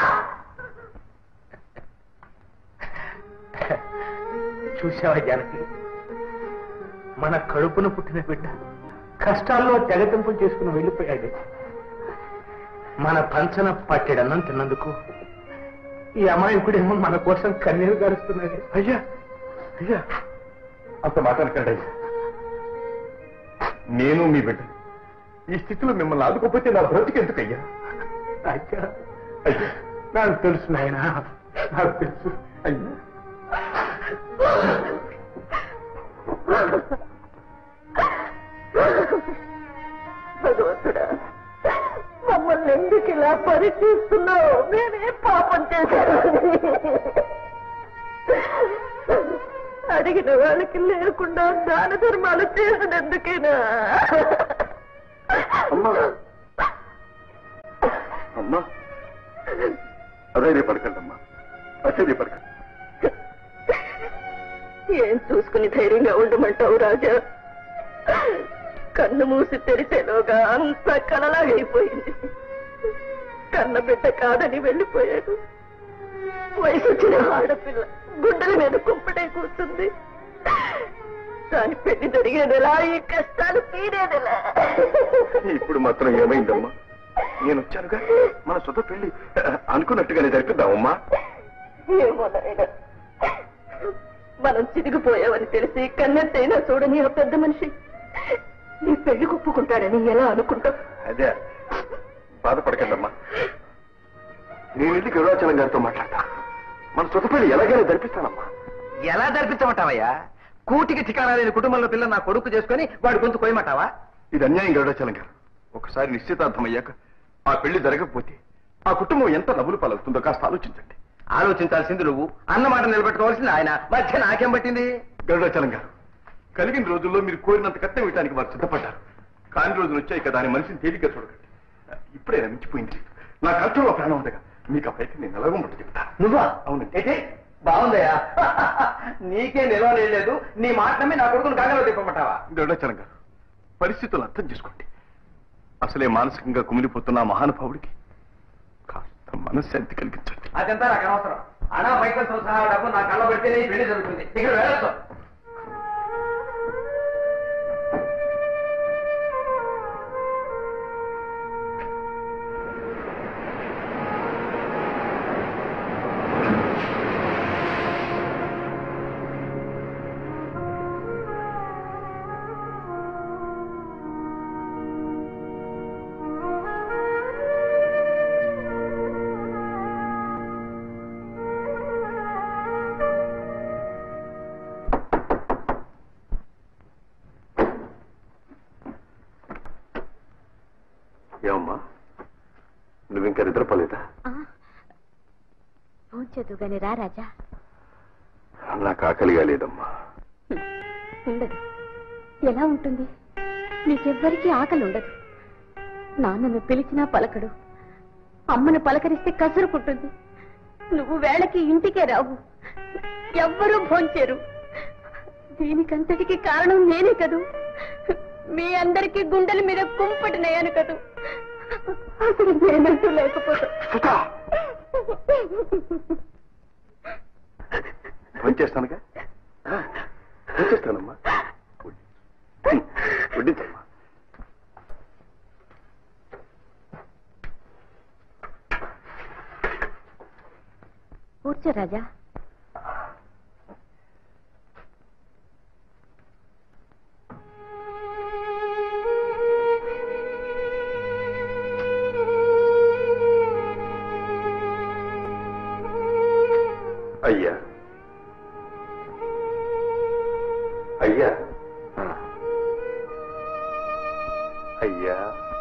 చూసావా జానకి మన కడుపున పుట్టిన బిడ్డ కష్టాల్లో తెగతింపులు చేసుకుని వెళ్ళిపోయాడు మన పంచన పట్టెడన్నం తిన్నందుకు ఈ అమాయకుడేమో మన కోసం కన్నీరు గారుస్తున్నాడు అయ్యా అయ్యా అంత మాట అనకండి అయ్యా నేను మీ బిడ్డ ఈ స్థితిలో మిమ్మల్ని ఆదుకోకపోతే నా బ్రతికి ఎందుకయ్యా అయ్యా అయ్యా నాకు తెలుసు నాయన నాకు తెలుసు అయ్యా భగవంతుడా మమ్మల్ని ఎందుకు ఇలా పరీక్షిస్తున్నావు మేమే పాపం చేశారు అడిగిన వాళ్ళకి లేకుండా దాన ధర్మాలు చేసినందుకేనా అమ్మా అమ్మా అదే పడకండి అమ్మా అదే పడకండి ఏం చూసుకుని ధైర్యంగా ఉండమంటావు రాజా కన్ను మూసి తెరిచేలోగా అంత కలలాగైపోయింది కన్న బిడ్డ కాదని వెళ్ళిపోయాడు వయసు వచ్చిన ఆడపిల్ల గుండెల మీద కుంపటే కూర్చుంది దాని పెళ్లి జరిగేదెలా ఈ కష్టాలు తీరేదెలా ఇప్పుడు మాత్రం ఏమైందమ్మా నేను వచ్చానుగా మన సొంత పెళ్లి అనుకున్నట్టుగానే జరిపిద్దామమ్మా ఏమో నాయనా మనం చిరిగిపోయావని తెలిసి కన్నెత్తైనా చూడని ఆ పెద్ద మనిషి నీ పెళ్లి ఒప్పుకుంటాడని ఎలా అనుకుంటావు అదే బాధపడకండమ్మా నేను వెళ్ళి గరుడాచలం గారితో మాట్లాడతా మన సొంత పెళ్లి ఎలాగైనా జరిపిస్తానమ్మా ఎలా జరిపించమంటావయ్యా కూటికి ఠికానా లేని కుటుంబంలో పిల్ల నా కొడుకు చేసుకొని వాడి గొంతు కోయమంటావా ఇది అన్యాయం గరుడాచలం గారు ఒకసారి నిశ్చితార్థం అయ్యాక ఆ పెళ్లి జరగకపోతే ఆ కుటుంబం ఎంత నవ్వులు పాలవుతుందో కాస్త ఆలోచించండి ఆలోచించాల్సింది నువ్వు అన్నమాట నిలబెట్టుకోవాల్సింది ఆయన మధ్య నాకేం పట్టింది గరుడాచలం గారు కలిగిన రోజుల్లో మీరు కోరినంత కట్టం ఇవ్వడానికి వారు సిద్ధపడ్డారు కాని రోజులు వచ్చాయి కదా అని మనిషిని తేలిగ్గా చూడకండి ఇప్పుడే మించిపోయింది నా కష్టంలో ప్రాణం ఉండగా మీకు ఆ పైకి నేను ఎలాగో ముట్ట చెప్తా నువ్వా అవునండి ఏంటి బాగుందయ్యా నీకే నిలవ లేదు నీ మాట నమ్మి నా కొడుకును కాగలో తిప్పమంటావా గరుడాచలం గారు పరిస్థితులు అర్థం చేసుకోండి అసలే మానసికంగా కుమిలిపోతున్న ఆ మహానుభావుడికి కాస్త మనశ్శాంతి కలిగించండి అదంతా నాకు అనవసరం అనా పైసలతో సహా డబ్బు నా కళ్ళ పెడితేనే ఈ పెళ్లి జరుగుతుంది ఇక్కడ వెళ్ళొచ్చు ఏమమ్మా నువ్వు ఇంకా నిద్రపోలేదా భోంచదు గాని రా రాజా నాకు ఆకలిగా లేదమ్మా ఉండదు ఎలా ఉంటుంది నీకెవ్వరికీ ఆకలి ఉండదు నాన్నను పిలిచినా పలకడు అమ్మను పలకరిస్తే కసురుకుంటుంది నువ్వు వేళకి ఇంటికే రావు ఎవ్వరూ భోంచేరు దీనికంతటికి కారణం నేనే కదూ మీ అందరికీ గుండెల మీద కుంపటినయ్యాను కదూ అసలు నేనంటూ లేకపోతే పనిచేస్తానుగా పనిచేస్తానమ్మా వడ్డించమ్మా కూర్చో రాజా అయ్యా అయ్యా అయ్యా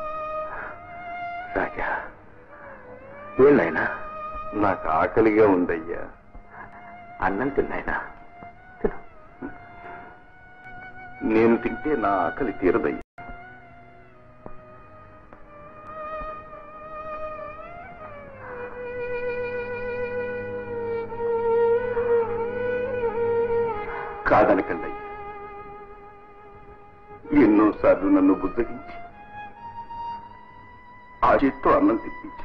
రాజా ఏనాయనా నాకు ఆకలిగా ఉందయ్యా అన్నం తిన్నాయనా నేను తింటే నా ఆకలి తీరదయ్యా కాదనకండి అయ్యా ఎన్నోసార్లు నన్ను బుద్ధగించి ఆ చేత్తో అన్నం తిప్పించారు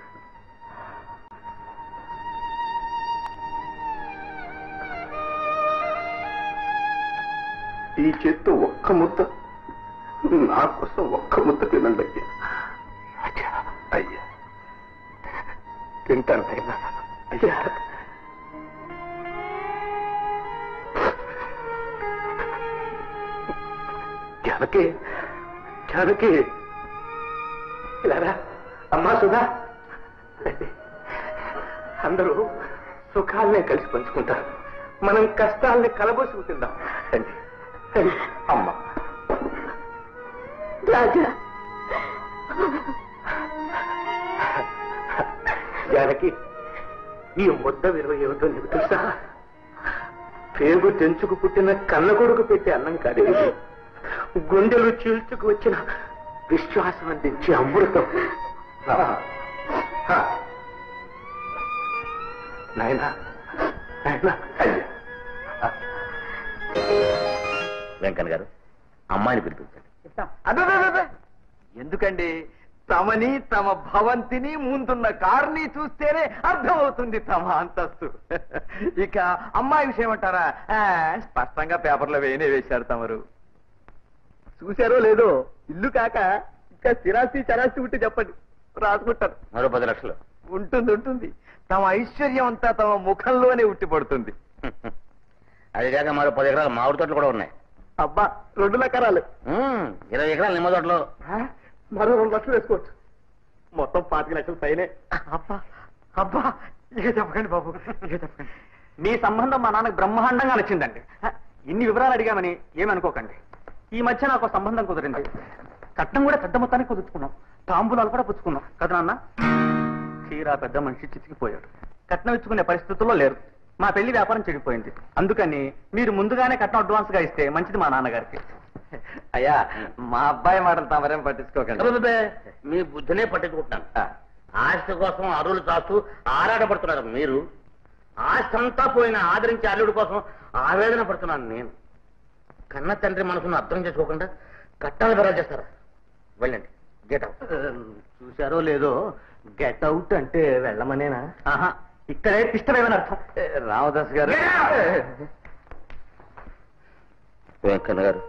ఈ చేత్తో ఒక్క ముద్ద నా కోసం ఒక్క ముద్ద తినండి అయ్యా అయ్యా తింటాను నాయనా అయ్యా జానకి జానకి ఇలారా అమ్మా సుధా రండి. అందరూ సుఖాలనే కలిసి పంచుకుంటారు మనం కష్టాల్ని కలబోసుకు తిందాం రండి రండి. అమ్మా రాజా జానకి ఈ ముద్ద విలువ ఏమిటో నీకు తెలుసా పేగు తెంచుకు పుట్టిన కన్న కొడుకు పెట్టే అన్నం కాదు ఇది. గుండెలు చీల్చుకు వచ్చిన విశ్వాసం అందించే అమృతం నాయనా నాయనా అయ్యా వెంకన్న గారు అమ్మాయిని పిలిపించండి అబ్బబ్బబ్బబ్బ! ఎందుకండి తమని తమ భవంతిని ముందున్న కార్ని చూస్తేనే అర్థమవుతుంది తమ అంతస్తు ఇక అమ్మాయి విషయం అంటారా ఆ, స్పష్టంగా పేపర్లో వేయనే వేశారు తమరు చూశారో లేదో ఇల్లు కాక ఇంకా స్థిరాస్తి చరాస్తి ఉంటే చెప్పండి రాసుకుంటారు మరో పది లక్షలు ఉంటుంది ఉంటుంది తమ ఐశ్వర్యం అంతా తమ ముఖంలోనే ఉట్టిపడుతుంది అది కాక మరో పది ఎకరాలు మామిడి తోటలు కూడా ఉన్నాయి అబ్బా రెండు లెక్కరాలు ఉమ్, ఇరవై ఎకరాలు నిమ్మ తోటలు మరో రెండు లక్షలు వేసుకోవచ్చు మొత్తం పాతిక లక్షలు పైనే అబ్బా అబ్బా ఇక చెప్పకండి బాబు ఇక చెప్పకండి మీ సంబంధం మా నాన్నకు బ్రహ్మాండంగా నచ్చిందండి ఇన్ని వివరాలు అడిగామని ఏమనుకోకండి ఈ మధ్య నాకు ఒక సంబంధం కుదిరింది కట్నం కూడా పెద్ద మొత్తానికి కుదుర్చుకున్నాం తాంబూలాలు కూడా పుచ్చుకున్నాం కదా నాన్న తీరా పెద్ద మనిషి చితికిపోయాడు కట్నం ఇచ్చుకునే పరిస్థితుల్లో లేరు మా పెళ్లి వ్యాపారం చెడిపోయింది అందుకని మీరు ముందుగానే కట్నం అడ్వాన్స్ గా ఇస్తే మంచిది మా నాన్నగారికి అయ్యా మా అబ్బాయి మాటలు తమరేం పట్టించుకోకండి అబ్బబ్బబ్బే, మీ బుద్ధినే పట్టించుకుంటున్నాను ఆ, ఆస్తి కోసం అరువులు చాస్తూ ఆరాటపడుతున్నారు మీరు ఆస్తి అంతా పోయిన ఆదరించి అల్లుడి కోసం ఆవేదన పడుతున్నాను నేను కన్న తండ్రి మనసును అర్థం చేసుకోకుండా కట్టాలు బెరా చేస్తారా వెళ్ళండి గెట్ అవుట్ చూశారో లేదో గెట్ అవుట్ అంటే వెళ్ళమనేనా ఆహా ఇక్కడే పిష్టమేమని అర్థం రామదాస్ గారు వెంకన్న గారు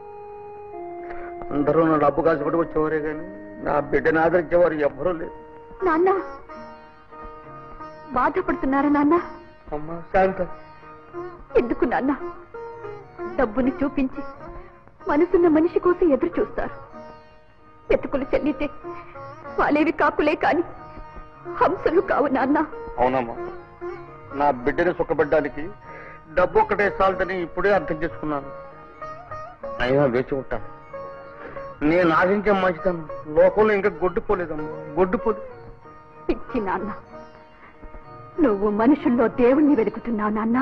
అందరూ నా డబ్బు కాసుపడి వచ్చేవారే కానీ నా బిడ్డను ఆదరించేవారు ఎవ్వరూ లేరు నాన్న బాధపడుతున్నారా నాన్న అమ్మా శాంత ఎందుకు నాన్న డబ్బుని చూపించి మనసున్న మనిషి కోసం ఎదురు చూస్తారు వెతుకులు చెల్లితే వాళ్ళేవి కాకులే కాని హంసలు కావు నాన్న అవునమ్మా నా బిడ్డని సుఖపడ్డానికి డబ్బు ఒక్కటే చాలదని ఇప్పుడే అర్థం చేసుకున్నాను అయినా వేచి ఉంటాను నేను ఆశించే మంచిదమ్మా లోకంలో ఇంకా గొడ్డుపోలేదమ్మా గొడ్డుపోలేదు పిచ్చి నాన్న నువ్వు మనుషుల్లో దేవుణ్ణి వెతుకుతున్నావు నాన్న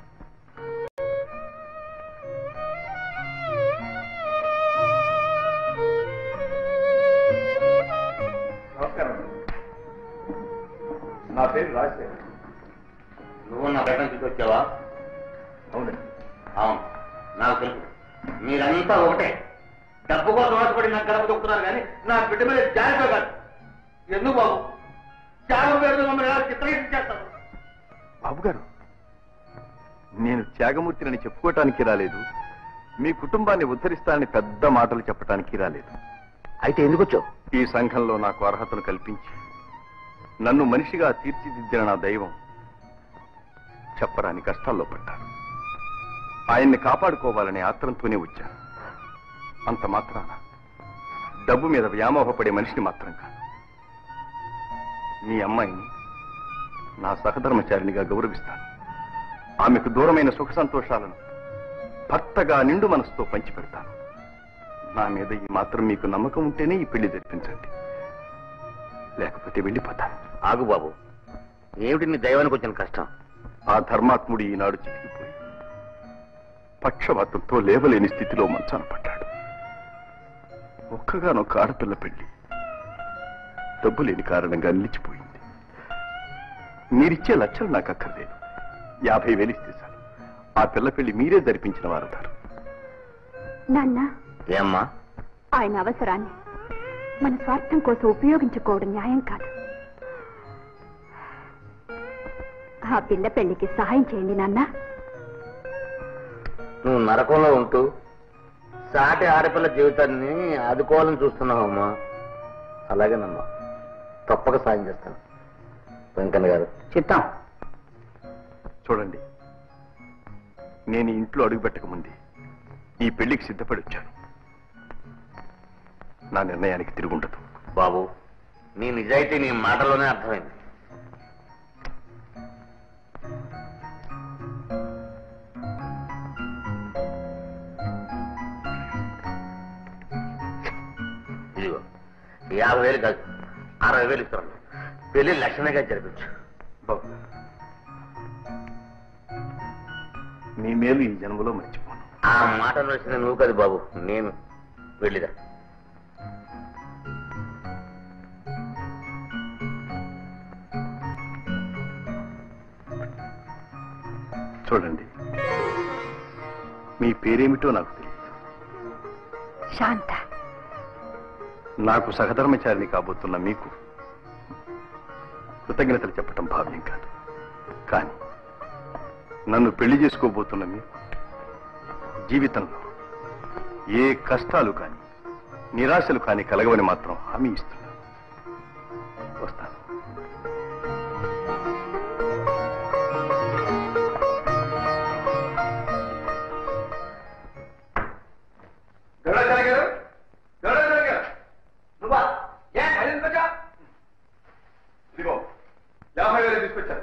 నమస్కారం నా పేరు రాజశేఖర్ నువ్వు నా బిడ్డను తీసుకొచ్చావా అవునండి అవును నాకు తెలుసు మీరంతా ఒకటే డబ్బు కోసం ఆశపడి నాకు గడప దొక్కుతున్నారు కానీ నా బిడ్డ మీద జాగ్రత్త కాదు ఎందుకు బాబు త్యాగం పేరుతో మమ్మల్ని ఎలా చిత్రహింస చేస్తారు బాబు గారు నేను త్యాగమూర్తిని చెప్పుకోవటానికి రాలేదు మీ కుటుంబాన్ని ఉద్ధరిస్తానని పెద్ద మాటలు చెప్పటానికి రాలేదు అయితే ఎందుకు వచ్చావు ఈ సంఘంలో నాకు అర్హతను కల్పించి నన్ను మనిషిగా తీర్చిదిద్దిన నా దైవం చెప్పరాని కష్టాల్లో పడ్డారు ఆయన్ని కాపాడుకోవాలనే ఆత్రంతోనే వచ్చాను అంత మాత్రాన డబ్బు మీద వ్యామోహపడే మనిషిని మాత్రం కాదు మీ అమ్మాయిని నా సహధర్మచారినిగా గౌరవిస్తాను ఆమెకు దూరమైన సుఖ సంతోషాలను భర్తగా నిండు మనసుతో పంచిపెడతాను నా మీద ఈ మాత్రం మీకు నమ్మకం ఉంటేనే ఈ పెళ్లి జరిపించండి లేకపోతే వెళ్ళిపోతాను ఆగు బాబు ఏమిటి నీ దైవానికి వచ్చిన కష్టం ఆ ధర్మాత్ముడు ఈనాడు చితికిపోయి పక్షవాతంతో లేవలేని స్థితిలో మంచాన పడ్డాడు ఒక్కగానొక్క ఆడపిల్ల పెళ్లి డబ్బు లేని కారణంగా నిలిచిపోయింది మీరిచ్చే లక్షలు నాకు అక్కర్లేదు యాభై వేలు ఇస్తే చాలు ఆ పిల్ల పెళ్లి మీరే జరిపించిన వారవుతారు నాన్న ఏమ్మా ఆయన అవసరాన్ని మన స్వార్థం కోసం ఉపయోగించుకోవడం న్యాయం కాదు ఆ పిల్ల పెళ్లికి సహాయం చేయండి నాన్న నువ్వు నరకంలో ఉంటూ సాటి ఆడపిల్ల జీవితాన్ని ఆదుకోవాలని చూస్తున్నావమ్మా అలాగేనమ్మా తప్పక సాయం చేస్తాను వెంకన్న గారు చిత్తం చూడండి నేను ఈ ఇంట్లో అడుగుపెట్టక ముందే ఈ పెళ్లికి సిద్ధపడి వచ్చాను నా నిర్ణయానికి తిరుగుండదు బాబు నీ నిజాయితీ నీ మాటలోనే అర్థమైంది ఇదిగో యాభై వేలు కాదు అరవై వేలు ఇస్తాను పెళ్లి లక్షణంగా జరిపించు బాబు మీ మేలు ఈ జన్మలో మర్చిపోను ఆ మాటలు వచ్చిన నువ్వు కాదు బాబు నేను వెళ్ళిదా చూడండి మీ పేరేమిటో నాకు తెలియదు శాంత నాకు సహధర్మచారిని కాబోతున్న మీకు కృతజ్ఞతలు చెప్పటం భావ్యం కాదు కానీ నన్ను పెళ్లి చేసుకోబోతున్న మీకు జీవితంలో ఏ కష్టాలు కానీ నిరాశలు కానీ కలగవని మాత్రం హామీ ఇస్తున్నాను వస్తాను ఇదిగో యాభై వేలు తీసుకొచ్చాను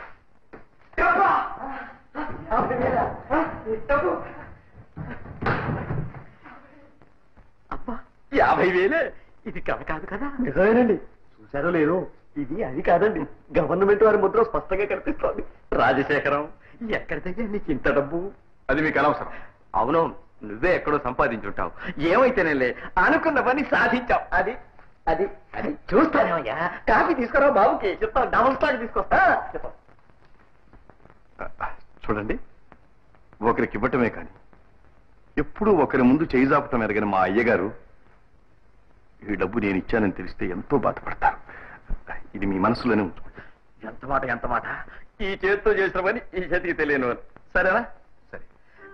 అబ్బా యాభై వేలే ఇది కథ కాదు కదా నిజమేనండి చూశారో లేదో ఇది అది కాదండి గవర్నమెంట్ వారి ముద్ర స్పష్టంగా కనిపిస్తోంది రాజశేఖరం ఎక్కడిదయ్యా నీకు ఇంత డబ్బు అది మీకు అనవసరం అవును నువ్వే ఎక్కడో సంపాదించుంటావు ఏమైతేనేలే అనుకున్న పని సాధించావు అది అది అది చూస్తానేమయ్యా కాఫీ తీసుకురా బాబుకి చెప్తాను డబుల్ స్టాక్ తీసుకొస్తా చెప్తాను చూడండి ఒకరికి ఇవ్వటమే కానీ ఎప్పుడూ ఒకరి ముందు చేయి జాపటం ఎరగని మా అయ్యగారు ఈ డబ్బు నేను ఇచ్చానని తెలిస్తే ఎంతో బాధపడతారు ఇది మీ మనసులోనే ఉంటుంది ఎంత మాట ఎంత మాట ఈ చేతితో చేసిన పని ఈ చేతికి తెలియను అని సరేనా సరే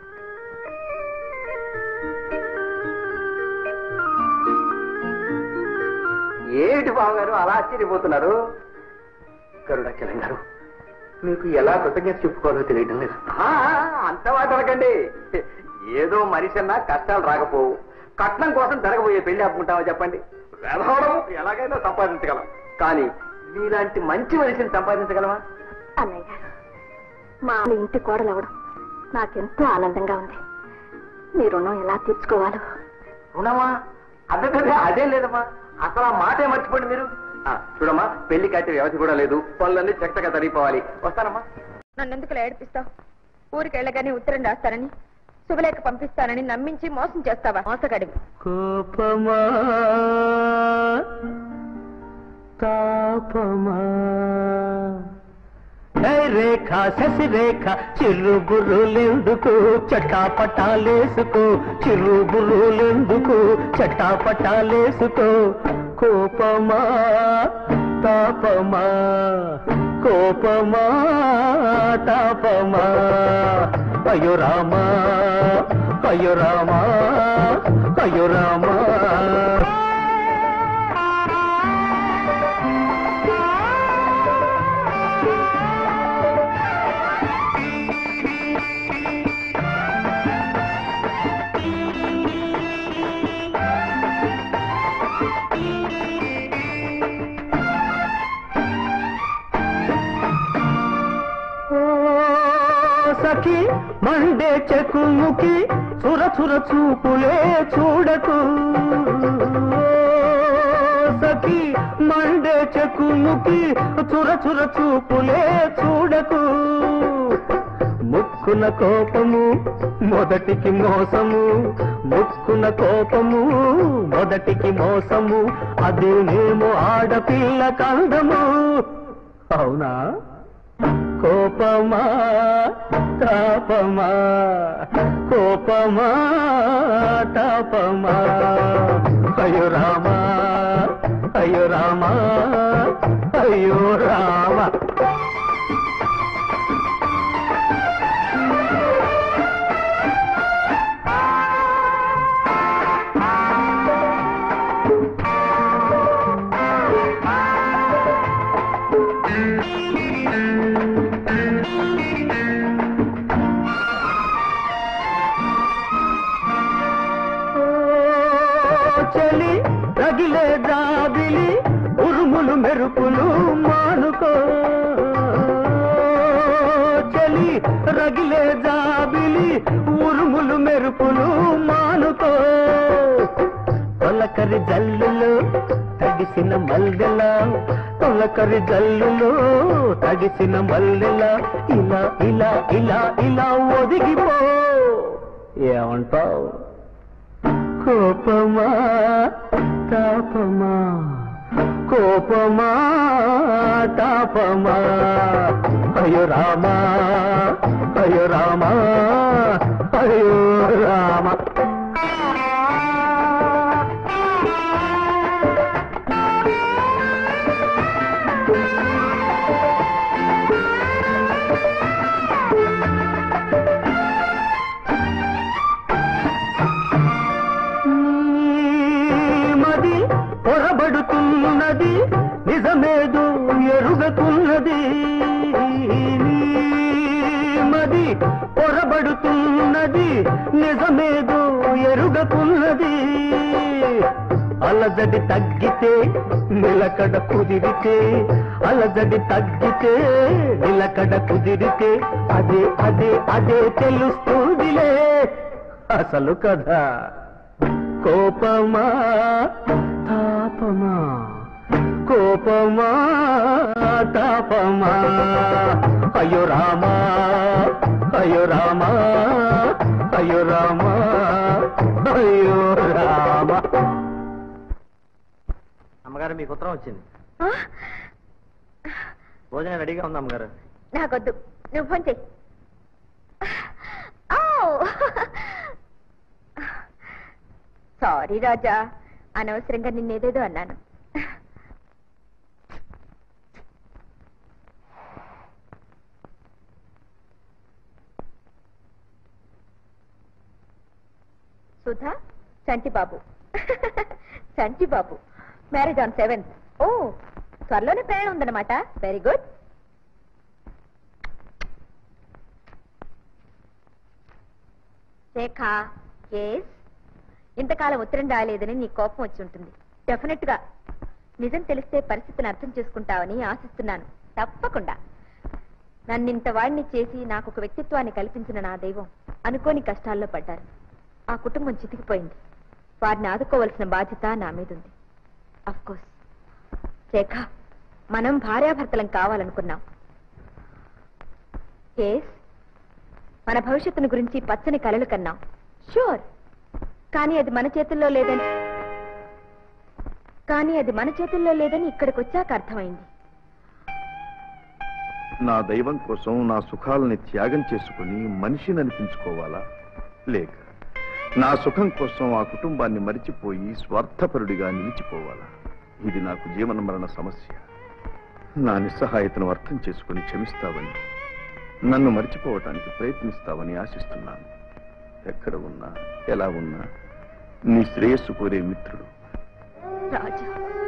ఏమిటి బావగారు అలా ఆశ్చర్యపోతున్నారు గరుడాచలం గారు మీకు ఎలా కృతజ్ఞత చెప్పుకోవాలో తెలియడం లేదు ఆ, అంత మాట అనకండి ఏదో మనిషన్నా కష్టాలు రాకపోవు కట్నం కోసం జరగబోయే పెళ్లి ఆపుకుంటామో చెప్పండి వెధవడం ఎలాగైనా సంపాదించగలం కానీ మీలాంటి మంచి మనిషిని సంపాదించగలమా అన్నయ్య గారు మా ఆమె ఇంటి కోడలు అవడం నాకెంతో ఆనందంగా ఉంది మీ రుణం ఎలా తీర్చుకోవాలో రుణమా అదే అదే లేదమ్మా అసలు ఆ మాటే మర్చిపోండి మీరు ఆ, చూడమ్మా పెళ్లి కట్టే వ్యవధి కూడా లేదు పనులన్నీ చక్కగా జరిగిపోవాలి వస్తానమ్మా నన్ను ఎందుకు ఏడిపిస్తావు ఊరికి వెళ్ళగానే ఉత్తరం రాస్తానని శుభలేఖ పంపిస్తానని నమ్మించి మోసం చేస్తావా మోసగడివి కోపమా తాపమా ఏ రేఖ శశి రేఖ చిరుబురులెందుకు చటాపటాలేసుకో చిరుబురులెందుకు చటాపటాలేసుకో కోపమా తాపమా కోపమా తాపమా అయ్యో రామా అయ్యో రామా అయ్యో రామా ఓ సఖి మండే చెకుముకి చుర చుర చూపులే చూడకు ఓ సఖి మండే చెకుముకి చుర చుర చూపులే చూడకు ముక్కున కోపము మొదటికి మోసము ముక్కున కోపము మొదటికి మోసము అదేనేమో ఆడపిల్ల కందము అవునా కోపమా తాపమా కోపమా తాపమా అయ్యో రామా అయ్యో రామా అయ్యో రామా ఓ చలి రగిలే జాబిలి ఉరుములు మెరుపులు మానుకో చలి రగిలే జాబిలి ఉరుములు మెరుపులు మానుకో తొలకరి జల్లులో తడిసిన మల్లెల తొలకరి జల్లులో తడిసిన మల్లెల ఇలా ఇలా ఇలా ఇలా ఒదిగిపో ఏమంటావు కోపమా తాపమా కోపమా తాపమా అయ్యో రామా అయ్యో రామా అయ్యో రామా మది పొరబడుతున్నది నిజమేదో ఎరుగతున్నది మది పొరబడుతున్నది నిజమేదో ఎరుగతున్నది అలజడి తగ్గితే నిలకడ కుదిరితే అలజడి తగ్గితే నిలకడ కుదిరితే అదే అదే అదే తెలుస్తుందిలే అసలు కదా కోపమా తాపమా కోపమా తాపమా అయ్యో రామా అయ్యో రామా అయ్యో రామా అయ్యో రామా అమ్మగారు మీకు ఉత్తరం వచ్చింది భోజనం రెడీగా ఉంది అమ్మగారు నాకొద్దు నువ్వు ఫోన్ చెయ్యి సారీ రాజా అనవసరంగా నిన్నేదేదో అన్నాను Sudha Chanti Babu Chanti Babu marriage on seventh ఓ త్వరలోనే ప్రయాణం ఉందన్నమాట వెరీ గుడ్ రేఖ ఎస్ ఇంతకాలం ఉత్తరం రాలేదని నీ కోపం వచ్చి ఉంటుంది డెఫినెట్ గా నిజం తెలిస్తే పరిస్థితిని అర్థం చేసుకుంటావని ఆశిస్తున్నాను తప్పకుండా నన్నింత వాడిని చేసి నాకు ఒక వ్యక్తిత్వాన్ని కల్పించిన నా దైవం అనుకోని కష్టాల్లో పడ్డారు ఆ కుటుంబం చితికిపోయింది వారిని ఆదుకోవలసిన బాధ్యత నా మీద ఉంది కోర్స్ రేఖ మనం భార్యాభర్తలం కావాలనుకున్నాం ఎస్ మన భవిష్యత్తును గురించి పచ్చని కలలు కన్నాం షూర్ కానీ అది మన చేతుల్లో లేదని కానీ అది మన చేతుల్లో లేదని ఇక్కడికి వచ్చాక అర్థమైంది నా దైవం కోసం నా సుఖాలని త్యాగం చేసుకుని మనిషిని అనిపించుకోవాలా లేక నా సుఖం కోసం ఆ కుటుంబాన్ని మరిచిపోయి స్వార్థపరుడిగా నిలిచిపోవాలా ఇది నాకు జీవన మరణ సమస్య నా నిస్సహాయతను అర్థం చేసుకుని క్షమిస్తావని నన్ను మరిచిపోవటానికి ప్రయత్నిస్తావని ఆశిస్తున్నాను ఎక్కడ ఉన్నా ఎలా ఉన్నా నీ శ్రేయస్సు కోరే మిత్రుడు రాజా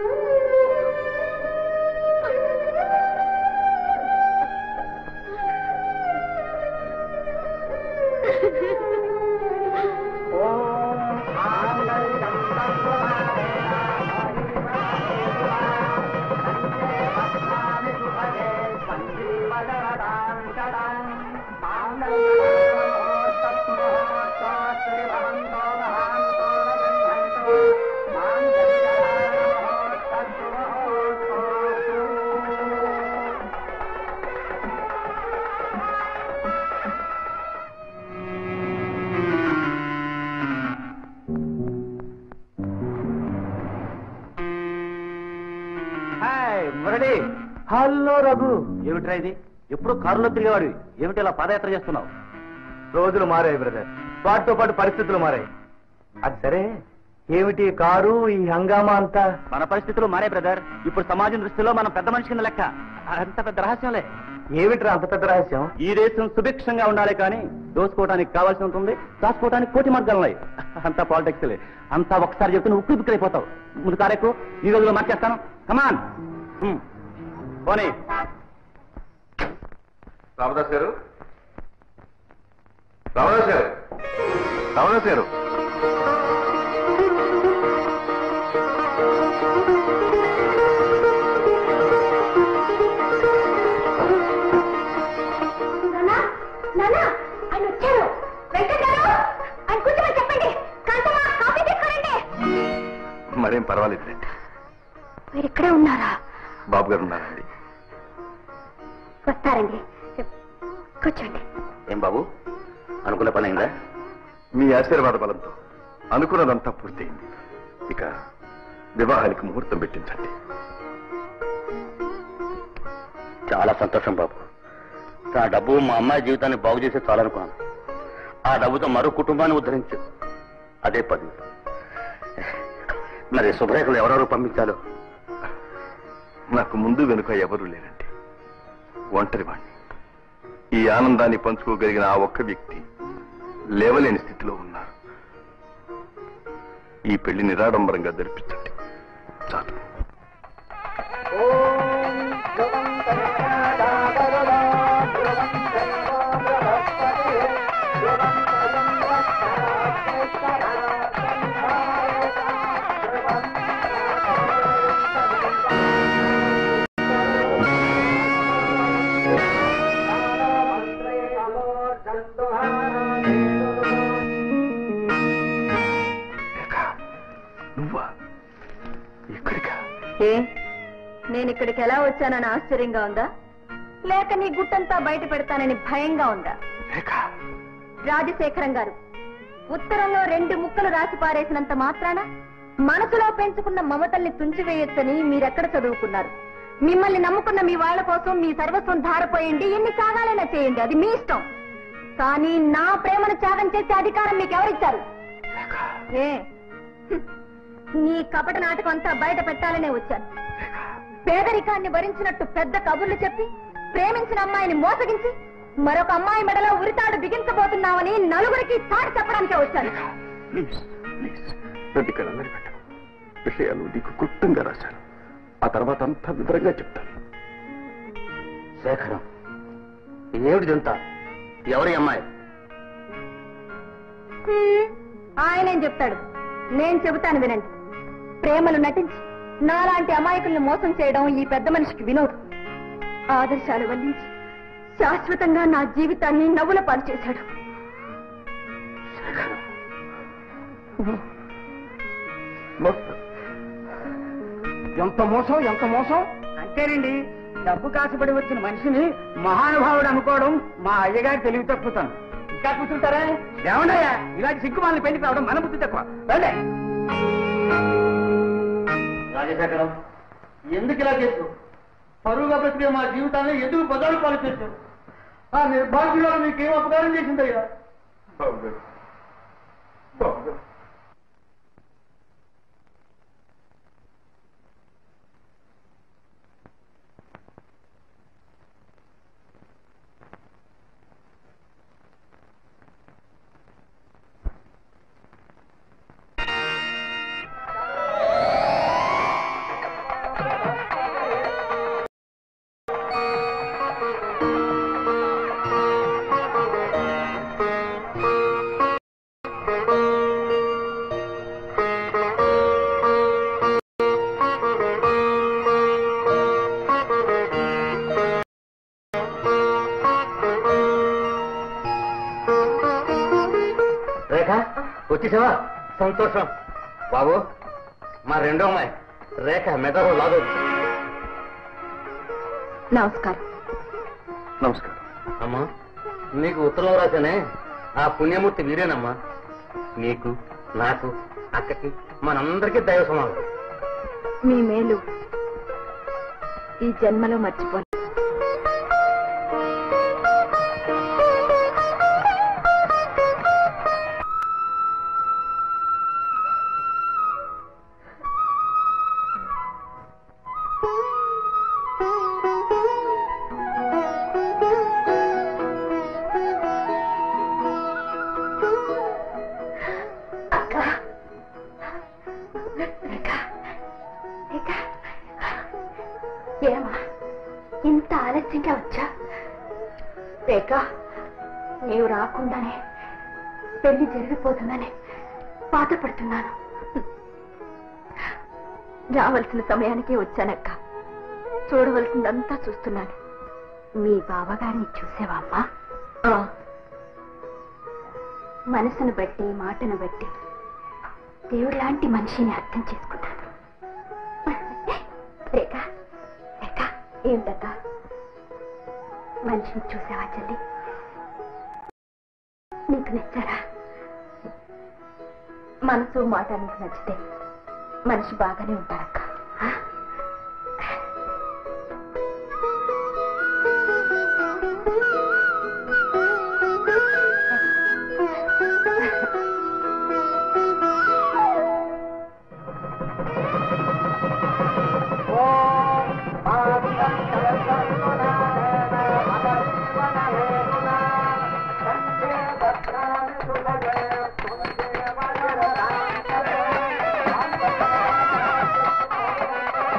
హాయ్ మురళి హలో రఘు ఏమిట్రా ఇది ఎప్పుడు కారులో తిరిగేవాడు ఏమిటి ఇలా పాదయాత్ర చేస్తున్నావు రోజులు మారాయి బ్రదర్ వాటితో పాటు పరిస్థితులు మారాయి అది సరే ఏమిటి కారు ఈ హంగామా అంతా మన పరిస్థితులు మారాయి బ్రదర్ ఇప్పుడు సమాజం దృష్టిలో మనం పెద్ద మనిషి కింద లెక్క అంత పెద్ద రహస్యంలే ఏమిట్రా అంత పెద్ద రహస్యం ఈ దేశం సుభిక్షంగా ఉండాలి కానీ దోసుకోవడానికి కావాల్సి ఉంటుంది దాచుకోవడానికి కోటి మార్గాలు ఉన్నాయి అంతా పాలిటిక్స్లే అంతా ఒకసారి చెప్తే నువ్వు ఉక్కు బిక్కరైపోతావు ముందు కారెక్కు ఈ రోజులో మార్చేస్తాను కమాన్ పోనీ రామదాస్ గారు రామదాస్ గారు రామదాస్ గారు నాన్నా నాన్నా ఆయన వచ్చారు వెంకట్ గారు ఆయన కూర్చోమని చెప్పండి కాంతమ్మ కాఫీ తీసుకురండి మరేం పర్వాలేదులేండి మీరు ఇక్కడే ఉన్నారా బాబు గారు ఉన్నారండి వస్తారండి కూర్చోండి ఏం బాబు అనుకున్న పని అయిందా మీ ఆశీర్వాద బలంతో అనుకున్నదంతా పూర్తయింది ఇక వివాహానికి ముహూర్తం పెట్టించండి చాలా సంతోషం బాబు నా డబ్బు మా అమ్మాయి జీవితాన్ని బాగు చేసే చాలనుకున్నాను ఆ డబ్బుతో మరో కుటుంబాన్ని ఉద్ధరించు అదే పని మరి శుభ్రేఖలు ఎవరెవరు పంపించాలో నాకు ముందు వెనుక ఎవరూ లేరండి ఒంటరి వాణ్ణి ఈ ఆనందాన్ని పంచుకోగలిగిన ఆ ఒక్క వ్యక్తి లేవలేని స్థితిలో ఉన్నారు ఈ పెళ్లి నిరాడంబరంగా జరిపించండి చాలు రేఖ, నువ్వా ఇక్కడికా ఏ నేను ఇక్కడికి ఎలా వచ్చానని ఆశ్చర్యంగా ఉందా లేక నీ గుట్టంతా బయట పెడతానని భయంగా ఉందా రేఖ రాజశేఖరం గారు ఉత్తరంలో రెండు ముక్కలు రాసి పారేసినంత మాత్రాన మనసులో పెంచుకున్న మమతల్ని తుంచివేయొచ్చని మీరెక్కడ చదువుకున్నారు మిమ్మల్ని నమ్ముకున్న మీ వాళ్ళ కోసం మీ సర్వస్వం ధారపోయండి ఎన్ని త్యాగాలైనా చేయండి అది మీ ఇష్టం కానీ నా ప్రేమను త్యాగం చేసే అధికారం మీకు ఎవరిచ్చారు ఏ హ్మ్. నీ కపట నాటకం అంతా బయట పెట్టాలనే వచ్చాను పేదరికాన్ని భరించినట్టు పెద్ద కబుర్లు చెప్పి ప్రేమించిన అమ్మాయిని మోసగించి మరొక అమ్మాయి మెడలో ఉరితాడు బిగించబోతున్నావని నలుగురికి చాటి చెప్పడానికే వచ్చాను ప్లీజ్ ప్లీజ్ నన్ను ఇక్కడ అందరి పెట్టు విషయాలు నీకు గుప్తంగా రాశాను ఆ తర్వాత అంతా వివరంగా చెప్తాను శేఖరం ఏమిటి దింత ఎవరి అమ్మాయి హ్మ్. ఆయనేం చెప్తాడు నేను చెబుతాను వినండి ప్రేమలు నటించి నాలాంటి అమాయకుల్ని మోసం చేయడం ఈ పెద్ద మనిషికి వినోదం ఆదర్శాలు వల్లించి శాశ్వతంగా నా జీవితాన్ని నవ్వుల పాలు చేశాడు ఎంత మోసం ఎంత మోసం అంతేనండి డబ్బు కాసుపడి వచ్చిన మనిషిని మహానుభావుడు అనుకోవడం మా అయ్యగారి తెలివి తక్కుతాను ఇంకా కూర్చుంటారా ఏమన్నాయా ఇలాంటి సిగ్గుమాలని పెళ్లికి రావడం మన బుద్ధి తక్కువ రండి రాజశేఖరం ఎందుకు ఇలా చేశావు పరువుగా బ్రతికే మా జీవితాన్ని ఎందుకు బదాలు పాలు చేశావు ఆ నిర్భాగ్యులో మీకేం అపకారం చేసిందయ్యా రేఖ వచ్చేసావా సంతోషం బాబు మా రెండో అమ్మాయి రేఖ మెదడు లాగు నమస్కారం నమస్కారం అమ్మా నీకు ఉత్తరం రాశానే ఆ పుణ్యమూర్తి వీరేనమ్మా నీకు నాకు అక్కకి మనందరికీ దైవ సమానం మీ మేలు ఈ జన్మలో మర్చిపోను ఏమా ఇంత ఆలస్యంగా వచ్చా రేఖ నీవు రాకుండానే పెళ్లి జరిగిపోతుందని బాధపడుతున్నాను రావలసిన సమయానికి వచ్చానక్క చూడవలసిందంతా చూస్తున్నాను మీ బావగారిని చూసావమ్మా మనసును బట్టి మాటను బట్టి దేవుడు లాంటి మనిషిని అర్థం చేసుకున్నాను రేఖ రేఖ ఏమిటక్క మనిషిని చూసావా చెల్లి నీకు నచ్చారా మనసు మాట నీకు నచ్చితే మనిషి బాగానే ఉంటారక్క ఆ? ఆ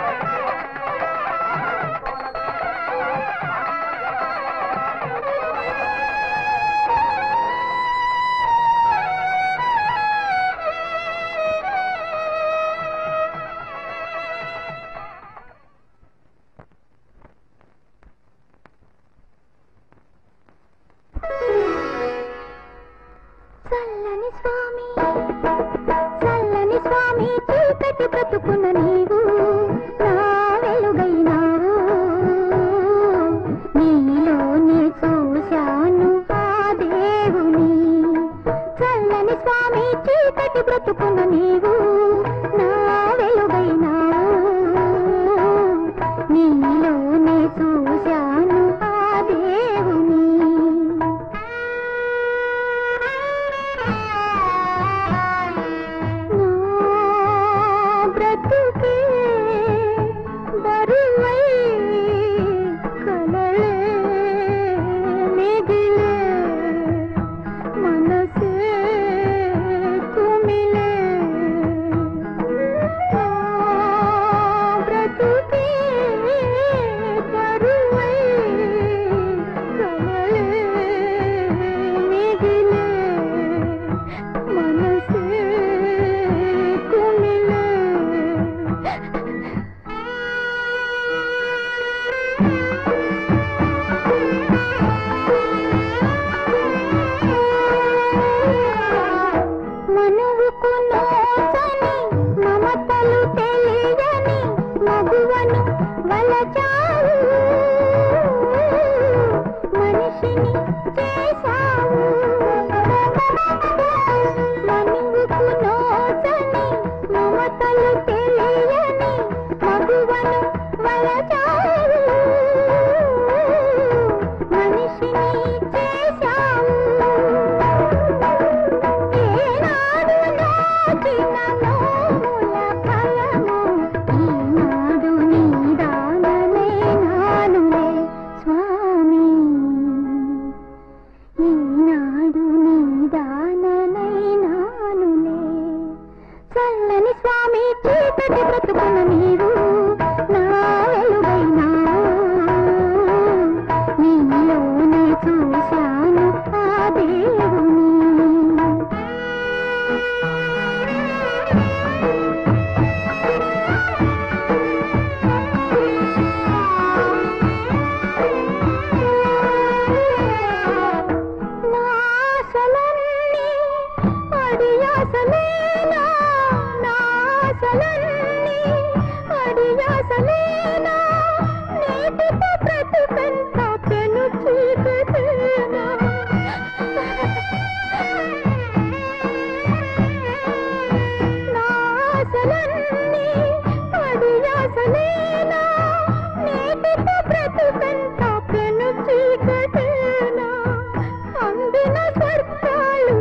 బ్రతుకంత పెను చీకటేనా అందిన స్వర్గాలు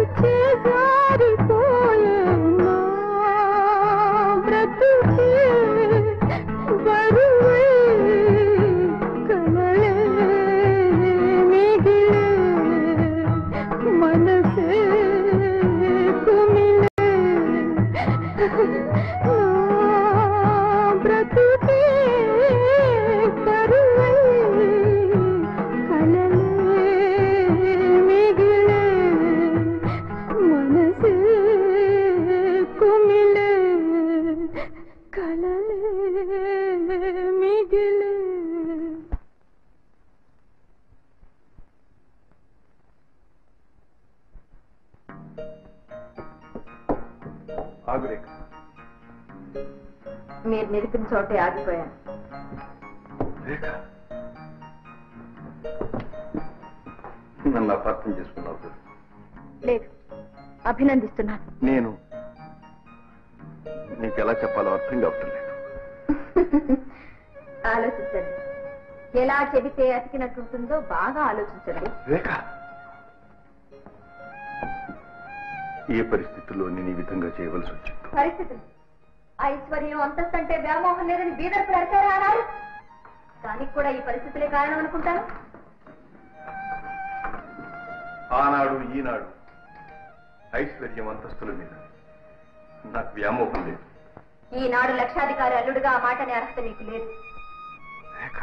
చేజారిపోయేనా బ్రతుకే బరువై కలలే మిగిలే మనసే కుమిలే నా బ్రతుకే కరువై కలలే మిగిలే మనసే కుమిలే కలలే మిగిలే ఆగురేఖ మీరు నిలిపిన చోటే ఆగిపోయాను రేఖ నన్ను అపార్థం చేసుకున్నావు కదా. లేదు అభినందిస్తున్నాను నేను నీకు ఎలా చెప్పాలో అర్థం కావటం లేదు ఆలోచించండి ఎలా చెబితే అతికినట్టుంటుందో బాగా ఆలోచించండి రేఖ ఏ పరిస్థితుల్లో నేను ఈ విధంగా చేయవలసి వచ్చింది పరిస్థితులు ఐశ్వర్యం అంతస్తు అంటే వ్యామోహం లేదని బీదర్పులు అడిగారా అన్నారు దానికి కూడా ఈ పరిస్థితులే కారణం అనుకుంటాను ఆనాడు ఈనాడు ఐశ్వర్యం అంతస్తుల మీద నాకు వ్యామోహం లేదు ఈనాడు లక్షాధికారి అల్లుడుగా ఆ మాటని అర్హత నీకు లేదు రేఖ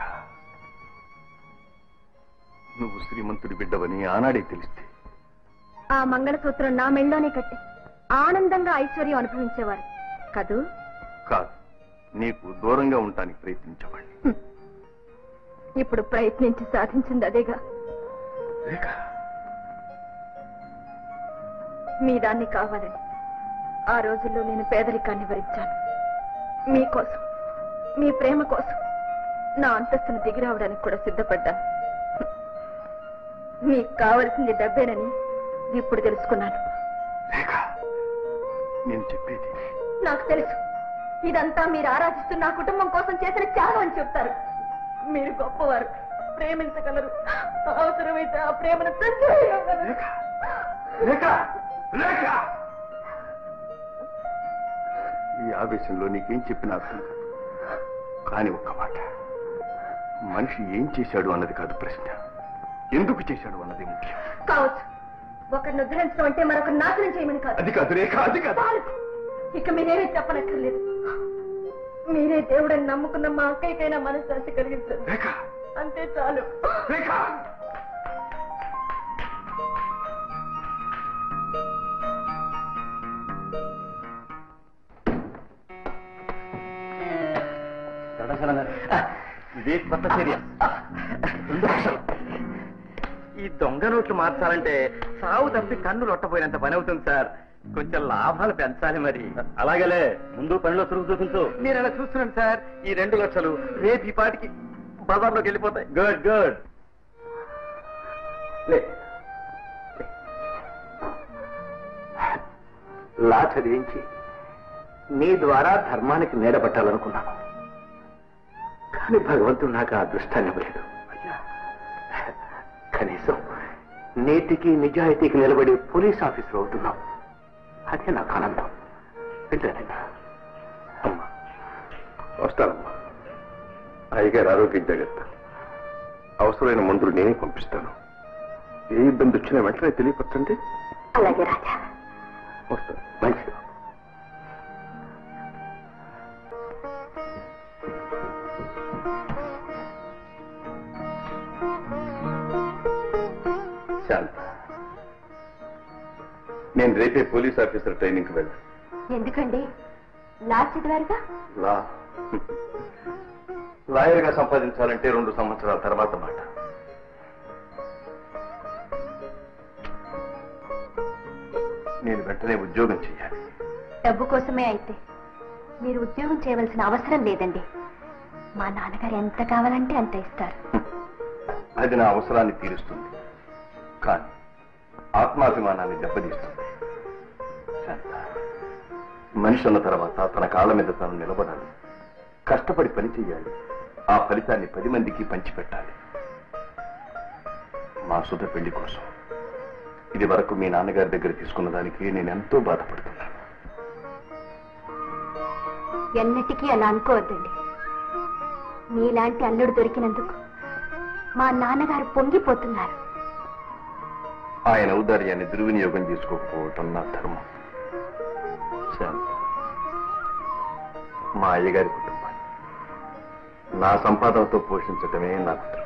నువ్వు శ్రీమంతుడి బిడ్డవని ఆనాడే తెలిస్తే ఆ మంగళసూత్రం నా మెళ్ళలోనే కట్టి ఆనందంగా ఐశ్వర్యం అనుభవించేవారు కదూ కాదు నీకు దూరంగా ఉండటానికి ప్రయత్నించేవాడిని హ్మ్. ఇప్పుడు ప్రయత్నించి సాధించింది అదేగా రేఖ మీ దాన్ని కావాలని ఆ రోజుల్లో నేను పేదరికాన్ని భరించాను మీకోసం మీ ప్రేమ కోసం నా అంతస్తును దిగిరావడానికి కూడా సిద్ధపడ్డాను మీకు కావలసింది డబ్బేనని ఇప్పుడు తెలుసుకున్నాను రేఖ నేను చెప్పేది నాకు తెలుసు ఇదంతా మీరు ఆరాధిస్తున్న నా కుటుంబం కోసం చేసిన త్యాగం అని చెప్తారు మీరు గొప్పవారు ప్రేమించగలరు అవసరమైతే ఆ ప్రేమను చంపేయగలరు. రేఖ రేఖ రేఖ ఈ ఆవేశంలో నీకేం చెప్పినా అర్థం కాదు కానీ ఒక్క మాట మనిషి ఏం చేశాడు అన్నది కాదు ప్రశ్న ఎందుకు చేశాడు అన్నది ముఖ్యం కావచ్చు ఒకరిని ఉద్ధరించడం అంటే మరొకరు నాశనం చేయమని కాదు అది కాదు రేఖ అది కాదు చాలు. ఇక మీరేమీ చెప్పనక్కర్లేదు మీరే దేవుడని నమ్ముకున్న మా అక్కయ్యకైనా మనశ్శాంతి కలిగించండి రేఖ అంతే చాలు రేఖ ఇదే కొత్త చర్య రెండు లక్షలు ఈ దొంగ నోట్లు మార్చాలంటే సావు తప్పి కన్ను లొట్టపోయినంత పని అవుతుంది సార్ కొంచెం లాభాలు పెంచాలి మరి అలాగలే ముందు పనిలో చురుకు చూపించు నేను అలా చూస్తున్నాను సార్ ఈ రెండు లక్షలు రేపు ఈ పాటికి బజార్లోకి వెళ్ళిపోతాయి గుడ్ గుడ్ లా చదివించి నీ ద్వారా ధర్మానికి నీడబట్టాలనుకున్నాను కానీ భగవంతుడు నాకు ఆ అదృష్టాన్ని ఇవ్వలేదు కనీసం నీతికి నిజాయితీకి నిలబడి పోలీస్ ఆఫీసర్ అవుతున్నాం అదే నాకు ఆనందం వెళ్ళానన్నా అమ్మా వస్తానమ్మా అయ్యగారు ఆరోగ్యం జాగ్రత్త అవసరమైన మందులు నేనే పంపిస్తాను ఏ ఇబ్బంది వచ్చినా వెంటనే తెలియపరచండి అలాగే రాజా వస్తాను మంచిది శాంత నేను రేపే పోలీస్ ఆఫీసర్ ట్రైనింగ్కి వెళ్తాను ఎందుకండి లా చదివారుగా లా లాయర్గా సంపాదించాలంటే రెండు సంవత్సరాల తర్వాత మాట నేను వెంటనే ఉద్యోగం చేయాలి డబ్బు కోసమే అయితే మీరు ఉద్యోగం చేయవలసిన అవసరం లేదండి మా నాన్నగారు ఎంత కావాలంటే అంత ఇస్తారు అది నా అవసరాన్ని తీరుస్తుంది కానీ ఆత్మాభిమానాన్ని దెబ్బతీస్తుంది శాంత, మనిషి అన్న తర్వాత తన కాళ్ళ మీద తను నిలబడాలి కష్టపడి పని చేయాలి ఆ ఫలితాన్ని పది మందికి పంచిపెట్టాలి మా సుధ పెళ్లి కోసం ఇది వరకు మీ నాన్నగారి దగ్గర తీసుకున్న దానికి నేను ఎంతో బాధపడుతున్నాను ఎన్నటికీ అలా అనుకోవద్దండి మీలాంటి అల్లుడు దొరికినందుకు మా నాన్నగారు పొంగిపోతున్నారు ఆయన ఔదార్యాన్ని దుర్వినియోగం చేసుకోకపోవటం నా ధర్మం శాంత మా అయ్యగారి కుటుంబాన్ని నా సంపాదనతో పోషించటమే నాకు తృప్తి.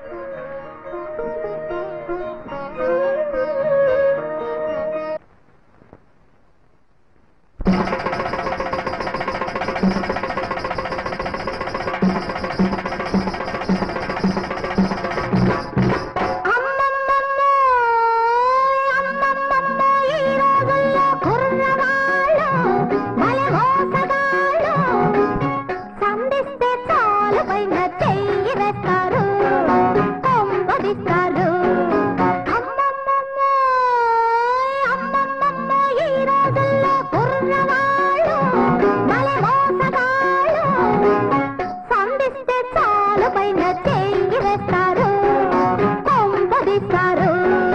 సంధిస్తే చాలు పైన చెయ్యి వేస్తారు కొంపదిస్తారు అమ్మమ్మమ్మో, అమ్మమ్మమ్మో, ఈ రోజుల్లో కుర్రవాళ్ళు భలే మోసగాళ్ళు. సంధిస్తే చాలు పైన చెయ్యి వేస్తారు కొంపదిస్తారు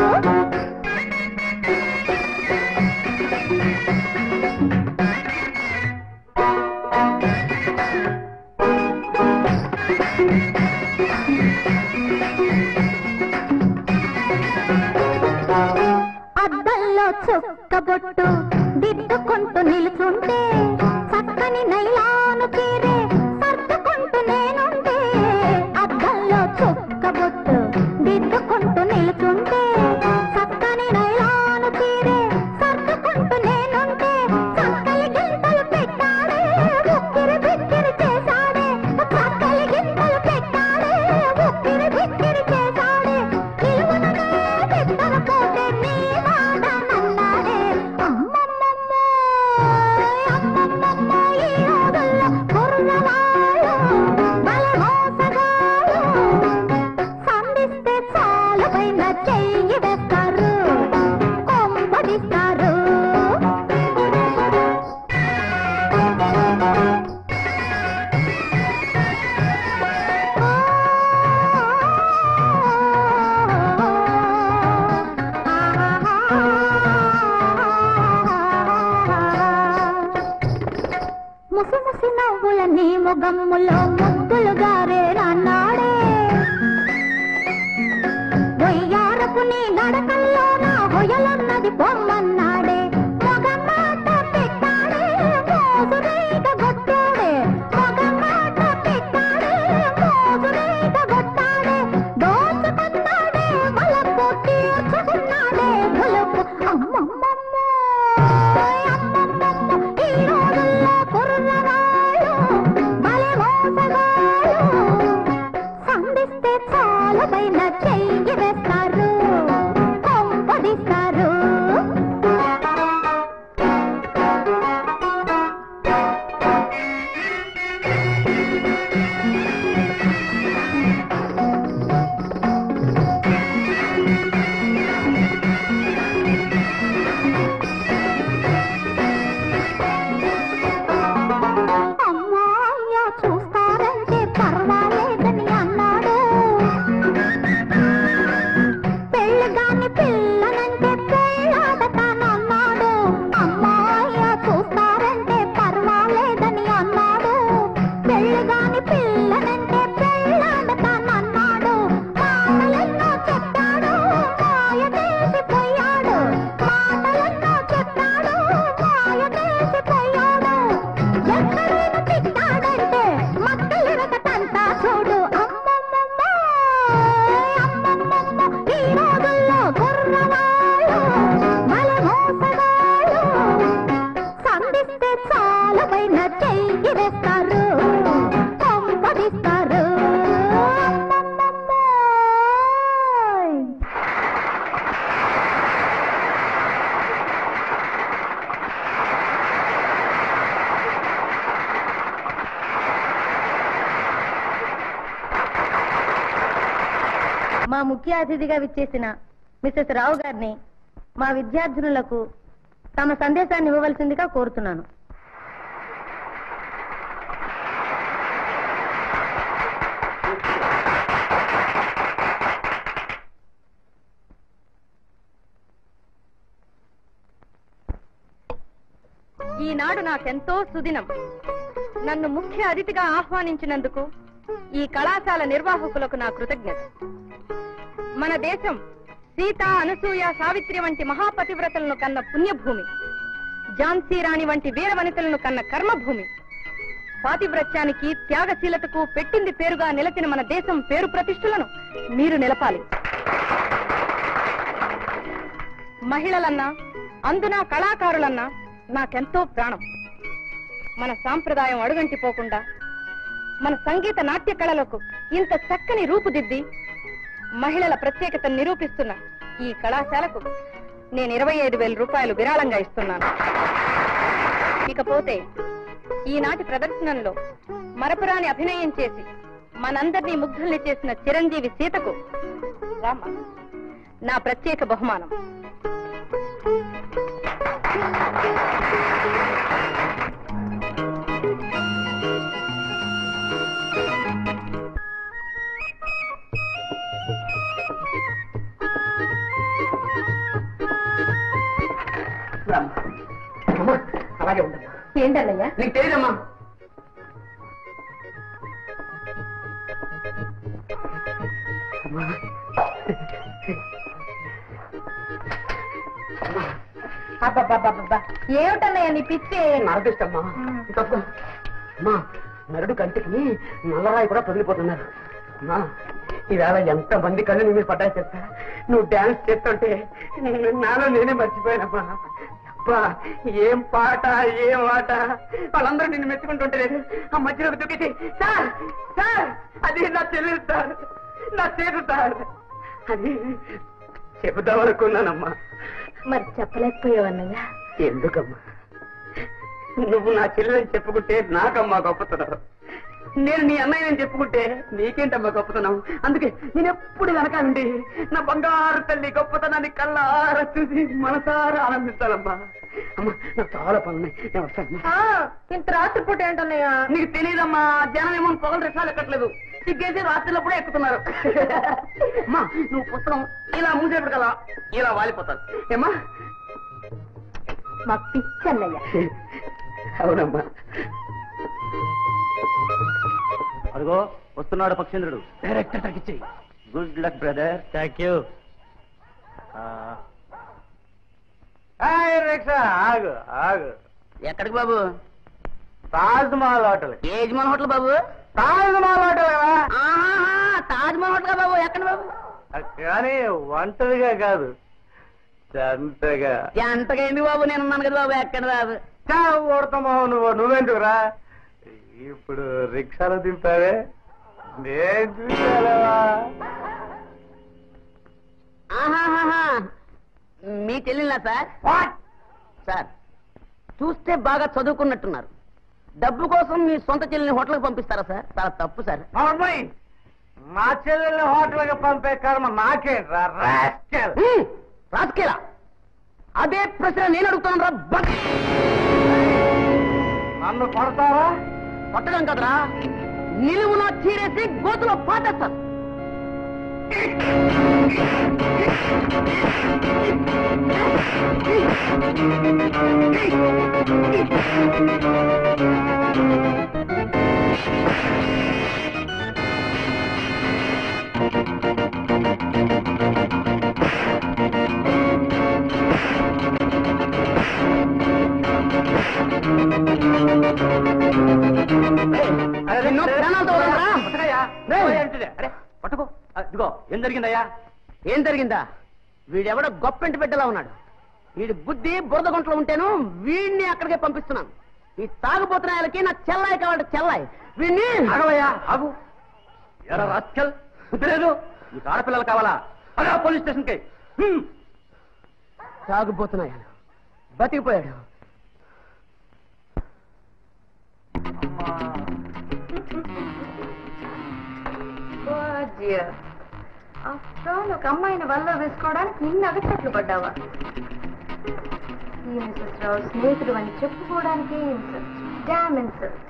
అద్దంలో చుక్కబొట్టు దిద్దుకుంటూ నిలుచుంటే చక్కని నైలాను చీరే సర్దుకుంటూ నేనుంటే అద్దంలో చుక్కబొట్టు దిద్దుకుంటూ నిలుచుంటే చక్కని నైలాను చీరే సర్దుకుంటూ నేనుంటే చక్కలి గింతలు పెట్టాడే ఉక్కిరి బిక్కిరి చేశాడే చక్కలి గింతలు పెట్టాడే ఉక్కిరి బిక్కిరి చేశాడే నిలువుననే నిద్రపోతే నీ మాట నన్నాడే అమ్మమ్మమ్మో అమ్మమ్మమ్మో ఈ రోజుల్లో కుర్రవాళ్ళు భలే మోసగాళ్ళు సంధిస్తే చాలు పైన చెయ్యి వేస్తారు కొంపడిస్తారు ముసి ముసి నవ్వుల నీ ముగమ్ములో ముద్దులు గారే నాడే వయ్యారపు నీ నడకల్లో నా హొయలున్నది పొమ్మన్నాడే మొగమాట పెట్టాడే మోసురేగ గొట్టాడే మొగమాట పెట్టాడే మోసురేగ గొట్టాడే దోచుకున్నాడే వలపు తీర్చుకున్నాడే పులుపు అమ్మమ్మమ్మో అమ్మమ్మమ్మో ఈ రోజుల్లో కుర్రవాళ్ళు భలే మోసగాళ్ళు సంధిస్తే చాలు పైన చెయ్యి వేస్తారు కొంపదిస్తారు అమ్మాయ్య చూస్తారంటే పర్వాలేదని అన్నాడు పెళ్ళగాని పిల్లనంటే పెళ్ళాడతానన్నాడు అమ్మాయ్య చూస్తారంటే పర్వాలేదని అన్నాడు పెళ్ళగాని పిల్లనంటే పెళ్ళాడతానన్నాడు మాటలెన్నో చెప్పాడు మాయ చేసిపోయాడు మాటలెన్నో చెప్పాడు మాయ చేసిపోయాడు ఎక్కడైనా తిట్టాడంటే మక్కలిరగతంతా చూడు అమ్మమ్మమ్మో అమ్మమ్మమ్మో ఈ రోజుల్లో కుర్రవాళ్ళు భలే మోసగాళ్ళు సంధిస్తే చాలు పైన చెయ్యి వేస్తారు కొంపదిస్తారు అమ్మమ్మమ్మో మా ముఖ్య అతిథిగా విచ్చేసిన మిసెస్ రావు గారిని మా విద్యార్థినులకు తమ సందేశాన్ని ఇవ్వవలసిందిగా కోరుతున్నాను ఈనాడు నాకెంతో సుదినం నన్ను ముఖ్య అతిథిగా ఆహ్వానించినందుకు ఈ కళాశాల నిర్వాహకులకు నా కృతజ్ఞత మన దేశం సీత అనసూయ సావిత్రి వంటి మహాపతివ్రతలను కన్న పుణ్యభూమి ఝాన్సీ రాణి వంటి వీర వనితలను కన్న కర్మభూమి పాతివ్రత్యానికి త్యాగశీలతకు పెట్టింది పేరుగా నిలచిన మన దేశం పేరు ప్రతిష్ఠలను మీరు నిలపాలి మహిళలన్నా అందున కళాకారులన్నా నాకెంతో ప్రాణం మన సాంప్రదాయం అడుగంటిపోకుండా మన సంగీత నాట్య కళలకు ఇంత చక్కని రూపుదిద్ది మహిళల ప్రత్యేకతను నిరూపిస్తున్న ఈ కళాశాలకు నేను ఇరవై ఐదు వేల రూపాయలు విరాళంగా ఇస్తున్నాను ఇకపోతే ఈనాటి ప్రదర్శనలో మరపురాని అభినయం చేసి మనందరినీ ముగ్ధుల్ని చేసిన చిరంజీవి సీతకు రామ నా ప్రత్యేక బహుమానం అమ్మా, అలాగే ఉండమ్మా ఏంటన్నయ్యా నీకు తెలియదమ్మా అమ్మా అబ్బబ్బబ్బబ్బబ్బా ఏమిటన్నయ్యా నీ పిచ్చి నరదిష్టమ్మా తప్పు అమ్మా నరుడు కంటికి నల్లరాయి కూడా పగిలిపోతున్నారు అమ్మా ఈవేళ ఎంత మంది కళ్ళు నీ మీద పడ్డాయి చెప్తా నువ్వు డాన్స్ చేస్తుంటే నాలో నేనే మర్చిపోయానమ్మా అబ్బా ఏం పాట ఏం ఆట వాళ్ళందరూ నిన్ను మెచ్చుకుంటుంటే ఆ మధ్యలో దుక్కితే సార్ సార్ అది నా చెల్లెలు సార్ నా చేదు సార్ అది చెబుదాం అనుకున్నానమ్మా మరి చెప్పలేకపోయావన్నయ్యా ఎందుకమ్మా నువ్వు నా చెల్లెలని చెప్పుకుంటే నాకమ్మా గొప్పతనం నేను నీ అన్నయ్యని చెప్పుకుంటే నీకేంటమ్మా గొప్పతనం అందుకే నేను ఎప్పుడు వెనకాలండి నా బంగారు తల్లి గొప్పతనాన్ని కళ్ళారా చూసి మనసారా ఆనందిస్తానమ్మా అమ్మా నాకు చాలా పనున్నాయి నేను వస్తానమ్మా ఇంత రాత్రిపూట ఏంటన్నయ్యా నీకు తెలియదమ్మా జనం ఏమో పొగలు రిక్షాలు ఎక్కట్లేదు సిగ్గేసి రాత్రిలో కూడా ఎక్కుతున్నారు అమ్మా నువ్వు పుస్తకం ఇలా మూసేపడు కదా ఇలా వాలిపోతాను ఏమ్మా మా పిచ్చన్నయ్య అవునమ్మా అదిగో వస్తున్నాడు పక్షేంద్రుడు డైరెక్టర్ తగ్గించేయి good luck brother thank you rickshaw ఆగు ఆగు ఎక్కడికి బాబు తాజ్ మహల్ హోటల్ ఏ యజమాన్ హోటల్ బాబు తాజ్ మహల్ హోటల్ కదా ఆహా, తాజ్ మహల్ హోటల్ బాబు ఎక్కడ బాబు కానీ ఒంటరిగా కాదు జంటగా ఎంతగా ఎందుకు బాబు నేను ఉన్నాను కదా బాబు ఎక్కడ బాబు కొడతామావు నువ్వు నువ్వెందుకురా ఇప్పుడు రిక్షాలో దింపావే నేను చూసావా ఆహాహాహా. మీ చెల్లెలా సార్ సార్ చూస్తే బాగా చదువుకున్నట్టున్నారు డబ్బు కోసం మీ సొంత చెల్లిని హోటల్కి పంపిస్తారా సార్ చాలా తప్పు సార్ నార్మల్ మా చెల్లెల్ని హోటల్కి పంపే కర్మ నాకేంట్రా రాస్కెల్. హ్మ్, రాసుకెలా అదే ప్రశ్న నేను అడుగుతాను రా బక్. నన్ను కొడతావా కొట్టడం కదరా నిలువున చీరేసి గోతులో పాటేస్తాను నిన్ను ప్రాణాలతో వదలరా? అరే పట్టుకో ఇదిగో ఏం జరిగిందయ్యా ఏం జరిగిందా వీడెవడో గొప్పెంటి బిడ్డలా ఉన్నాడు వీడి బుద్ధి బురద గుంటలో ఉంటేను వీడిని అక్కడికే పంపిస్తున్నాను ఈ తాగుబోతున్నాయలకి నా చెల్లాయి కావాలి చెల్లాయి వీడిని ఆగవయ్యా ఆగు ఎరా రాస్కెల్ బుద్ధి లేదు నీకు ఆడపిల్లలు కావాలా అలా పోలీస్ స్టేషన్ కి తాగుబోతున్నాయాలు బతికిపోయాడు ఆఫ్టర్ ఒక అమ్మాయిని వల్ల వేసుకోవడానికి ఇన్ని అగచట్లు పడ్డావా ఈ మిసెస్ రావు స్నేహితుడు అని చెప్పుకోవడానికి ఇన్సల్ట్ డామ్ ఇన్సల్ట్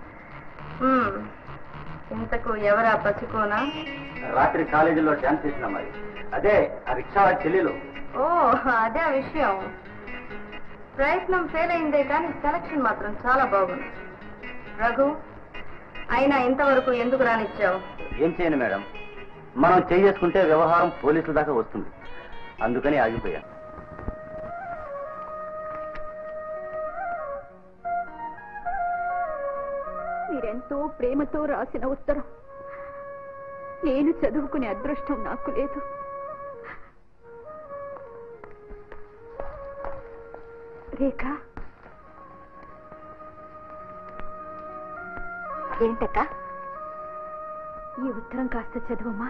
ఇంతకు ఎవరా పసుకోనా రాత్రి కాలేజీలో డాన్స్ చేసిన మరి అదే ఆ రిక్షా చెల్లెలు ఓ అదే ఆ విషయం ప్రయత్నం ఫెయిల్ అయిందే కానీ సెలక్షన్ మాత్రం చాలా బాగుంది రఘు అయినా ఇంతవరకు ఎందుకు రానిచ్చావు ఏం చేయను మేడం మనం చేసుకుంటే వ్యవహారం పోలీసుల దాకా వస్తుంది అందుకని ఆగిపోయాను మీరెంతో ప్రేమతో రాసిన ఉత్తరం నేను చదువుకునే అదృష్టం నాకు లేదు రేఖ ఏంటక్క ఈ ఉత్తరం కాస్త చదువమ్మా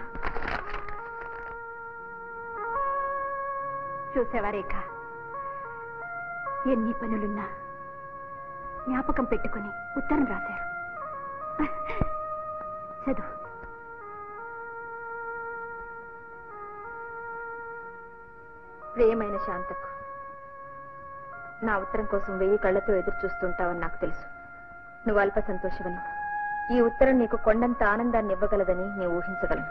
చూసావా రేఖ ఎన్ని పనులున్నా జ్ఞాపకం పెట్టుకుని ఉత్తరం రాశారు చదువు ప్రియమైన శాంతకు నా ఉత్తరం కోసం వెయ్యి కళ్ళతో ఎదురు చూస్తుంటావని నాకు తెలుసు నువ్వు అల్ప సంతోషవని ఈ ఉత్తరం నీకు కొండంత ఆనందాన్ని ఇవ్వగలదని నేను ఊహించగలను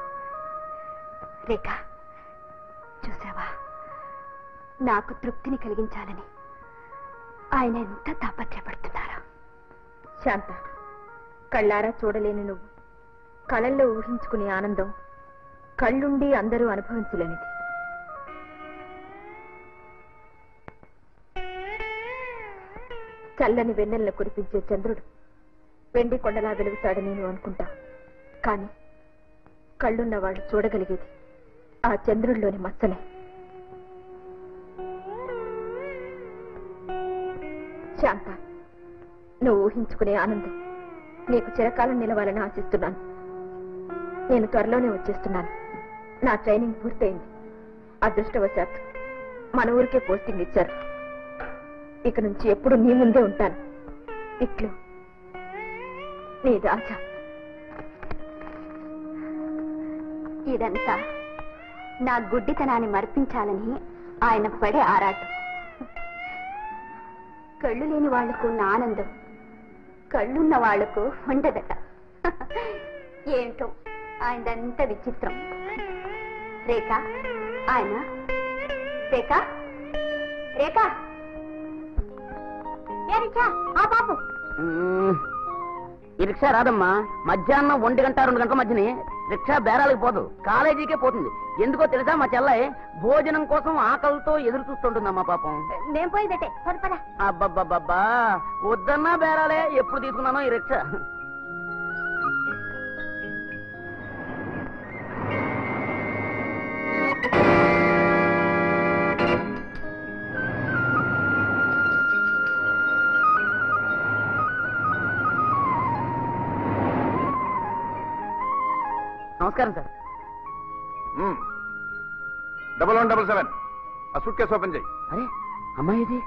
రేఖ చూసావా నాకు తృప్తిని కలిగించాలని ఆయన ఎంత తాపత్రపడుతున్నారా శాంత కళ్ళారా చూడలేని నువ్వు కళల్లో ఊహించుకునే ఆనందం కళ్ళుండి అందరూ అనుభవించలేనిది చల్లని వెన్నెలను కురిపించే చంద్రుడు వెండి కొండలా వెలుగుతాడని నువ్వు అనుకుంటా కానీ కళ్ళున్న వాళ్ళు చూడగలిగేది ఆ చంద్రుడిలోని మచ్చనే శాంత నువ్వు ఊహించుకునే ఆనందం నీకు చిరకాలం నిలవాలని ఆశిస్తున్నాను నేను త్వరలోనే వచ్చేస్తున్నాను నా ట్రైనింగ్ పూర్తయింది అదృష్టవశాత్తు మన ఊరికే పోస్టింగ్ ఇచ్చారు ఇక నుంచి ఎప్పుడు నీ ముందే ఉంటాను ఇట్లు నీ రాజా ఇదంతా నా గుడ్డితనాన్ని మర్పించాలని ఆయన పడే ఆరాటం కళ్ళు లేని వాళ్లకు ఉన్న ఆనందం కళ్ళున్న వాళ్లకు ఉండదట ఏంటో ఆయనంత విచిత్రం రేఖ ఆయన రేఖ రేఖ ఏ రిక్షా ఆ బాబు ఈ రిక్షా రాదమ్మా మధ్యాహ్నం ఒంటి గంట రెండు గంటల మధ్యని రిక్షా బేరాలకు పోదు కాలేజీకే పోతుంది ఎందుకో తెలుసా మా చెల్లయ్య భోజనం కోసం ఆకలితో ఎదురు చూస్తుంటుందమ్మా పాపం నేను పోయిందటే పద అబ్బబ్బబ్బబ్బా వద్దన్నా బేరాలే ఎప్పుడు తీసుకున్నానో ఈ రిక్షా నమస్కారం sir double one double seven ఆ సూట్ కేసు ఓపెన్ చేయి అరే అమ్మాయి ఇది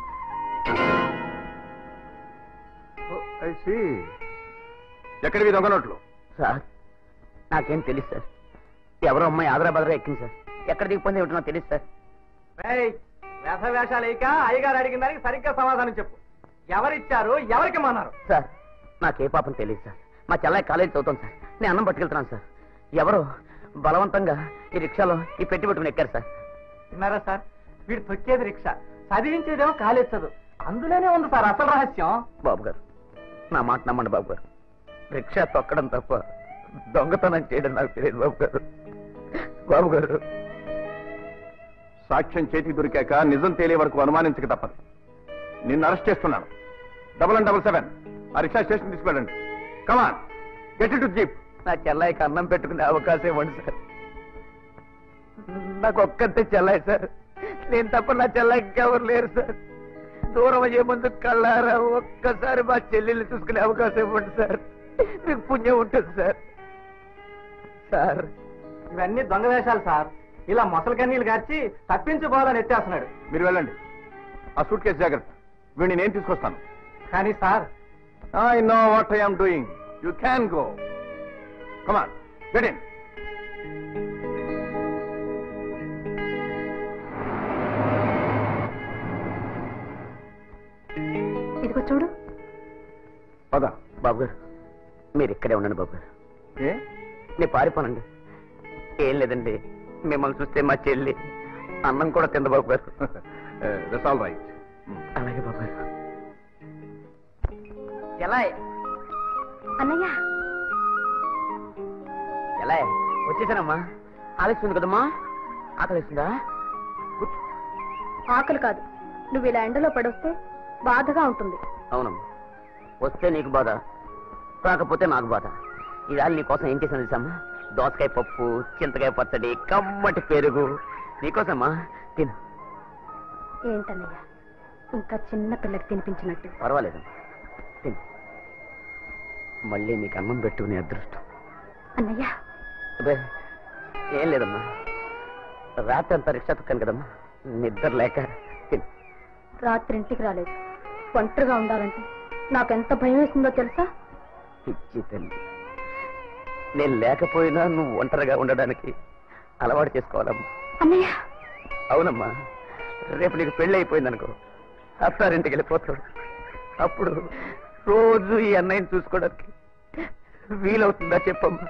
ఎక్కడివి దొంగ నోట్లు సార్ నాకేం తెలియదు సార్ ఎవరో అమ్మాయి ఆదరా బదరా ఎక్కింది సార్ ఎక్కడ దిగిపోయింది ఏమిటో తెలియదు సార్ వేష వేషాలు వేయక అయ్యగారు అడిగిన దానికి సరిగ్గా సమాధానం చెప్పు ఎవరిచ్చారు ఎవరికి మన్నారు సార్ నాకే పాపం తెలియదు సార్ మా చెల్లయ్య కాలేజీ చదువుతాను సార్ నేను అన్నం పట్టుకెళ్తున్నాను సార్ ఎవరో బలవంతంగా ఈ రిక్షాలో ఈ పెట్టి పెట్టుకుని ఎక్కారు సార్ విన్నారా సార్ వీడు తొక్కేది రిక్షా చదివించేదేమో కాలేజ్ చదువు అందులోనే ఉంది సార్ అసలు రహస్యం బాబు గారు నా మాట నమ్మండి బాబు గారు రిక్షా తొక్కడం తప్ప దొంగతనం చేయడం నాకు తెలియదు బాబు గారు బాబు గారు సాక్ష్యం చేతికి దొరికాక నిజం తేలే వరకు అనుమానించక తప్పదు నిన్ను అరెస్ట్ చేస్తున్నాను డబల్ అండ్ డబల్ సెవెన్ ఆ రిక్షా స్టేషన్ తీసుకెళ్ళండి కమాన్ గెట్ టు జీప్ నా చెల్లయ్యకి అన్నం పెట్టుకునే అవకాశం ఇవ్వండి సార్ నాకు ఒక్కతే చెల్లయ్య సార్ నేను తప్ప నా చెల్లయ్యకి ఎవరు లేరు సార్ దూరం అయ్యే ముందు కళ్ళారా ఒక్కసారి మా చెల్లెల్ని చూసుకునే అవకాశం ఇవ్వండి సార్ మీకు పుణ్యం ఉంటుంది సార్ సార్ ఇవన్నీ దొంగ వేషాలు సార్ ఇలా మొసలు కన్నీళ్ళు గార్చి తప్పించుకోవాలని ఎత్తేస్తున్నాడు మీరు వెళ్ళండి ఆ సూట్ కేసు జాగ్రత్త వీడిని నేను తీసుకొస్తాను కానీ sir I know what I'm doing you can go come on get in ఇదిగో చూడు పద బాబు గారు మీరు ఇక్కడే ఉండండి బాబు గారు ఏ నేను పారిపోనండి ఏం లేదండి మిమ్మల్ని చూస్తే మా చెల్లి అన్నం కూడా తింద బాబు గారు దట్స్ ఆల్ రైట్ అలాగే బాబాయ్ ఎలా అన్నయ్య ఎలా వచ్చేసానమ్మా ఆలస్యం కదమ్మా ఆకలిస్తుందా ఆకలి కాదు నువ్వు ఇలా ఎండలో పడొస్తే బాధగా ఉంటుంది అవునమ్మా వస్తే నీకు బాధ రాకపోతే నాకు బాధ ఇవాళ నీకోసం ఏం చేశాను తెలుసమ్మా దోసకాయ పప్పు చింతకాయ పచ్చడి కమ్మటి పెరుగు నీకోసమ్మా తిను ఏంటన్నయ్య ఇంకా చిన్న పిల్లకి తినిపించినట్టు పర్వాలేదు తిను మళ్ళీ నీకు అన్నం పెట్టుకునే అదృష్టం అన్నయ్య అబ్బే, ఏం లేదమ్మా రాత్రి అంతా రిక్షా తొక్కాను కదమ్మా నిద్ర లేక తిను రాత్రి ఇంటికి రాలేదు ఒంటరిగా ఉండాలంటే నాకెంత భయం వేసిందో తెలుసా పిచ్చి తల్లి నేను లేకపోయినా నువ్వు ఒంటరిగా ఉండడానికి అలవాటు చేసుకోవాలమ్మా అన్నయ్య అవునమ్మా రేపు నీకు పెళ్లి అయిపోయిందనుకో అత్తారింటికి వెళ్ళిపోతాడు అప్పుడు రోజు ఈ అన్నయ్యని చూసుకోవడానికి వీలవుతుందా చెప్పమ్మా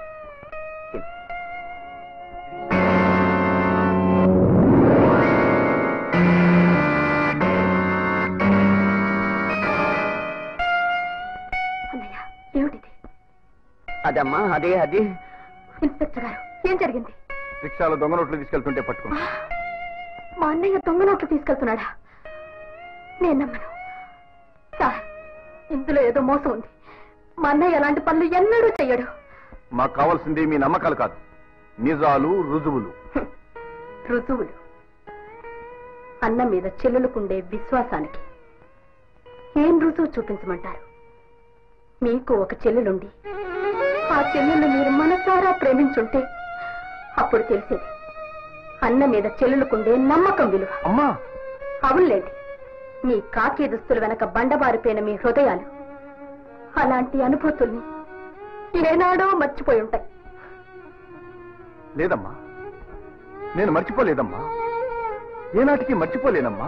అన్నయ్య ఏమిటిది అదమ్మా అదే అది ఇన్స్పెక్టర్ గారు ఏం జరిగింది రిక్షాలో దొంగ నోట్లు తీసుకెళ్తుంటే పట్టుకున్నా మా అన్నయ్య దొంగ నోట్లు తీసుకెళ్తున్నాడా నేను నమ్మను సార్ ఇందులో ఏదో మోసం ఉంది మా అన్నయ్య అలాంటి పనులు ఎన్నడూ చెయ్యడు మాకు కావాల్సింది మీ నమ్మకాలు కాదు నిజాలు రుజువులు రుజువులు అన్న మీద చెల్లెలకుండే విశ్వాసానికి ఏం రుజువు చూపించమంటారు మీకు ఒక చెల్లెలుండి ఆ చెల్లెలు మీరు మనసారా ప్రేమించుంటే అప్పుడు తెలిసేది అన్న మీద చెల్లెలకుండే నమ్మకం విలువ అమ్మా అవునులేండి మీ కాకి దుస్తుల వెనక బండబారిపోయిన మీ హృదయాలు అలాంటి అనుభూతుల్ని ఏనాడో మర్చిపోయి ఉంటాయి లేదమ్మా నేను మర్చిపోలేదమ్మా ఏనాటికి మర్చిపోలేనమ్మా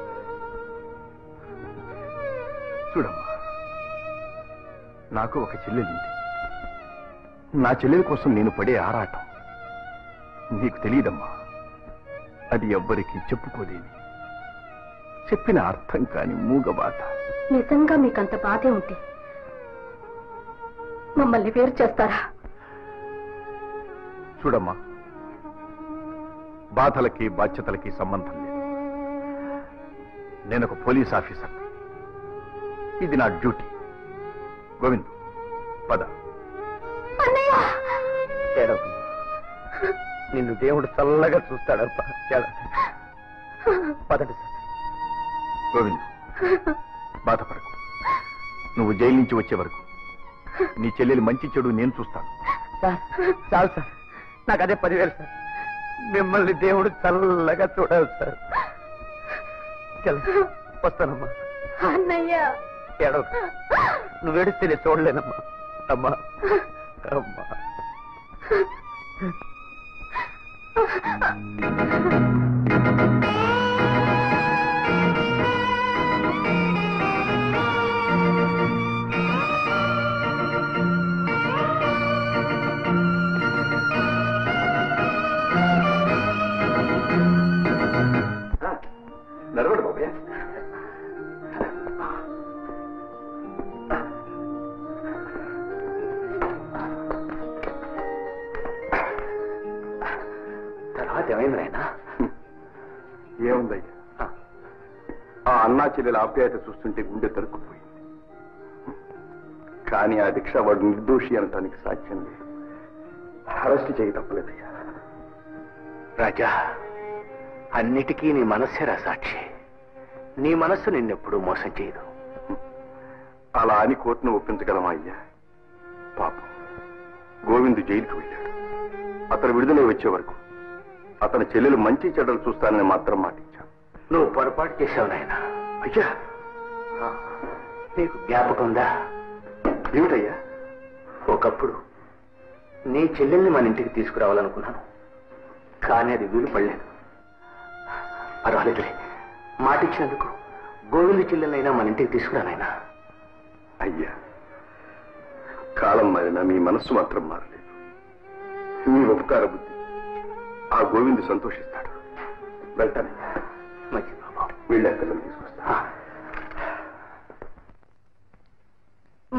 చూడమ్మా నాకు ఒక చెల్లెలుంది నా చెల్లెల కోసం నేను పడే ఆరాటం నీకు తెలియదమ్మా అది ఎవ్వరికీ చెప్పుకోలేని చెప్పిన అర్థం కాని మూగబాట నిజంగా మీకంత బాధే ఉంటే మమ్మల్ని వేరు చేస్తారా చూడమ్మా బాధలకి బాధ్యతలకి సంబంధం లేదు నేను ఒక పోలీస్ ఆఫీసర్ ఇది నా డ్యూటీ గోవింద్ పద ఏడవకు. నిన్ను దేవుడు చల్లగా చూస్తాడప్ప ఏడవ. పదండి సార్ గోవింద్ బాధపడకు నువ్వు జైలు నుంచి వచ్చే వరకు నీ చెల్లెలు మంచి చెడు నేను చూస్తాను సార్ చాలు సార్ నాకు అదే పదివేలు సార్ మిమ్మల్ని దేవుడు చల్లగా చూడాలి సార్ చల్ వస్తానమ్మా అన్నయ్య ఏడవ నువ్వు ఏడిస్తే నేను చూడలేనమ్మా అమ్మా అమ్మా నడవడు బాబయ్య తర్వాత ఏమైంది నాయనా ఏముందయ్యా ఆ అన్నా చెల్లెల ఆప్యాయత చూస్తుంటే గుండె తరుక్కుపోయింది కానీ ఆ దీక్ష వాడు నిర్దోషి అనటానికి సాక్ష్యం లేదు అరెస్ట్ చేయ తప్పలేదయ్యా రాజా అన్నిటికీ నీ మనస్సేరా సాక్షి నీ మనస్సు నిన్నెప్పుడూ మోసం చేయదు అలా అని కోర్టును ఒప్పించగలమా అయ్యా పాపం గోవింద్ జైలుకు వెళ్ళాడు అతను విడుదల వచ్చే వరకు అతని చెల్లెలు మంచి చెడ్డలు చూస్తానని మాత్రం మాటించాను నువ్వు పొరపాటు చేశావు నాయనా అయ్యా ఆ, నీకు జ్ఞాపకం ఉందా ఏమిటయ్యా ఒకప్పుడు నీ చెల్లెల్ని మన ఇంటికి తీసుకురావాలనుకున్నాను కానీ అది వీలు పడలేదు పర్వాలేదులే మాట ఇచ్చినందుకు గోవింద చెల్లెలైనా మన ఇంటికి తీసుకురానైనా అయ్యా కాలం మారినా మీ మనస్సు మాత్రం మారలేదు మీ ఉపకార బుద్ధి ఆ గోవింద్ సంతోషిస్తాడు వెళ్తానయ్యా మంచి బాబు వీళ్ళ పిల్లలు తీసుకొస్తా ఆ,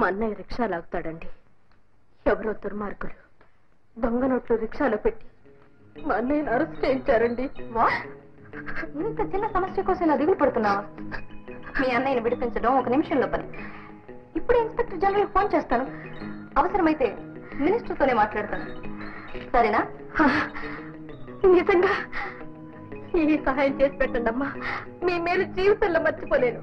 మా అన్నయ్య రిక్షా లాగుతాడండి ఎవరో దుర్మార్గులు దొంగ నోట్లు రిక్షాలో పెట్టి మా అన్నయ్యని అరెస్ట్ చేయించారండి ఇంత చిన్న సమస్య కోసం ఇలా దిగులు పడుతున్నావా మీ అన్నయ్యని విడిపించడం ఒక నిమిషంలో పని ఇప్పుడు ఇన్స్పెక్టర్ జనరల్ ఫోన్ చేస్తాను అవసరమైతే మినిస్టర్తోనే మాట్లాడతాను సరేనా నిజంగా ఈ సహాయం చేసి పెట్టండి అమ్మా మీ మేలు జీవితంలో మర్చిపోలేను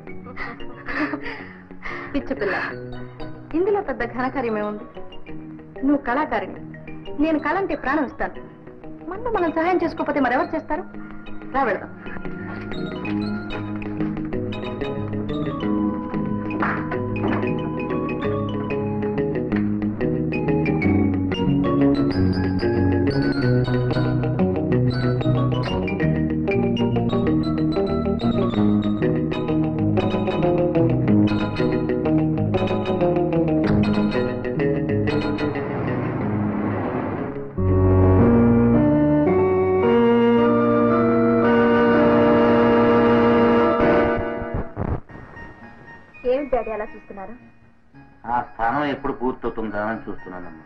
పిచ్చు పిల్ల ఇందులో పెద్ద ఘనకార్యమే ఉంది నువ్వు కళాకారిణి నేను కళ అంటే ప్రాణం ఇస్తాను మనం మనం సహాయం చేసుకోకపోతే మరెవరు చేస్తారు రా వెళదాం ఏమిటి డాడీ అలా చూస్తున్నారు ఆ స్థానం ఎప్పుడు పూర్తవుతుందా అని చూస్తున్నానమ్మా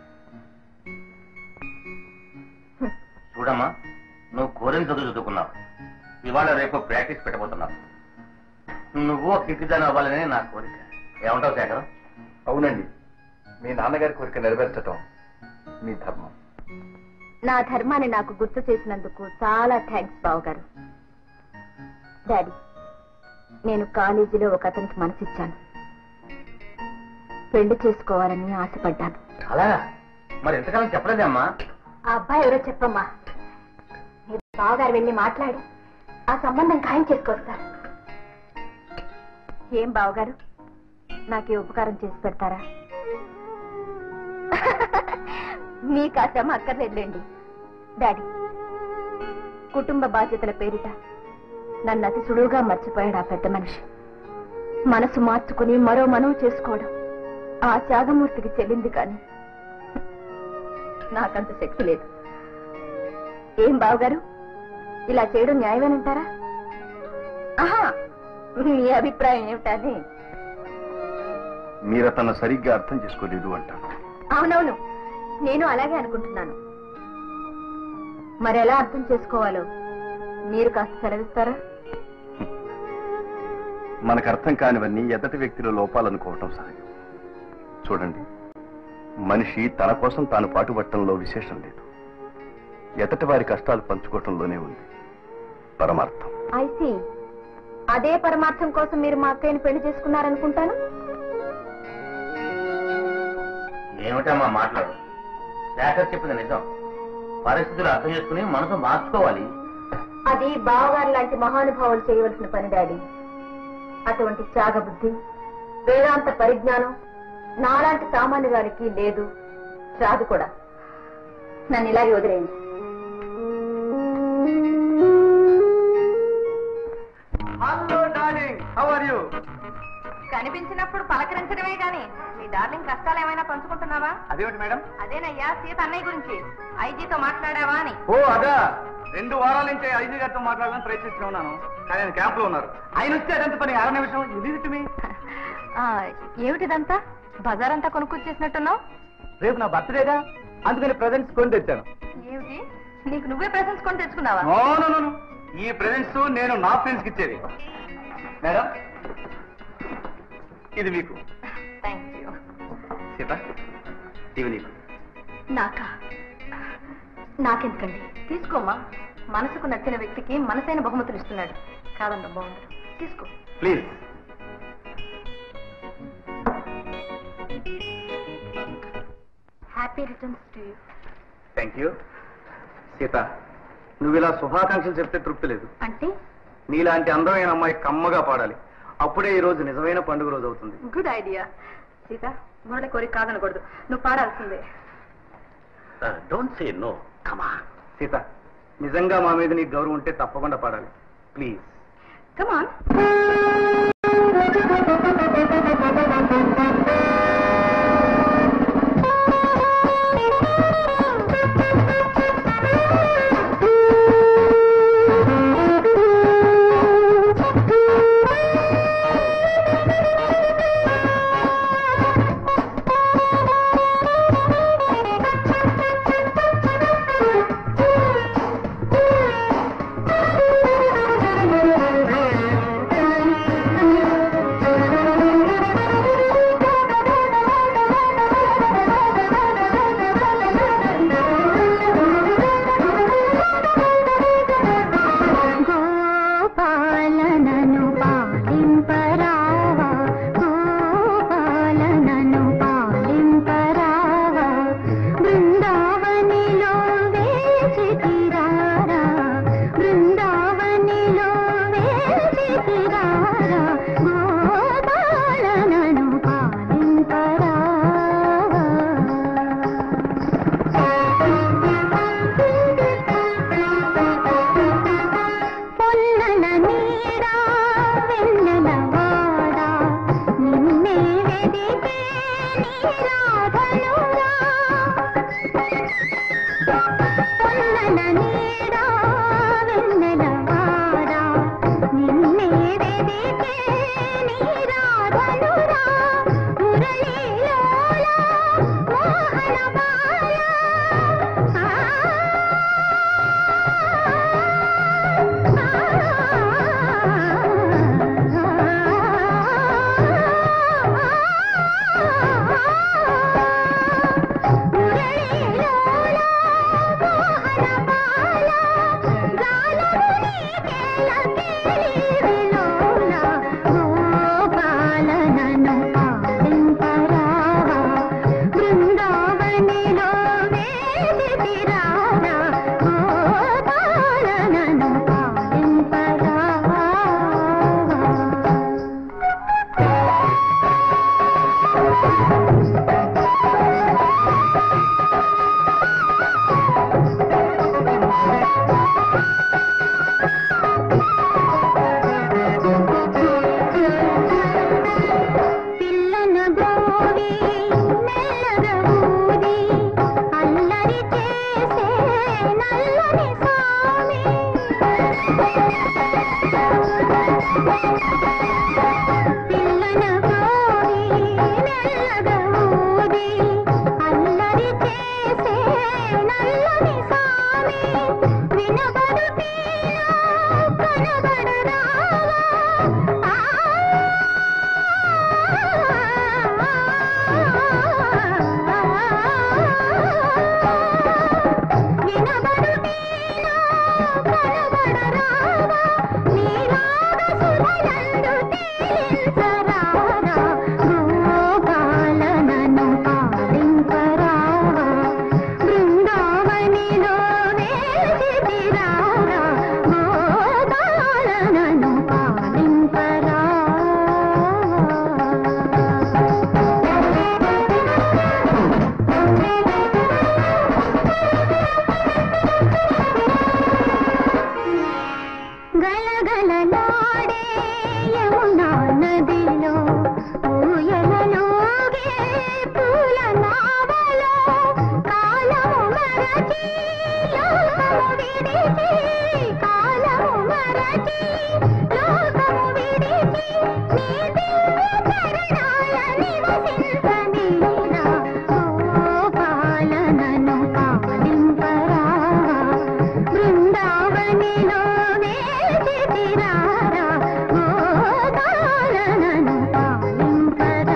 చూడమ్మా నువ్వు కోరిన చదువు చదువుకున్నావు ఇవాళ రేపు ప్రాక్టీస్ పెట్టబోతున్నావు నువ్వు కిక్కిదాని అవ్వాలని నా కోరిక ఏమంటావు శేఖరం అవునండి మీ నాన్నగారి కోరిక నెరవేర్చటం మీ ధర్మం నా ధర్మాన్ని నాకు గుర్తు చేసినందుకు చాలా థ్యాంక్స్ బావగారు డాడీ నేను కాలేజీలో ఒక అతనికి మనసిచ్చాను పెళ్లి చేసుకోవాలని ఆశపడ్డాను అలాగా మరి ఎంతకాలం చెప్పలేదమ్మా ఆ అబ్బాయి ఎవరో చెప్పమ్మా మీరు బావగారు వెళ్ళి మాట్లాడి ఆ సంబంధం ఖాయం చేసుకొస్తారు ఏం బావగారు నాకు ఈ ఉపకారం చేసి పెడతారా మీకు ఆ శ్రమ అక్కర్లేదులేండి డాడీ కుటుంబ బాధ్యతల పేరిట నన్ను అతి సులువుగా మర్చిపోయాడు ఆ పెద్ద మనిషి మనసు మార్చుకుని మరో మనవు చేసుకోవడం ఆ త్యాగమూర్తికి చెల్లింది కానీ నాకంత శక్తి లేదు ఏం బావగారు ఇలా చేయడం న్యాయమేనంటారా ఆహా మీ అభిప్రాయం ఏమిటని మీరు తన సరిగ్గా అర్థం చేసుకోలేదు అంటాను అవునవును నేను అలాగే అనుకుంటున్నాను మరి ఎలా అర్థం చేసుకోవాలో మీరు కాస్త సెలవిస్తారా మనకు అర్థం కానివన్నీ ఎదటి వ్యక్తిలో లోపాలనుకోవటం సహజం చూడండి మనిషి తన కోసం తాను పాటుపట్టడంలో విశేషం లేదు ఎదటి వారి కష్టాలు పంచుకోవటంలోనే ఉంది పరమార్థం ఐసి అదే పరమార్థం కోసం మీరు మా అక్కయ్యని పెళ్లి చేసుకున్నారనుకుంటాను ఏమిటమ్మా మాట్లాడు శేఖర్ చెప్పింది నిజం పరిస్థితులు అర్థం చేసుకుని మనసు మార్చుకోవాలి అది బావగారు లాంటి మహానుభావులు చేయవలసిన పని డాడీ అటువంటి త్యాగబుద్ధి వేదాంత పరిజ్ఞానం నాలాంటి సామాన్యురానికి లేదు రాదు కూడా నన్ను ఇలాగే వదిలేయండి hello darling how are you కనిపించినప్పుడు పలకరించడమే గాని మీ డార్లింగ్ కష్టాలు ఏమైనా పంచుకుంటున్నావా అదేమిటి మేడం అదేనయ్యా సీత అన్నయ్య గురించి ఐజీతో మాట్లాడావా అని ఓ అదా రెండు వారాల నుంచి ఐజీ గారితో మాట్లాడాలని ప్రయత్నిస్తూ ఉన్నాను కానీ ఆయన క్యాంప్ లో ఉన్నారు ఆయన వచ్చి అదంత పని అర నిమిషం ఇది మీ ఆ, ఏమిటిదంతా బజార్ అంతా కొనుక్కొచ్చేసినట్టున్నావు రేపు నా బర్త్డేగా అందుకని ప్రజెంట్స్ కొని తెచ్చాను ఏమిటి నీకు నువ్వే ప్రెసెన్స్ కొని తెచ్చుకున్నావా నో, నో, నో, నో. ఈ ప్రజెంట్స్ నేను నా ఫ్రెండ్స్ కి ఇచ్చేది మేడం ఇది మీకు థ్యాంక్ యూ సీత ఇవి నీకు నాకా నాకెందుకండి తీసుకోమ్మా మనసుకు నచ్చిన వ్యక్తికి మనసైన బహుమతులు ఇస్తున్నాడు కాదండి బాగుంది తీసుకో please happy returns to you thank you Sita నువ్వు ఇలా శుభాకాంక్షలు చెప్తే తృప్తి లేదు అంటే నీలాంటి అందమైన అమ్మాయి కమ్మగా పాడాలి అప్పుడే ఈ రోజు నిజమైన పండుగ రోజు అవుతుంది గుడ్ ఐడియా సీత మురళి కోరిక కాదనకూడదు నువ్వు పాడాల్సిందే డోంట్ సే నో కమా సీత నిజంగా మా మీద నీకు గౌరవం ఉంటే తప్పకుండా పాడాలి ప్లీజ్ కమాన్ Thank you. విడిచి కాలము మరచి లోకము విడిచి నీ దివ్య చరణాల నివసించనీరా గోపాల నన్ను పాలింపరా బృందావనిలో వేచితిరారా గోపాల నన్ను పాలింపరా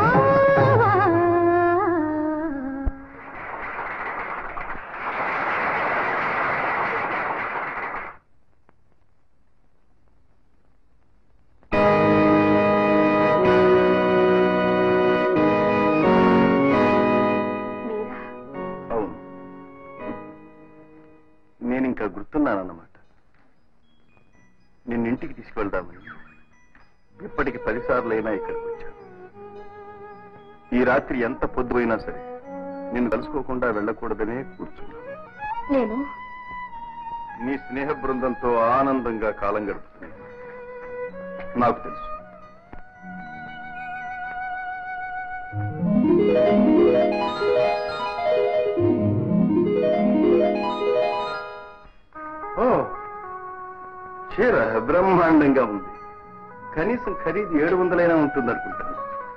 అవును నేను ఇంకా గుర్తున్నానన్నమాట నిన్ను ఇంటికి తీసుకువెళ్దామని ఇప్పటికి పదిసార్లైనా ఇక్కడికి వచ్చాను ఈ రాత్రి ఎంత పొద్దుపోయినా సరే నిన్ను కలుసుకోకుండా వెళ్ళకూడదనే కూర్చున్నాను నేను నీ స్నేహ బృందంతో ఆనందంగా కాలం గడుపుతుంది నాకు తెలుసు ఓ చీర బ్రహ్మాండంగా ఉంది కనీసం ఖరీదు ఏడు వందలైనా ఉంటుంది అనుకుంటాను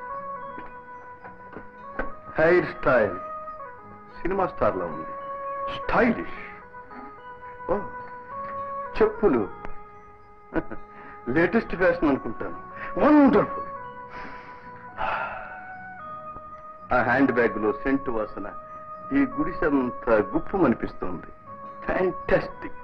హెయిర్ స్టైల్ సినిమా స్టార్ లా ఉంది స్టైలిష్ ఓ చెప్పులు లేటెస్ట్ ఫ్యాషన్ అనుకుంటాను వండర్ఫుల్ ఆ హ్యాండ్ బ్యాగ్ లో సెంటు వాసన ఈ గుడిసంతా గుప్పు అనిపిస్తుంది ఫ్యాంటాస్టిక్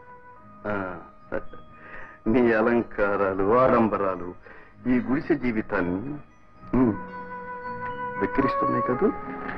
నీ అలంకారాలు ఆడంబరాలు ఈ గుడిసె జీవితాన్ని మ్, వెక్కిరిస్తున్నాయి కదూ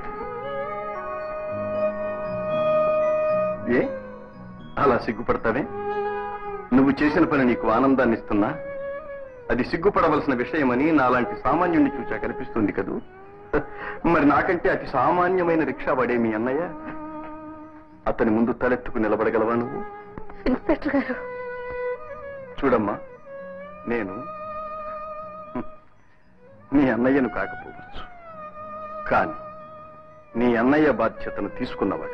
ఏ అలా సిగ్గుపడతావే నువ్వు చేసిన పని నీకు ఆనందాన్ని ఇస్తున్నా అది సిగ్గుపడవలసిన విషయమని నాలాంటి సామాన్యుణ్ణి చూచా కనిపిస్తుంది కదూ మరి నాకంటే అతి సామాన్యమైన రిక్షా వాడే మీ అన్నయ్య అతని ముందు తలెత్తుకు నిలబడగలవా నువ్వు ఇన్స్పెక్టర్ గారు చూడమ్మా నేను హ్మ్, నీ అన్నయ్యను కాకపోవచ్చు కానీ నీ అన్నయ్య బాధ్యతను తీసుకున్నవాడిని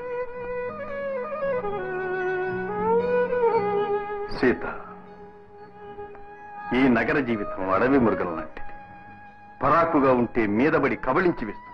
సీత ఈ నగర జీవితం అడవి మృగం లాంటిది పరాకుగా ఉంటే మీదబడి కబళించి వేస్తుంది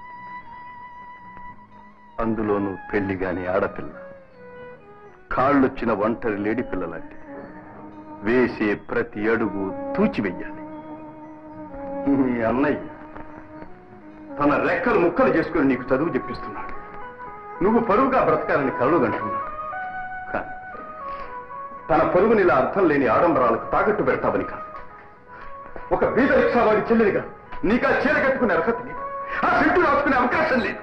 అందులోనూ పెళ్లి గాని ఆడపిల్ల కాళ్ళొచ్చిన ఒంటరి లేడి పిల్ల లాంటిది వేసే ప్రతి అడుగు తూచి వెయ్యాలి మీ అన్నయ్య తన రెక్కలు ముక్కలు చేసుకుని నీకు చదువు చెప్పిస్తున్నాడు నువ్వు పరువుగా బ్రతకాలని కలలు కంటున్నాడు కానీ తన పరుగుని ఇలా అర్థం లేని ఆడంబరాలకు తాకట్టు పెడతావని కాదు ఒక బీద రిక్షావాడి చెల్లెలిగా నీకు ఆ చీర కట్టుకునే అర్హత లేదు ఆ సెంటు రాసుకునే అవకాశం లేదు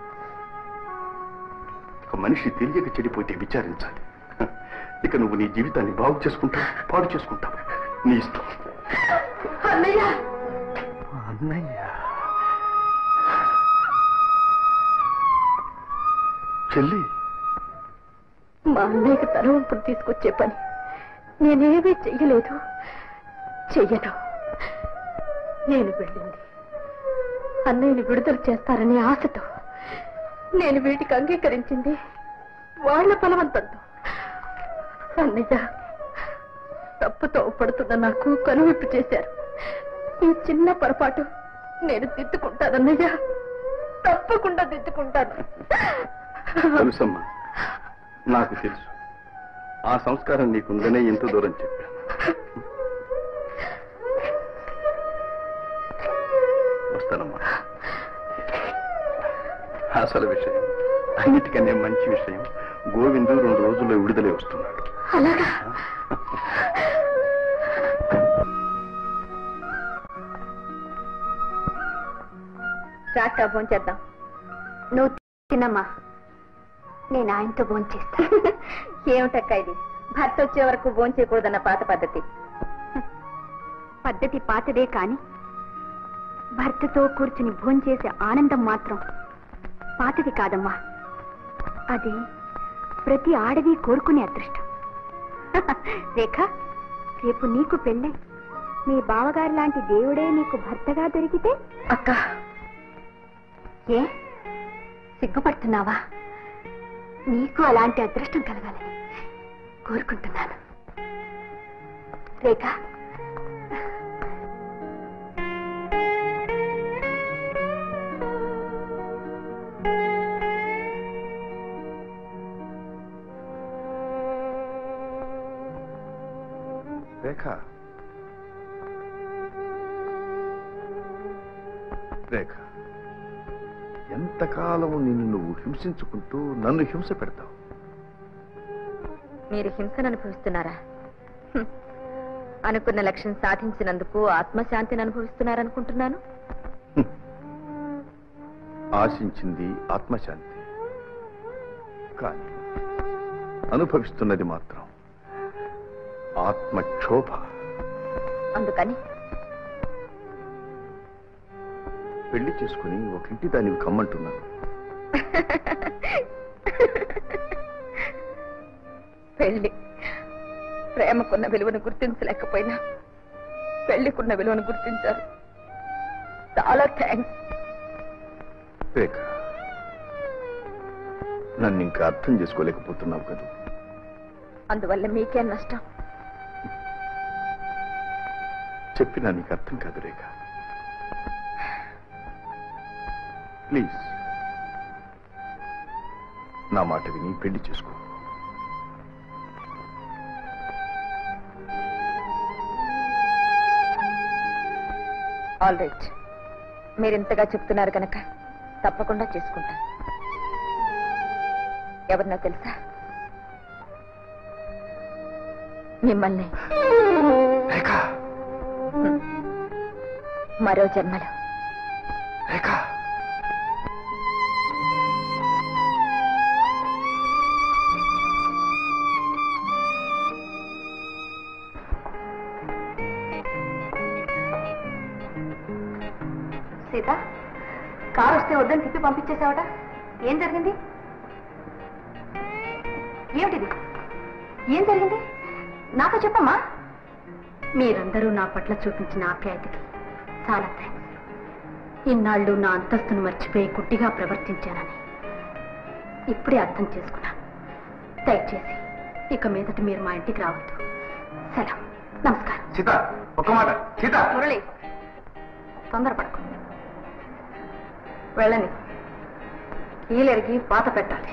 ఒక మనిషి తెలియక చెడిపోతే విచారించాలి హ, ఇక నువ్వు నీ జీవితాన్ని బాగు చేసుకుంటావు పాడు చేసుకుంటావు నీ ఇష్టం అన్నయ్య అన్నయ్య చెల్లి మా అన్నయ్యకి తలవంపులు తీసుకొచ్చే పని నేనేమీ చెయ్యలేదు చెయ్యను నేను వెళ్ళింది అన్నయ్యని విడుదల చేస్తారనే ఆశతో నేను వీటికి అంగీకరించింది వాళ్ళ బలవంతంతో అన్నయ్య తప్పుతో పడుతున్న నాకు కనువిప్పు చేశారు ఈ చిన్న పొరపాటు నేను దిద్దుకుంటానన్నయ్య తప్పకుండా దిద్దుకుంటాను తెలుసమ్మా నాకు తెలుసు ఆ సంస్కారం నీకుందనే ఎంత దూరం చెప్పాను వస్తానమ్మా అసలు విషయం అన్నిటికన్నా మంచి విషయం గోవిందు రెండు రోజుల్లో విడుదలై వస్తున్నాడు అలాగా రాక భోంచేద్దాం నువ్వు తినమ్మా నేను ఆయనతో భోంచేస్తా ఏమిటక్క ఇది భర్త వచ్చే వరకు భోంచేయకూడదన్న పాత పద్ధతి పద్ధతి పాతదే కాని భర్తతో కూర్చుని భోంచేసే ఆనందం మాత్రం పాతది కాదమ్మా అది ప్రతి ఆడది కోరుకునే అదృష్టం రేఖ రేపు నీకు పెళ్ళై మీ బావగారు లాంటి దేవుడే నీకు భర్తగా దొరికితే అక్క ఏ సిగ్గుపడుతున్నావా నీకు అలాంటి అదృష్టం కలగాలని కోరుకుంటున్నాను రేఖ రేఖ రేఖ ఎంతకాలం నిన్ను నువ్వు హింసించుకుంటూ నన్ను హింస పెడతావు మీరు హింసను అనుభవిస్తున్నారా హ్మ్. అనుకున్న లక్ష్యం సాధించినందుకు ఆత్మశాంతిని అనుభవిస్తున్నారనుకుంటున్నాను ఆశించింది ఆత్మశాంతి కానీ అనుభవిస్తున్నది మాత్రం ఆత్మక్షోభ అందుకని పెళ్లి చేసుకుని ఒక ఇంటి దానివి కమ్మంటున్నాను పెళ్లి ప్రేమకున్న విలువను గుర్తించలేకపోయినా పెళ్లికున్న విలువను గుర్తించారు చాలా థ్యాంక్స్ రేఖ నన్ను ఇంకా అర్థం చేసుకోలేకపోతున్నావు కదా అందువల్ల మీకే నష్టం చెప్పినా నీకు అర్థం కాదు రేఖ ప్లీజ్ నా మాట విని పెళ్లి చేసుకో ఆల్ రైట్ మీరు ఇంతగా చెప్తున్నారు కనుక తప్పకుండా చేసుకుంటాను ఎవరినో తెలుసా మిమ్మల్ని రేఖ మరో జన్మలో రేఖ సీత కారు వస్తే వద్దని తిప్పి పంపించేసావట ఏం జరిగింది ఏమిటిది ఏం జరిగింది నాతో చెప్పమ్మా మీరందరూ నా పట్ల చూపించిన ఆప్యాయతకి చాలా థ్యాంక్స్ ఇన్నాళ్ళు నా అంతస్తును మర్చిపోయి గుడ్డిగా ప్రవర్తించానని ఇప్పుడే అర్థం చేసుకున్నాను దయచేసి ఇక మీదట మీరు మా ఇంటికి రావద్దు సెలవు నమస్కారం సీత ఒక్క మాట సీత మురళి తొందరపడకు వెళ్ళని కీలెరిగి పాత పెట్టాలి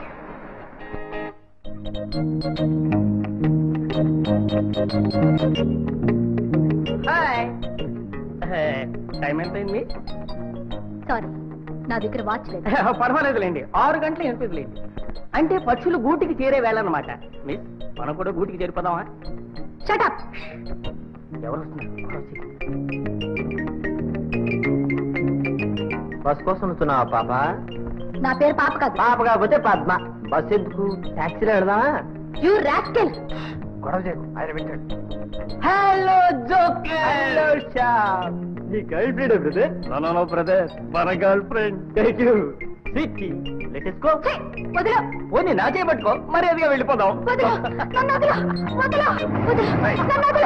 టైం ఎంతైంది సారీ నా దగ్గర వాచ్ లేదు పర్వాలేదులేండి ఆరు గంటలు ఎనిమిదిలేండి అంటే పక్షులు గూటికి చేరే వేళన్నమాట మిస్ మనం కూడా గూటికి చేరిపోదామా షటప్ ఎవరు వస్తున్నారు బస్ కోసం వస్తున్నావా పాప నా పేరు పాప కాదు పాప కాకపోతే పద్మ బస్ ఎందుకు టాక్సీలో వెళదామా యూ రాస్కెల్ గొడవ చేయకు ఆయన వింటాడు హలో జోకే హలో శ్యామ్ నీ girl friend brother no no no brother మన గర్ల్ ఫ్రెండ్ థ్యాంక్ యూ సిట్టి లెట్స్ గో వదిలో పోనీ నా చేయబట్టుకో మరి అదిగా వెళ్ళిపోదాం వదిలో నన్ను వదిలో వదిలో వదిలో నన్ను వదిలో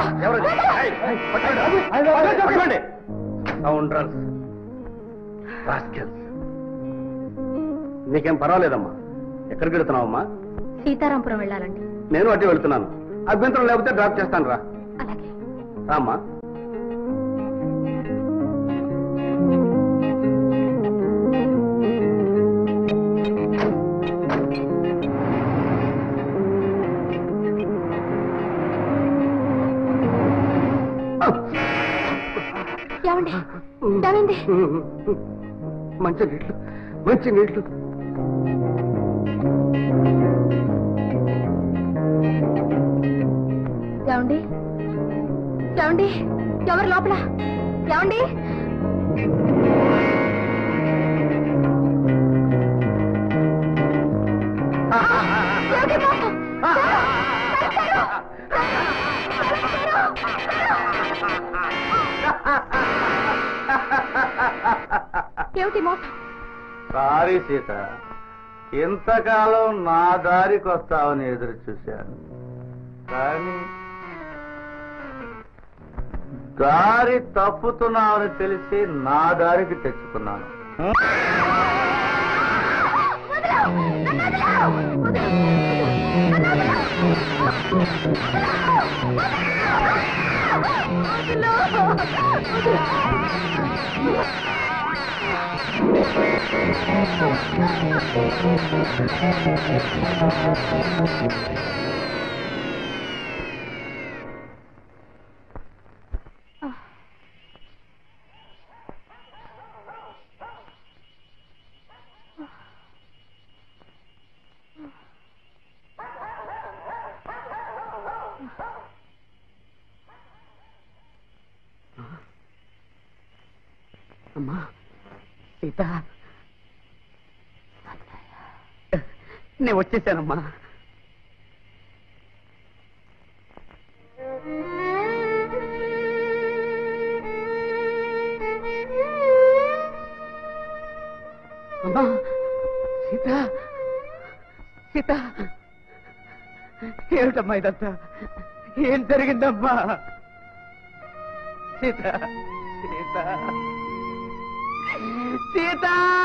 పట్టుకోండి కౌంటర్స్ రాస్కెల్స్ నీకేం పర్వాలేదమ్మా ఎక్కడికి వెళ్తున్నావమ్మా సీతారాంపురం వెళ్ళాలండి నేను అటు వెళ్తున్నాను అభ్యంతరం లేకపోతే డ్రాప్ చేస్తాను రా అలాగే రామ్మా ఏమండి ఏమైంది మంచి నీళ్లు మంచి నీళ్లు ఏమండి ఏమండి ఎవరు లోపల ఏమండి ఏమిటి మోసం? ఏమిటి మోసం సారీ సీత ఇంతకాలం నా దారికి వస్తావని ఎదురు చూశాను కానీ దారి తప్పుతున్నావని తెలిసి నా దారికి తెచ్చుకున్నాను వదిలో! నన్ను వదిలో! వదిలో! అమ్మా సీత నేను వచ్చేసానమ్మా అమ్మా సీత సీత ఏమిటమ్మా ఇదంతా ఏం జరిగిందమ్మా సీత సీత సీత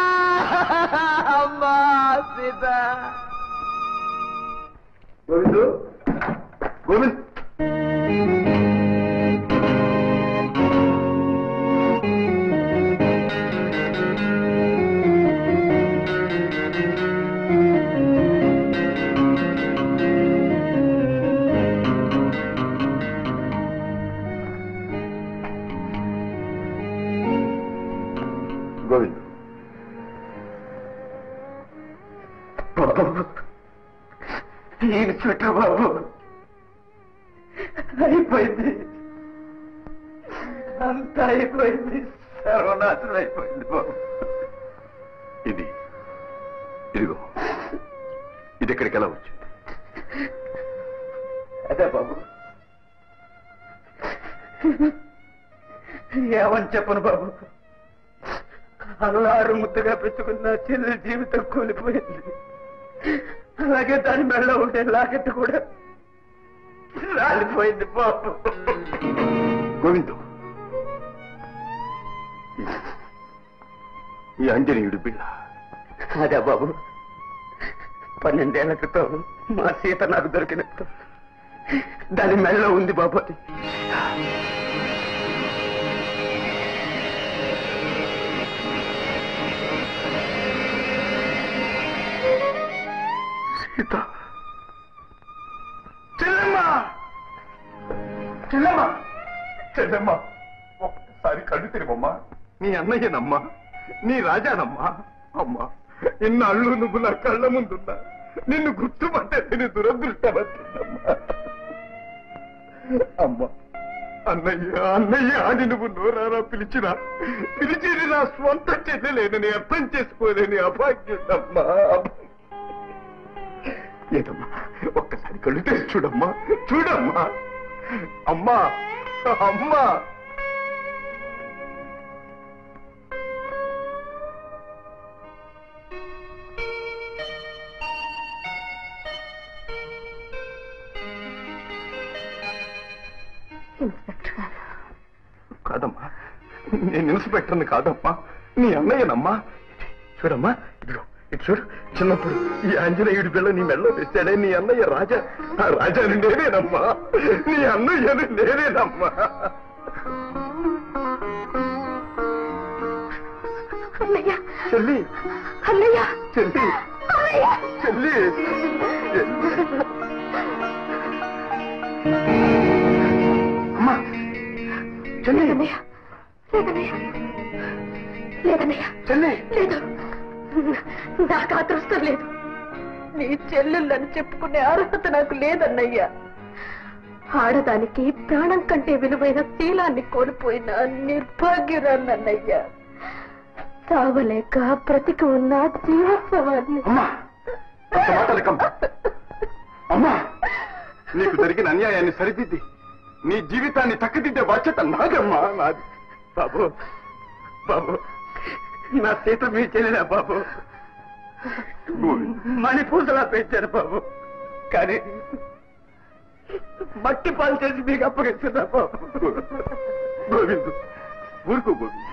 అమ్మా సీత గోవిందు గోవింద్ గోవింద్ బాబు నేను చుట్ట బాబు అయిపోయింది అంతా అయిపోయింది సర్వనాశనం అయిపోయింది బాబు ఇది ఇదిగో ఇది ఎక్కడికి ఎలా వచ్చింది అదే బాబు ఏమని చెప్పను బాబు అల్లారు ముద్దగా పెట్టుకున్న చెల్లి జీవితం కూలిపోయింది అలాగే దాని మెళ్ళ ఉండే లాకెట్ కూడా రాలిపోయింది బాబు గోవిందు ఈ- ఈ అంజనీయుడి బిళ్ళ అదే బాబు పన్నెండేళ్ల క్రితం మా సీత నాకు దొరికినప్పుడు దాని మెళ్ళ ఉంది బాబు అది సీత చెల్లెమ్మ చెల్లెమ్మ చెల్లెమ్మ ఒక్కసారి కళ్ళు తెరవమ్మా నీ అన్నయ్యనమ్మా నీ రాజానమ్మా అమ్మా ఇన్నాళ్ళు నువ్వు నా కళ్ళ ముందున్నా నిన్ను గుర్తుపట్టే నేను దురదృష్టమవుతుందమ్మా అమ్మా అన్నయ్య అన్నయ్య అని నువ్వు నోరారా పిలిచినా పిలిచేది నా స్వంత చెల్లెలేనని అర్థం చేసుకోలేని అభాగ్యుడమ్మా ఏదమ్మా ఒక్కసారి కళ్ళు తెరిచి చూడమ్మా చూడమ్మా అమ్మా అమ్మా కాదమ్మా నేను నిలిచిపెట్టను కాదమ్మా నీ అన్నయ్యనమ్మా చూడమ్మా ఇదిగో ఇటు చూడు చిన్నప్పుడు ఈ ఆంజనేయుడి పిల్ల నీ మెళ్ళో తెచ్చాడే నీ అన్నయ్య రాజా ఆ రాజాని నేనేనమ్మా నీ అన్నయ్యని నేనేనమ్మా అన్నయ్య చెల్లి అన్నయ్య చెల్లి అన్నయ్య చెల్లి అమ్మా చెల్లి లేదన్నయ్య లేదన్నయ్య లేదన్నయ్య చెల్లి లేదు నాకు అదృష్టం లేదు నీ చెల్లెళ్ళని చెప్పుకునే అర్హత నాకు లేదన్నయ్యా ఆడదానికి ప్రాణం కంటే విలువైన శీలాన్ని కోల్పోయిన నిర్భాగ్యురాన్నయ్యా తావలేక బ్రతికి ఉన్న జీవోత్సవాన్ని అమ్మా ఒక్క మాటలకమ్మా అమ్మా నీకు జరిగిన అన్యాయాన్ని సరిదిద్ది నీ జీవితాన్ని చక్కదిద్దే బాధ్యత నాదమ్మా నాది బాబు బాబు నా సీత మీ చెల్లెలే బాబు మణి పూసలా పెంచాను బాబు కానీ మట్టి పాలు చేసి మీకు అప్పగిస్తున్నా బాబు గోవిందు ఊరుకో గోవిందు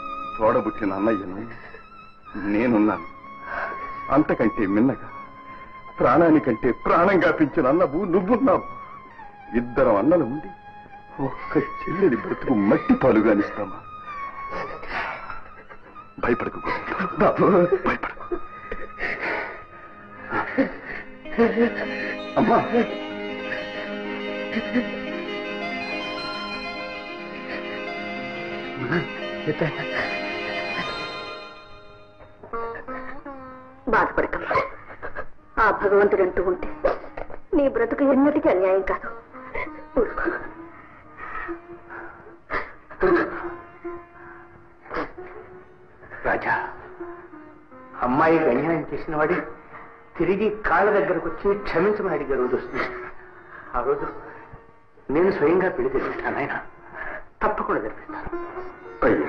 తోడబుట్టిన అన్నయ్యను నేనున్నాను అంతకంటే మిన్నగా ప్రాణానికంటే ప్రాణంగా పెంచిన అన్నవు నువ్వున్నావు ఇద్దరం అన్నలు ఉండి ఒక్క చెల్లెలి బ్రతుకు మట్టి పాలుగానిస్తామా భయపడకు గోవిందు. బాబు భయపడకు అమ్మా బాధపడకమ్మా ఆ భగవంతుడు అంటూ ఉంటే నీ బ్రతుకు ఎన్నటికీ అన్యాయం కాదు ఊరుకో. రాజా అమ్మాయికి అన్యాయం చేసిన వాడి తిరిగి కాళ్ళ దగ్గరకు వచ్చి క్షమించమని అడిగే రోజు వస్తుంది ఆ రోజు నేను స్వయంగా పెళ్లి జరిపిస్తాను ఆయన తప్పకుండా జరిపిస్తాను అయ్యా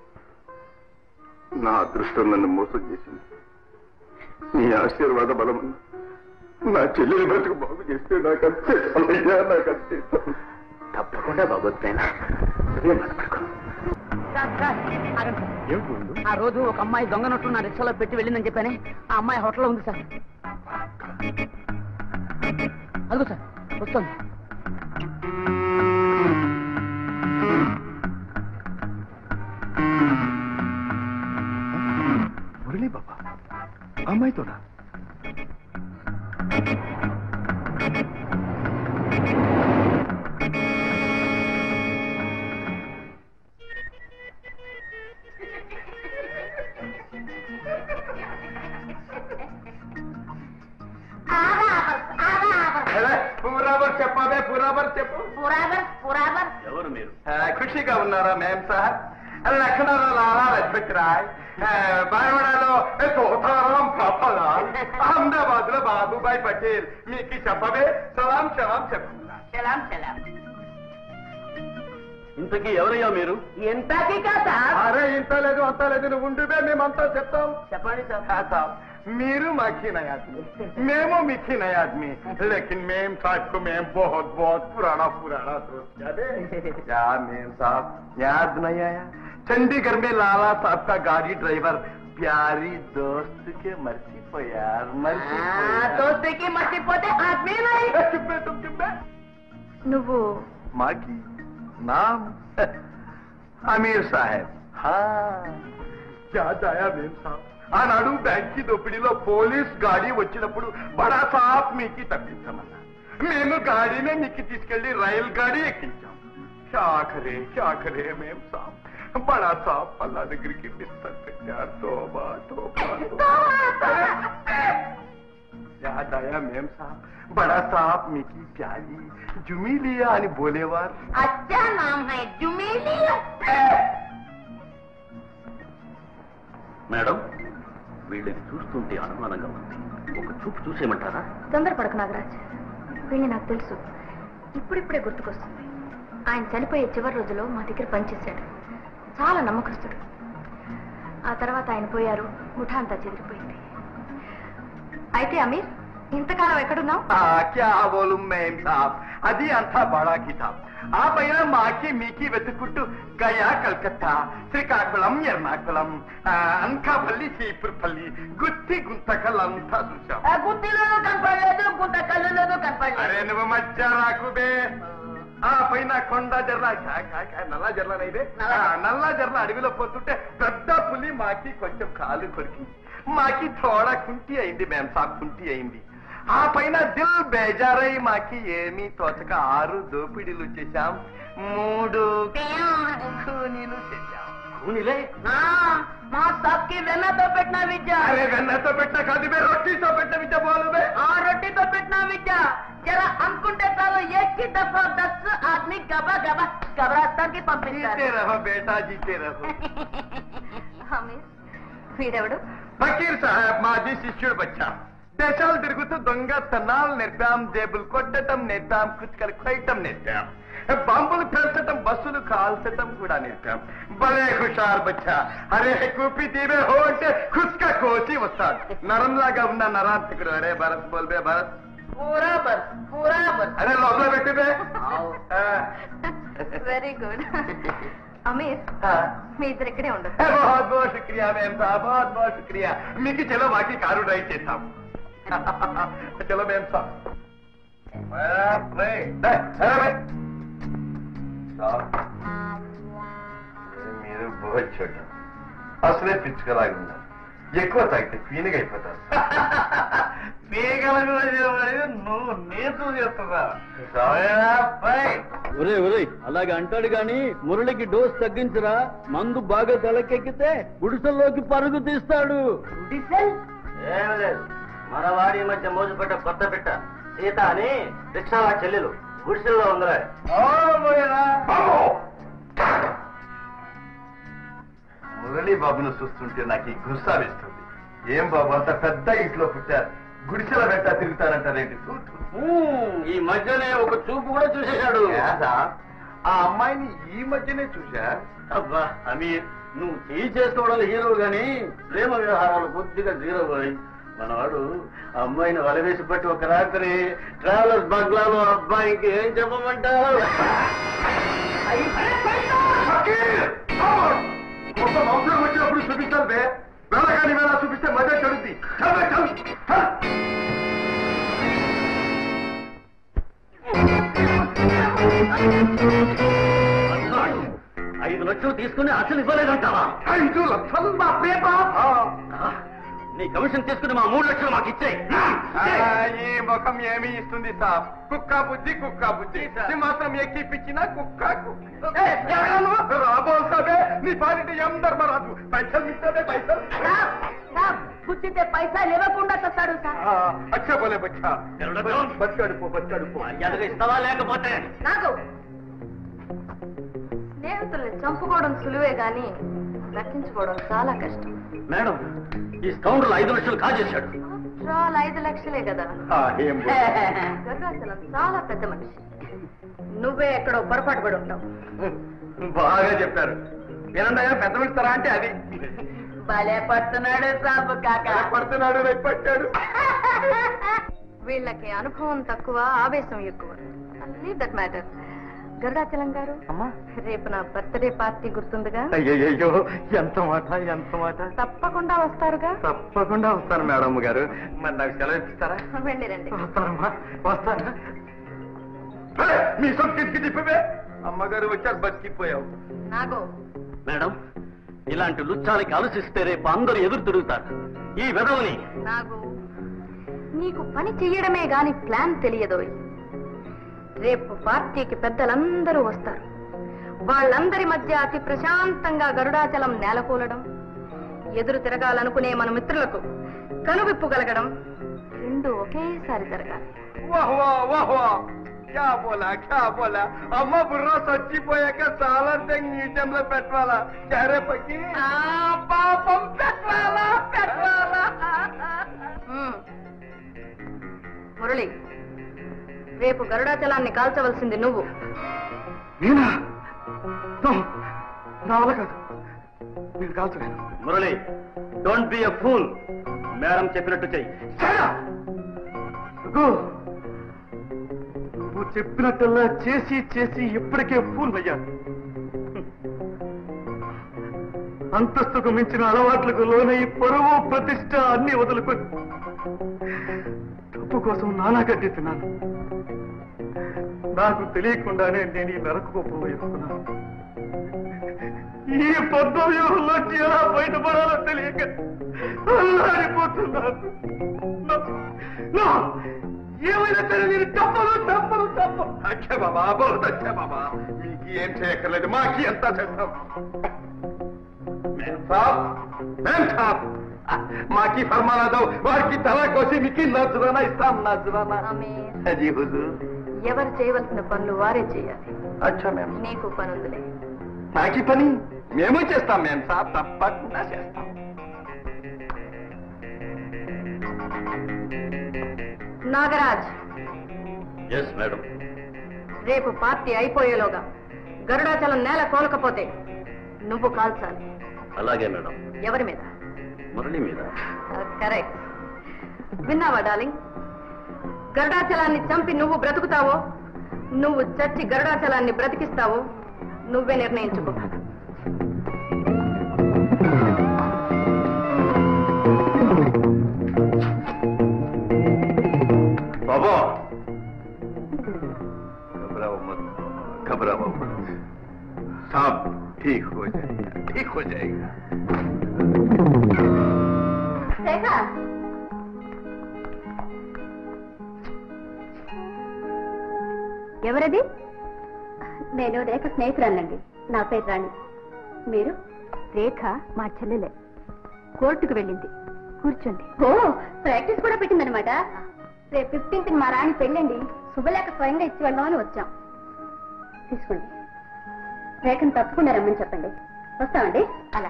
నా అదృష్టం నన్ను మోసం చేసింది నీ ఆశీర్వాద బలం నా చెల్లెలి బ్రతుకు బాగు చేస్తే నాకు అంతే చాలయ్యా, నాకు అంతే చాలు. తప్పకుండా బాగోతున్నాయినా నువ్వేం బాధపడకు ఆ రోజు ఒక అమ్మాయి దొంగ నోట్లు నా రిక్షాలో పెట్టి వెళ్ళిందని చెప్పానే ఆ అమ్మాయి హోటల్లో ఉంది సార్ అదిగో సార్ వస్తుంది మురళీ బాబా అమ్మాయితోనా పూరాబర్ చెప్పావే పూరాబర్ చెప్పు ఎవరు మీరు ఖుషిగా ఉన్నారా మేం సార్ లక్నోలో లాలా లజ్పత్ రాయ్ బార్వాడలో తోతారాం పాపలాల్ అహ్మదాబాద్ లో బాబుబాయ్ పటేల్ మీకు చెప్పవే సలాం సలాం చెప్తున్నా ఇంతకీ ఎవరయ్యా మీరు ఎంతకీ కాదా అరే ఇంత లేదు అంత లేదు నువ్వు ఉండివే మేమంతా చెప్తాం చెప్పండి సార్ हाँ साहब मेरू माखी नया आदमी मेमो मिखी नया आदमी लेकिन मेम साहब को मेम बहुत बहुत पुराना पुराना दोस्त याद है क्या मेम साहब याद नहीं आया चंडीगढ़ में लाला साहब का गाड़ी ड्राइवर प्यारी दोस्त के मर्जी को यार मर्जी को यार। దోస్తకి మర్చిపోతే ఆత్మీయ ए, चुप है तुम चुप है నువ్వు माँ की नाम अमीर साहब हाँ याद आया मेम साहब ఆనాడు బ్యాంక్ దోపిడీలో పోలీస్ గాడి వచ్చినప్పుడు బడా సాప్ మీకి తప్పించమన్నా మేము గాడినే మీకు తీసుకెళ్లి రైల్ గాడి ఎక్కించాం క్యాఖరే క్యాఖరే మేం సాప్ బడా సాప్ పల్లా దగ్గరికి బిస్తర్ పెట్టారు తోబా తోబా తోబా याद आया मेम साहब बड़ा साहब मिकी प्यारी जुमी लिया అని बोलेवार అచ్చా నామ్ హై జుమేలి మేడం వీళ్ళని చూస్తుంటే అనుమానంగా ఉంది ఒక చూపు చూసేయమంటారా తొందరపడకు నాగరాజ్ వీళ్ళు నాకు తెలుసు ఇప్పుడిప్పుడే గుర్తుకొస్తుంది ఆయన చనిపోయే చివరి రోజులో మా దగ్గర పనిచేశాడు చాలా నమ్మకస్తుడు ఆ తర్వాత ఆయన పోయారు ముఠా అంతా చెదిరిపోయింది అయితే అమీర్ ఇంతకాలం ఎక్కడున్నావు ఆ, క్యా బోలు మేం సాబ్ అది అంతా బడా కితాబ్ ఆ పైన మాకి మీకి వెతుక్కుంటూ గయా కల్కత్తా శ్రీకాకుళం ఎర్నాకుళం ఆ, అనకాపల్లి చీపురుపల్లి గుత్తి గుంతకల్ అంతా చూసాం గుత్తిలోనూ కనపడలేదు గుంట కళ్ళలోనూ అరే కనపడలేదు నువ్వు మధ్య రాకుబే ఆ పైన కొండ జర్ల కా- కా- కా- నల్ల జర్ల ఇదే నల్ల- నల్ల జర్ల అడవిలో పోతుంటే పెద్ద పులి మాకి కొంచెం కాలు కొరికింది మాకి తోడ కుంటి అయింది మేం సాబ్ కుంటి అయింది ఆ పైన దిల్ బేజారై మాకి ఏమీ తోచక ఆరు దోపిడీలు చేశాం మూడు కూనీలు చేశాం కూనిలే ఆ, మా సబ్కి వెన్నతో పెట్టిన విద్య అరే వెన్నతో పెట్ట కాదు బే రొట్టితో పెట్ట విద్య బోలు బే ఆ రొట్టితో పెట్టిన విద్య జర అనుకుంటే చాలు ఎక్కి దఫా దస్ ఆద్మీ గబా గబా గబరాస్తానికి జీతే పంపించారు రహో బేటా జీతే రహో అమీర్ వీడెవడు ఫకీర్ సాహెబ్ మాజీ శిష్యుడు బచ్చా దేశాలు తిరుగుతూ దొంగ తనాలు నేర్పాం జేబులు కొట్టడం నేర్పాం కుచ్చుకలు కొయ్యటం నేర్పాం బాంబులు పేల్చటం బస్సులు కాల్చటం కూడా నేర్పాం భలే హుషార్ బచ్చా అరే కూపి తీవే హో అంటే కుస్క కోసి వస్తాడు నరంలాగా ఉన్న నరాంతకుడు అరే భరత్ బోల్బే భరత్ పూరా బస్ పూరా బస్ అరే లోపల పెట్టివే వెరీ గుడ్ అమీర్ మీ ఇద్దరు ఇక్కడే ఉండదు बहुत बहुत शुक्रिया मैम साहब बहुत बहुत शुक्रिया మీకు చలో బాకీ కారు డ్రైవ్ చేస్తాం చలో మేము సార్ మీరు బోచ్చోట అసలే పిచ్చుకలాగా ఉన్నారు ఎక్కువ తాగితే పీనుగా అయిపోతారు నువ్వు నేను చేస్తున్నా ఒరే ఒరే అలాగే అంటాడు గాని మురళికి డోస్ తగ్గించరా మందు బాగా తలకెక్కితే గుడిసెల్లోకి పరుగు తీస్తాడు ఏం లేదు మన వాడి మధ్య మోజుపడ్డ కొత్త పిట్ట సీత అని రిక్షా వాడి చెల్లెలు గుడిసెల్లో ఉందిరా మురళీ బాబును చూస్తుంటే నాకు ఈ గుస్సా వేస్తుంది ఏం బాబు అంత పెద్ద ఇంట్లో పుట్టారు గుడిసెల వెంట తిరుగుతారంటారేంటి చూడు ఈ మధ్యనే ఒక చూపు కూడా చూసేశాడు ఏదా? ఆ అమ్మాయిని ఈ మధ్యనే చూశా అబ్బా అమీర్ నువ్వు చేయి చేసుకోవడం హీరో గాని ప్రేమ వ్యవహారాలు కొద్దిగా జీరో పోయి మనవాడు ఆ అమ్మాయిని వలవేసి పట్టి ఒక రాత్రి ట్రావెలర్స్ బంగ్లాలో అబ్బాయికి ఏం చెప్పమంటావు మొత్తం అవసరం వచ్చినప్పుడు చూపిస్తారు బే వెళ్ళగాని వేళ చూపిస్తే మధ్య చెడుద్ది చల్ బే, చల్, చల్. ఐదు లక్షలు తీసుకుని అసలు ఇవ్వలేదంటావా ఐదు లక్షలు నా పేప ఆ, నీ కమిషన్ తీసుకుని మా మూడు లక్షలు మాకు ఇచ్చాయి ఈ ముఖం ఏమి ఇస్తుంది సార్ కుక్క బుద్ధి కుక్క బుద్ధి నీ మాత్రం ఎక్కిపించిన కుక్క కుక్క రాబోసాబే నీ పాలిటి ఎం ధర్మరాజు పైసలు ఇస్తాడే పైసలు కూర్చుంటే పైసలు ఇవ్వకుండా తెస్తాడు సార్ అచ్చా బోలే బచ్చా బచ్చాడుకో బచ్చాడుకో మర్యాదగా ఇస్తావా లేకపోతే నాకు స్నేహితుల్ని చంపుకోవడం సులువే గాని రక్షించుకోవడం చాలా కష్టం మేడం ఈ స్కౌండర్లు ఐదు లక్షలు కాజేశాడు చాలా ఐదు లక్షలే కదా ఏం గరుడాచలం చాలా పెద్ద మనిషి నువ్వే ఎక్కడో పొరపాటు పడి ఉంటావు బాగా చెప్పారు ఏమన్నా పెద్ద పెడతారా అంటే అది భలే పడుతున్నాడు సాబు కాక పడుతున్నాడు రేపు పట్టాడు వీళ్ళకి అనుభవం తక్కువ ఆవేశం ఎక్కువ లీవ్ దట్ మ్యాటర్ గరుడాచలం గారు రేపు నా బర్త్డే పార్టీ గుర్తుందిగా అయ్యయ్యో ఎంత మాట ఎంత మాట తప్పకుండా వస్తారుగా తప్పకుండా వస్తాను మేడం గారు మరి నాకు సెలవు ఇస్తారా వెళ్ళి రండి వస్తానమ్మా వస్తాను అరే, మీ సొంతికి తిప్పవే అమ్మగారు వచ్చారు బతికిపోయావు నాగో మేడం ఇలాంటి లుచ్చాలకి ఆలోచిస్తే రేపు అందరూ ఎదురు తిరుగుతారు ఈ వెధవని నాగు నీకు పని చెయ్యడమే గాని ప్లాన్ తెలియదోయ్ రేపు పార్టీకి పెద్దలందరూ వస్తారు వాళ్ళందరి మధ్య అతి ప్రశాంతంగా గరుడాచలం నేలకూలడం ఎదురు తిరగాలనుకునే మన మిత్రులకు కనువిప్పు కలగడం రెండు ఒకేసారి జరగాలి వాహ్ వాహ్ వాహ్ వాహ్ క్యా బోలా క్యా బోలా అమ్మ బుర్ర చచ్చిపోయాక చాలా మ్యూజియంలో పెట్టాలా చారే పక్కి పాపం పెట్టాలా పెట్టాలా హ్మ్. మురళి రేపు గరుడాచలాన్ని కాల్చవలసింది నువ్వు నేనా నా వల్ల కాదు నేను కాల్చలేను Murali don't be a fool madam చెప్పినట్టు చెయ్యి నువ్వు చెప్పినట్టల్లా చేసి చేసి ఇప్పటికే ఫూల్ అయ్యా అంతస్తుకు మించిన అలవాట్లకు లోనై పరువు ప్రతిష్ట అన్ని వదులుకొని డబ్బు కోసం నానా గడ్డెత్తున్నాను నాకు తెలియకుండానే నేను ఈ నరకపో వేసుకున్నాను ఈ పద్మ వ్యూహంలోంచి ఎలా బయటపడాలో తెలియక అల్లాడిపోతున్నాను నా- నా ఏమైనా సరే నేను తప్పదు తప్పదు తప్పదు అచ్చా బాబా బహుత్ అచ్చా బాబా మీకు ఏం చేయక్కర్లేదు మాకి ఎంత చేస్తాం మేం సాబ్ మేం సాబ్ మాకి ఫర్మానా దో వారికి తల కోసి మీకు నజరానా ఇస్తాం నజరానా ఆమేన్. అది హుజూర్ ఎవరు చేయవలసిన పనులు వారే చేయాలి అచ్చా మేం నీకు పనుందిలే మాకి పని మేము చేస్తాం మేం సాబ్ తప్పకుండా చేస్తాం నాగరాజ్ ఎస్ మేడం రేపు పార్టీ అయిపోయేలోగా గరుడాచలం నేల కోలకపోతే నువ్వు కాల్చాలి అలాగే మేడం ఎవరి మీద మురళి మీద కరెక్ట్ విన్నావా డార్లింగ్ గరుడాచలాన్ని చంపి నువ్వు బ్రతుకుతావో నువ్వు చచ్చి గరుడాచలాన్ని బ్రతికిస్తావో నువ్వే నిర్ణయించుకో बाबा घबराओ मत घबराओ मत सब ठीक हो जाएगा ठीक हो जाएगा రేఖ ఎవరది నేను రేఖ స్నేహితురాలండి నా పేరు రాణి మీరు రేఖ మా చెల్లెలే కోర్టుకు వెళ్ళింది కూర్చోండి ఓ ప్రాక్టీస్ కూడా పెట్టిందనమాట రేపు ఫిఫ్టీన్త్ మా రాణి పెళ్ళండి శుభలేఖ స్వయంగా ఇచ్చి వెళ్దామని వచ్చాం తీసుకోండి రేఖను తప్పకుండా రమ్మని చెప్పండి వస్తామండి అలా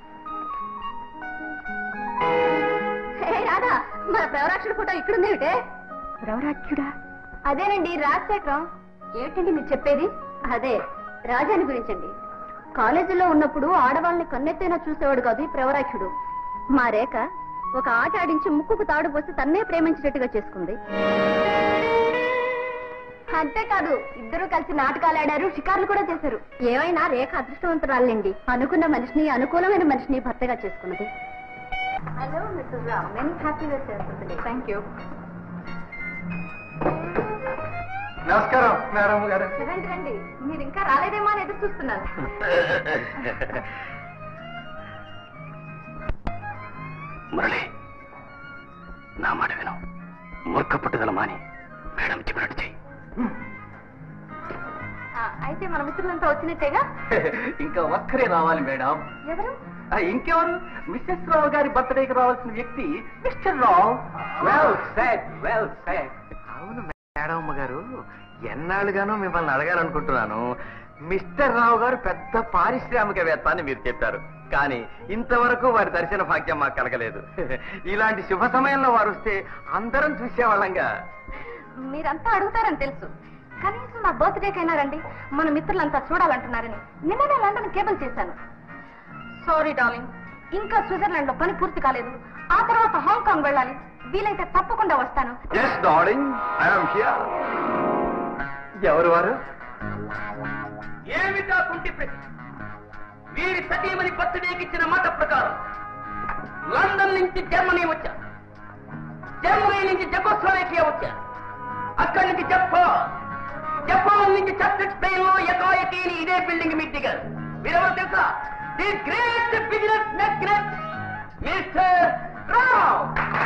హే, రాధా మన ప్రవరాక్షుడు ఫోటో ఇక్కడుందేమిటే ప్రవరాక్షుడా అదేనండి రాజశేఖరం ఏమిటండి మీరు చెప్పేది అదే రాజాని గురించండి కాలేజీలో ఉన్నప్పుడు ఆడవాళ్ళని కన్నెత్తైనా చూసేవాడు కాదు ఈ ప్రవరాక్షుడు మా రేఖ ఒక ఆట ఆడించి ముక్కుకు తాడు పోసి తన్నే ప్రేమించినట్టుగా చేసుకుంది అంతేకాదు ఇద్దరు కలిసి నాటకాలు ఆడారు షికార్లు కూడా చేశారు ఏమైనా రేఖ అదృష్టవంతురాలండి అనుకున్న మనిషిని అనుకూలమైన మనిషిని భర్తగా చేసుకున్నది hello mister Ram many happy thank you నమస్కారం మేడం గారు రండి రండి మీరు ఇంకా రాలేదేమో అని ఎదురు చూస్తున్నాను మురళి నా మాట విను మూర్ఖ పట్టుదల మాని మేడం చెప్పినట్టు చెయ్యి ఆ, అయితే మన మిత్రులంతా వచ్చినట్టేగా ఇంకా ఒక్కరే రావాలి మేడం ఎవరు ఆ, ఇంకెవరు మిస్సెస్ రావు గారి బర్త్డేకి రావాల్సిన వ్యక్తి mister Rao well set well set అవును మేడం గారు ఎన్నాళ్ళుగానో మిమ్మల్ని అడగాలనుకుంటున్నాను మిస్టర్ రావు గారు పెద్ద పారిశ్రామికవేత్త అని మీరు చెప్పారు కానీ ఇంతవరకు వారి దర్శన భాగ్యం మాకు కలగలేదు ఇలాంటి శుభ సమయంలో వారు వస్తే అందరం చూసేవాళ్ళంగా మీరంతా అడుగుతారని తెలుసు కనీసం నా బర్త్డేకైనా రండి మన మిత్రులంతా చూడాలంటున్నారని నిన్ననే లండన్ కేబుల్ చేశాను సారీ డార్లింగ్ ఇంకా స్విట్జర్లాండ్ లో పని పూర్తి కాలేదు ఆ తర్వాత హాంకాంగ్ వెళ్ళాలి వీలైతే తప్పకుండా వస్తాను ఎస్ డార్లింగ్ ఐఎమ్ హియర్ ఎవరు వారు ఏమిటా కుంటి ప్రశ్న వీరి సతీమణి బర్త్డేకి ఇచ్చిన మాట ప్రకారం లండన్ నుంచి జర్మనీ వచ్చా జర్మనీ నుంచి జకోస్లోవేకియా వచ్చా అక్కడి నుంచి జపాన్ జపాన్ నుంచి చర్చ్ స్పెయిన్ లో ఎకాయకి ఇదే బిల్డింగ్ మీకు దిగారు మీరెవరు తెలుసా ది గ్రేట్ బిజినెస్ నెగ్రెట్ మిస్టర్ రావ్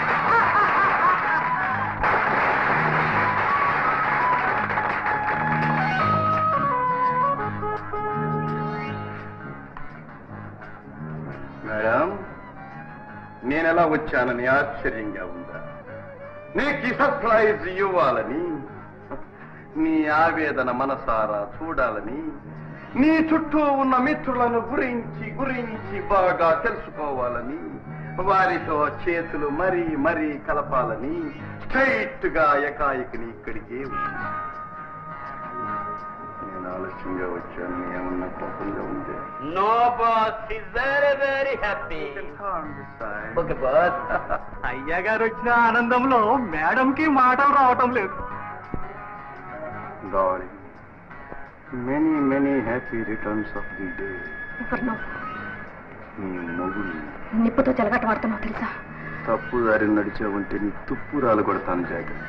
మేడం నేనెలా వచ్చానని ఆశ్చర్యంగా ఉందా నీకు ఈ సర్ప్రైజ్ ఇవ్వాలని నీ ఆవేదన మనసారా చూడాలని నీ చుట్టూ ఉన్న మిత్రులను గురించి గురించి బాగా తెలుసుకోవాలని వారితో చేతులు మరీ మరీ కలపాలని స్ట్రైట్ గా ఎకాయికని ఇక్కడికే వచ్చాను నేను ఆలస్యంగా వచ్చాను ఏమన్నా కోపంగా ఉందే no boss is very very happy okay boss అయ్య గారు వచ్చిన ఆనందంలో మేడం కి మాటలు రావటం లేదు darling. Many, many happy returns of the day. నీ మొగుడు నిప్పుతో చెలగాట వాడుతున్నావు తెలుసా తప్పు దారి నడిచావంటే నీ తుప్పు రాలు కొడతాను జాగ్రత్త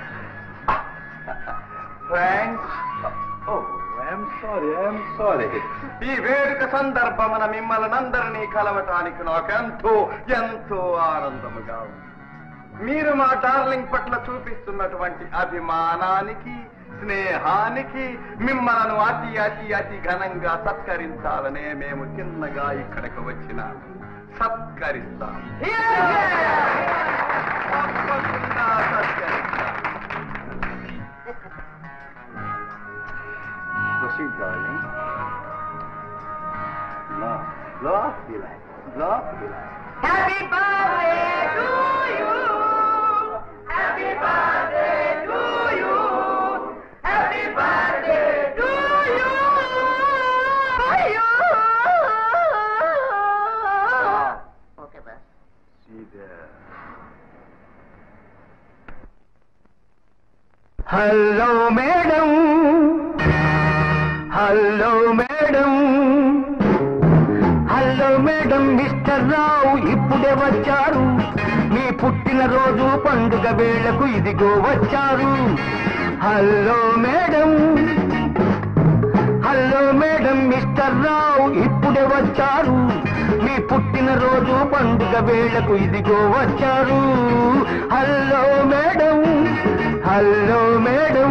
సారీ ఐఎమ్ సారీ ఈ వేడుక సందర్భమున మిమ్మల్ని అందరినీ కలవటానికి నాకెంతో ఎంతో ఆనందముగా ఉంది మీరు మా డార్లింగ్ పట్ల చూపిస్తున్నటువంటి అభిమానానికి స్నేహానికి మిమ్మల్ని అతి అతి అతి ఘనంగా సత్కరించాలనే మేము చిన్నగా ఇక్కడికి వచ్చిన సత్కరిస్తాం తప్పకుండా సత్కరిస్తాం Proceed, darling. Blow, blow off the light. Blow off the light. Happy birthday to you happy birthday to you happy birthday to you okay boss See there. Hello madam hello madam hello madam mister Rao ఇప్పుడే వచ్చారు మీ పుట్టినరోజు పండుగ వేళకు ఇదిగో వచ్చారు hello madam hello madam mister Rao ఇప్పుడే వచ్చారు మీ పుట్టినరోజు పండుగ వేళకు ఇదిగో వచ్చారు hello madam hello madam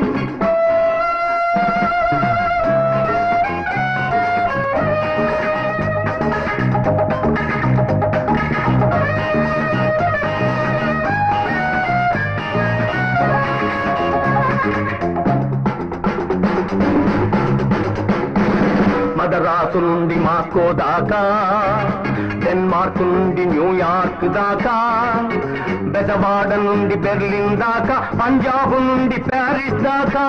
Madras నుండి మాస్కో దాకా డెన్మార్క్ నుండి న్యూయార్క్ దాకా బెజవాడ నుండి బెర్లిన్ దాకా పంజాబ్ నుండి ప్యారిస్ దాకా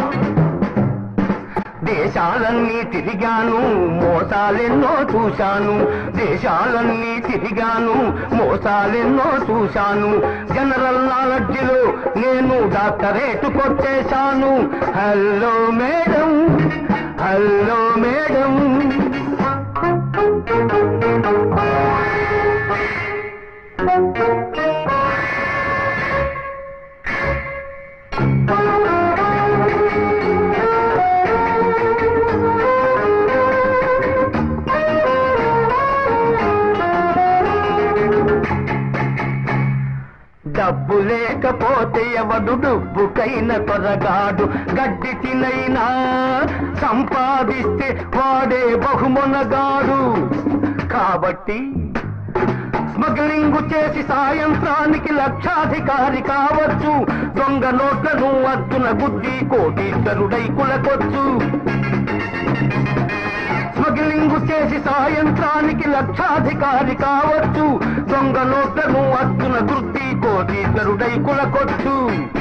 దేశాలన్నీ తిరిగాను మోసాలెన్నో చూశాను దేశాలన్నీ తిరిగాను మోసాలెన్నో చూశాను జనరల్ నాలెడ్జిలో నేను డాక్టరేట్ కొట్టేశాను హలో మేడం హలో మేడం డబ్బు లేకపోతే ఎవడు డబ్బుకైన కొరగాడు గడ్డి తినైనా సంపాదిస్తే వాడే బహుమొనగాడు కాబట్టి స్మగ్లింగ్ చేసి సాయంత్రానికి లక్షాధికారి కావచ్చు దొంగ నోట్లను అద్దున గుద్ది కోటీశ్వరుడై కులకొచ్చు స్మగ్లింగ్ చేసి సాయంత్రానికి లక్షాధికారి కావచ్చు దొంగ నోట్లను అద్దున గుర్తి కోటీశ్వరుడై కులకొచ్చు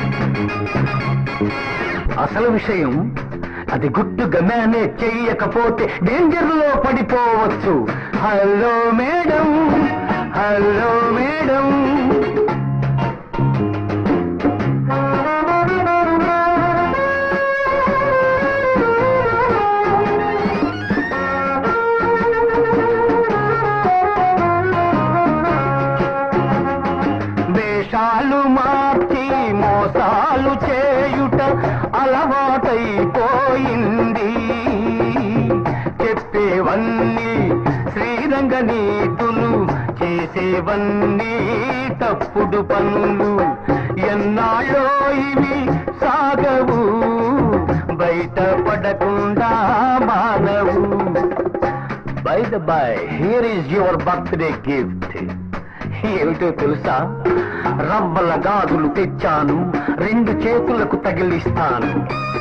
అసలు విషయం అది గుట్టుగా మేనేజ్ చెయ్యకపోతే డేంజర్ లో పడిపోవచ్చు హలో మేడం హలో మేడం వేషాలు మార్చి మోసాలు చేయుట అలవాటైపోయింది చెప్పేవన్నీ శ్రీరంగ నీతులు చేసేవన్నీ తప్పుడు పనులు ఎన్నాళ్ళో ఇవి సాగవు బయట పడకుండా మానవు by the by here is your birthday gift ఏమిటో తెలుసా రవ్వల గాజులు తెచ్చాను రెండు చేతులకు తగిలిస్తాను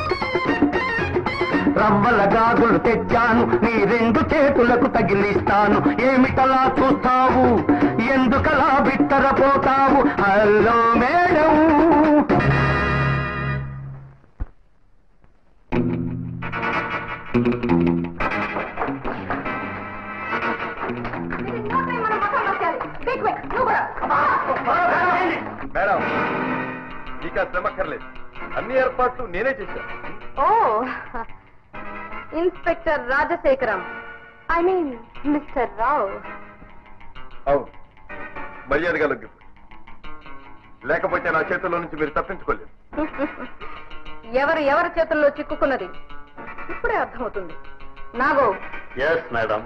రవ్వల గాజులు తెచ్చాను నీ రెండు చేతులకు తగిలిస్తాను ఏమిటలా చూస్తావు ఎందుకలా బిత్తరపోతావు హలో మేడం మేడం నీకు ఆ శ్రమక్కర్లేదు అన్ని ఏర్పాట్లు నేనే చేశాను ఓ inspector Rajasekharam I mean mister Rao అవును మర్యాదగా లొంగిపోయి లేకపోతే నా చేతుల్లో నుంచి మీరు తప్పించుకోలేదు ఎవరు ఎవరి చేతుల్లో చిక్కుకున్నది ఇప్పుడే అర్థమవుతుంది నాగో ఎస్ మేడం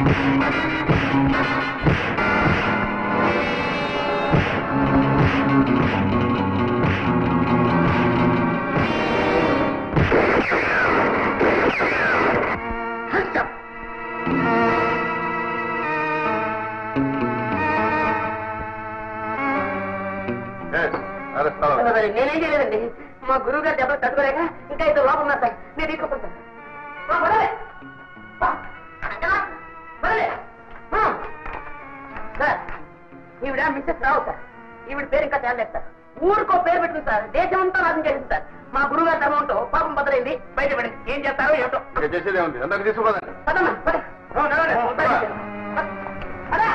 నేనేం చేయలేదండి మా గురువు గారు దెబ్బలు తట్టుకోలేక ఇంకా ఇద్దరు లోపల ఉన్నారు సార్ నేను తీసుకుంటాను సార్ ఈవిడ మిస్సెస్ రావు సార్ ఈవిడ పేరు ఇంకా తేలేదు సార్ ఊరికో పేరు పెట్టుకుంది సార్ దేశం అంతా నాశనం చేసింది సార్ మా గురువు గారి ధర్మంతో పాపం బదలైంది బయట పడింది ఏం చేస్తారో ఏమిటో ఇక చేసేదే ఉంది అందరికి తీసుకోదండి పదమ్మా, పద. ఓ, నడవండి. పద. పద.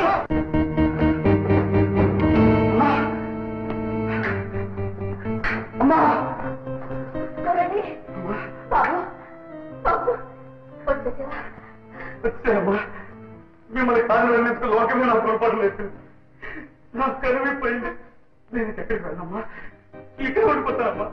అమ్మా చూడండి బాబు బాబు వచ్చేసారా వచ్చాయమ్మా మిమ్మల్ని కాదు వెళ్ళేందుకు లోకమే నా పొరపాటు లేదు నా కరువైపోయింది నేను ఎక్కడికి వెళ్ళమ్మా ఇక్కడ ఓడిపోతానమ్మా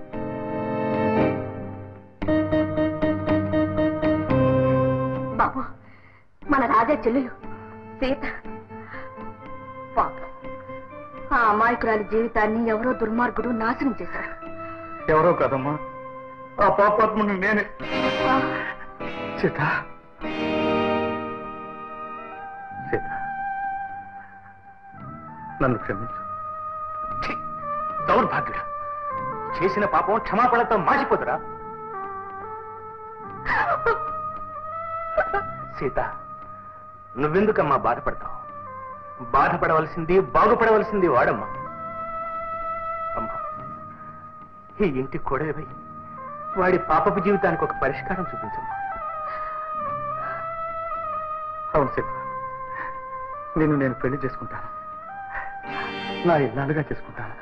బాబు మన రాజా చెల్లెలు సీత పాపం ఆ అమాయకురాలి జీవితాన్ని ఎవరో దుర్మార్గుడు నాశనం చేశారు ఎవరో కాదమ్మా ఆ పాపాత్ముని నేనే సీత సీత నన్ను క్షమించు ఛీ! దౌర్భాగ్యుడా చేసిన పాపం క్షమాపణతో మాసిపోతురా సీత నువ్వెందుకమ్మా బాధపడతావు బాధపడవలసింది బాగుపడవలసింది వాడమ్మా అమ్మా ఈ ఇంటి కొడవై వాడి పాపపు జీవితానికి ఒక పరిష్కారం చూపించమ్మా అవును సీత నిన్ను నేను పెళ్లి చేసుకుంటాను నా ఇల్లాలుగా చేసుకుంటాను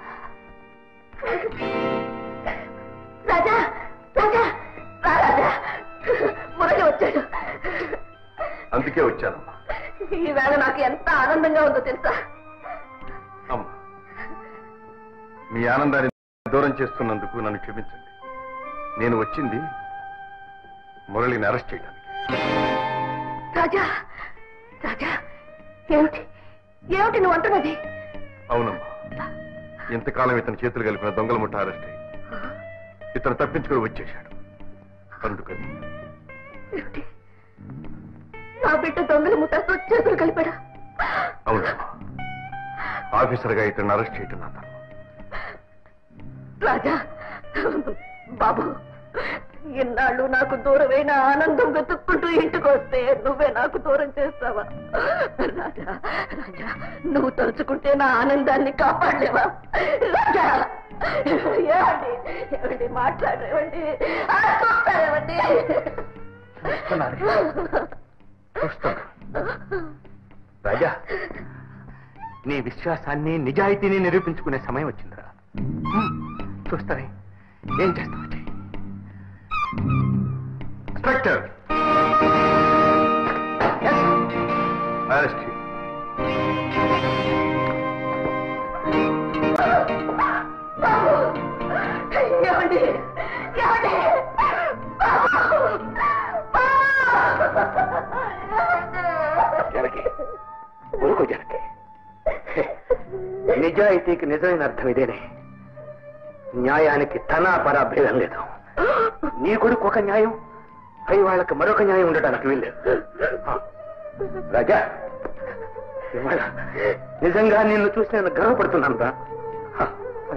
రాజా రాజా రా రాజా మురళి వచ్చాడు అందుకే వచ్చానమ్మా ఈ వేళ నాకు ఎంత ఆనందంగా ఉందో తెలుసా అమ్మా మీ ఆనందాన్ని దూరం చేస్తున్నందుకు నన్ను క్షమించండి నేను వచ్చింది మురళిని అరెస్ట్ చేయడానికి రాజా రాజా ఏమిటి ఏమిటి నువ్వు అంటున్నది అవునమ్మా ఇంతకాలం ఇతని చేతులు కలిపిన దొంగల ముఠ అరెస్ట్ అయ్యి ఇతను తప్పించుకొని వచ్చేశాడు అందుకని ఏమిటి నా బిడ్డ దొంగల ముఠాతో చేతులు కలిపాడా అవునమ్మా ఆఫీసర్గా ఇతన్ని అరెస్ట్ చేయటం నా ధర్మం. రాజా బాబు ఇన్నాళ్ళు నాకు దూరమైన ఆనందం వెతుక్కుంటూ ఇంటికి వస్తే నువ్వే నాకు దూరం చేస్తావా రాజా రాజా నువ్వు తలుచుకుంటే నా ఆనందాన్ని కాపాడలేవా రాజా ఏమండి ఏమండి మాట్లాడేవండి చూస్తారేమండి చూస్తున్నారు చూస్తున్నా రాజా నీ విశ్వాసాన్ని నిజాయితీని నిరూపించుకునే సమయం వచ్చిందిరా హ్మ్, చూస్తానే ఏం చేస్తావు చెయ్యి. Inspector Yes, sir. అరెస్ట్ చేయి. ఏమండి ఏమండి జనకి ఊరుకో జనకి నిజాయితీకి నిజమైన అర్థం ఇదేనే న్యాయానికి తన పరాభేదం లేదు నీ కొడుకు ఒక న్యాయం పై వాళ్ళకి మరొక న్యాయం ఉండటానికి వీల్లేదు ఆ, రాజా ఇవాళ నిజంగా నిన్ను చూసి నేను గర్వపడుతున్నాను రా ఆ,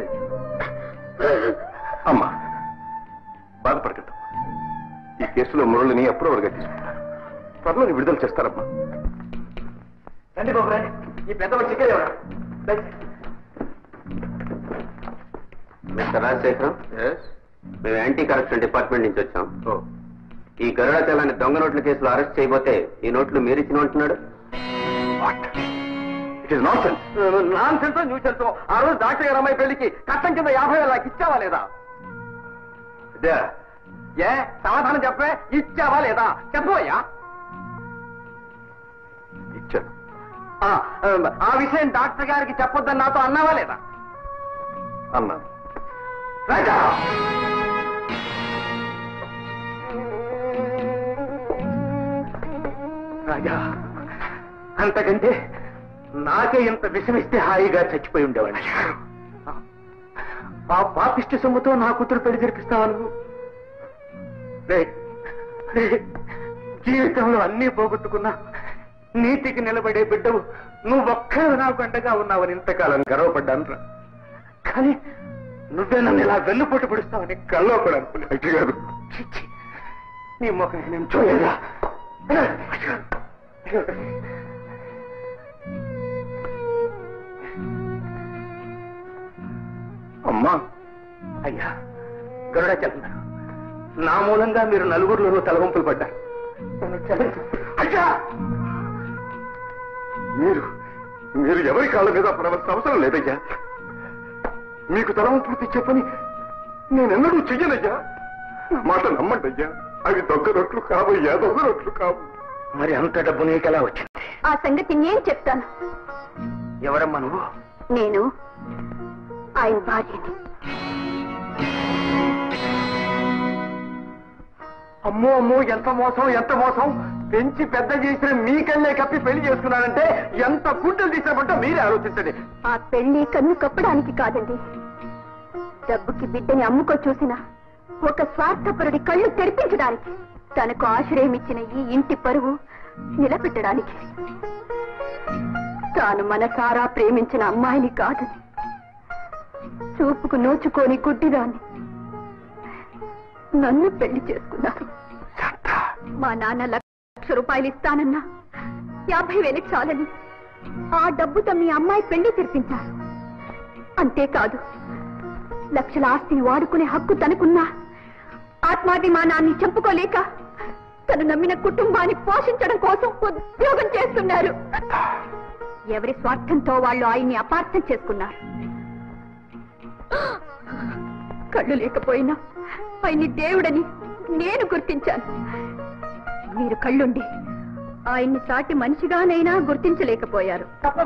అమ్మా బాధపడకండి ఈ కేసులో మురళిని అప్రూవర్గా తీసుకుంటారు త్వరలో విడుదల చేస్తారమ్మా రండి బాబు రండి ఈ పెద్ద చిక్కేదేవరా మిస్టర్ రాజశేఖరం మేము యాంటీ కరప్షన్ డిపార్ట్మెంట్ నుంచి వచ్చాం ఈ గరుడాచలాన్ని దొంగ నోట్ల కేసులో అరెస్ట్ చేయబోతే ఈ నోట్లు మీరు ఇచ్చిన అంటున్నాడు it is not sense nonsense new sense ఆ రోజు డాక్టర్ గారు అమ్మాయి పెళ్లికి కష్టం కింద యాభై వేల నాకు ఇచ్చావా లేదా ఏ సమాధానం చెప్పే ఇచ్చావా లేదా చెప్పబోయా ఇచ్చాను ఆ, ఆ విషయం డాక్టర్ గారికి చెప్పొద్దని నాతో అన్నావా లేదా అన్నాను రాజా రాజా అంతకంటే నాకే ఇంత విషమిస్తే హాయిగా చచ్చిపోయి ఉండేవాడిని ఆ పాపిష్టి సొమ్ముతో నా కూతురు పెళ్లి జరిపిస్తావా నువ్వు రే, రే, జీవితంలో అన్నీ పోగొట్టుకున్నా నీతికి నిలబడే బిడ్డవు నువ్వు ఒక్కరు నాకు అండగా ఉన్నావని ఇంతకాలం గర్వపడ్డాను రా కానీ నువ్వే నన్ను ఇలా వెన్నుపోటు పిడుస్తావని కల్లో కూడా అనుకున్నాను అయ్య గారు ఛీ, ఛీ. నీ ముఖం నేను చూడలేదా అమ్మా అయ్యా గరుడాచలం గారు నా మూలంగా మీరు నలుగురిలోనూ తలవంపులు పడ్డారు నన్ను క్షమించు. అయ్యా మీరు మీరు ఎవరి కాళ్ళ మీద పడవలసిన అవసరం లేదయ్యా మీకు తలవంపులు తెచ్చే పని నేనెన్నడూ చెయ్యనయ్యా నా మాట నమ్మండి అయ్యా అవి దొంగ రొట్లు కావయ్యా దొంగ రొట్లు కావు మరి అంత డబ్బు నీకెలా వచ్చింది ఆ సంగతి నేను చెప్తాను ఎవరమ్మా నువ్వు నేను ఆయన భార్యని అమ్మో అమ్మో ఎంత మోసం ఎంత మోసం పెంచి పెద్ద చేసిన మీ కళ్ళే కప్పి పెళ్లి చేసుకున్నారంటే ఎంత గుడ్డలు తీసినప్పుడు మీరే ఆలోచించండి ఆ పెళ్లి కన్ను కప్పడానికి కాదండి డబ్బుకి బిడ్డని అమ్ముకో చూసిన ఒక స్వార్థపరుడి కళ్ళు తెరిపించడానికి తనకు ఆశ్రయం ఇచ్చిన ఈ ఇంటి పరువు నిలబెట్టడానికి తాను మనసారా ప్రేమించిన అమ్మాయిని కాదని చూపుకు నోచుకోని గుడ్డిదాన్ని నన్ను పెళ్లి చేసుకున్నారు మా నాన్న లక్ష రూపాయలు ఇస్తానన్నా యాభై వేలకు చాలని ఆ డబ్బుతో మీ అమ్మాయి పెళ్లి తెరిపించారు అంతేకాదు లక్షల ఆస్తిని వాడుకునే హక్కు తనకున్నా ఆత్మాభిమానాన్ని చంపుకోలేక తను నమ్మిన కుటుంబాన్ని పోషించడం కోసం ఉద్యోగం చేస్తున్నారు ఎవరి స్వార్థంతో వాళ్ళు ఆయన్ని అపార్థం చేసుకున్నారు కళ్ళు లేకపోయినా ఆయన్ని దేవుడని నేను గుర్తించాను మీరు కళ్ళుండి ఆయన్ని సాటి మనిషిగానైనా గుర్తించలేకపోయారు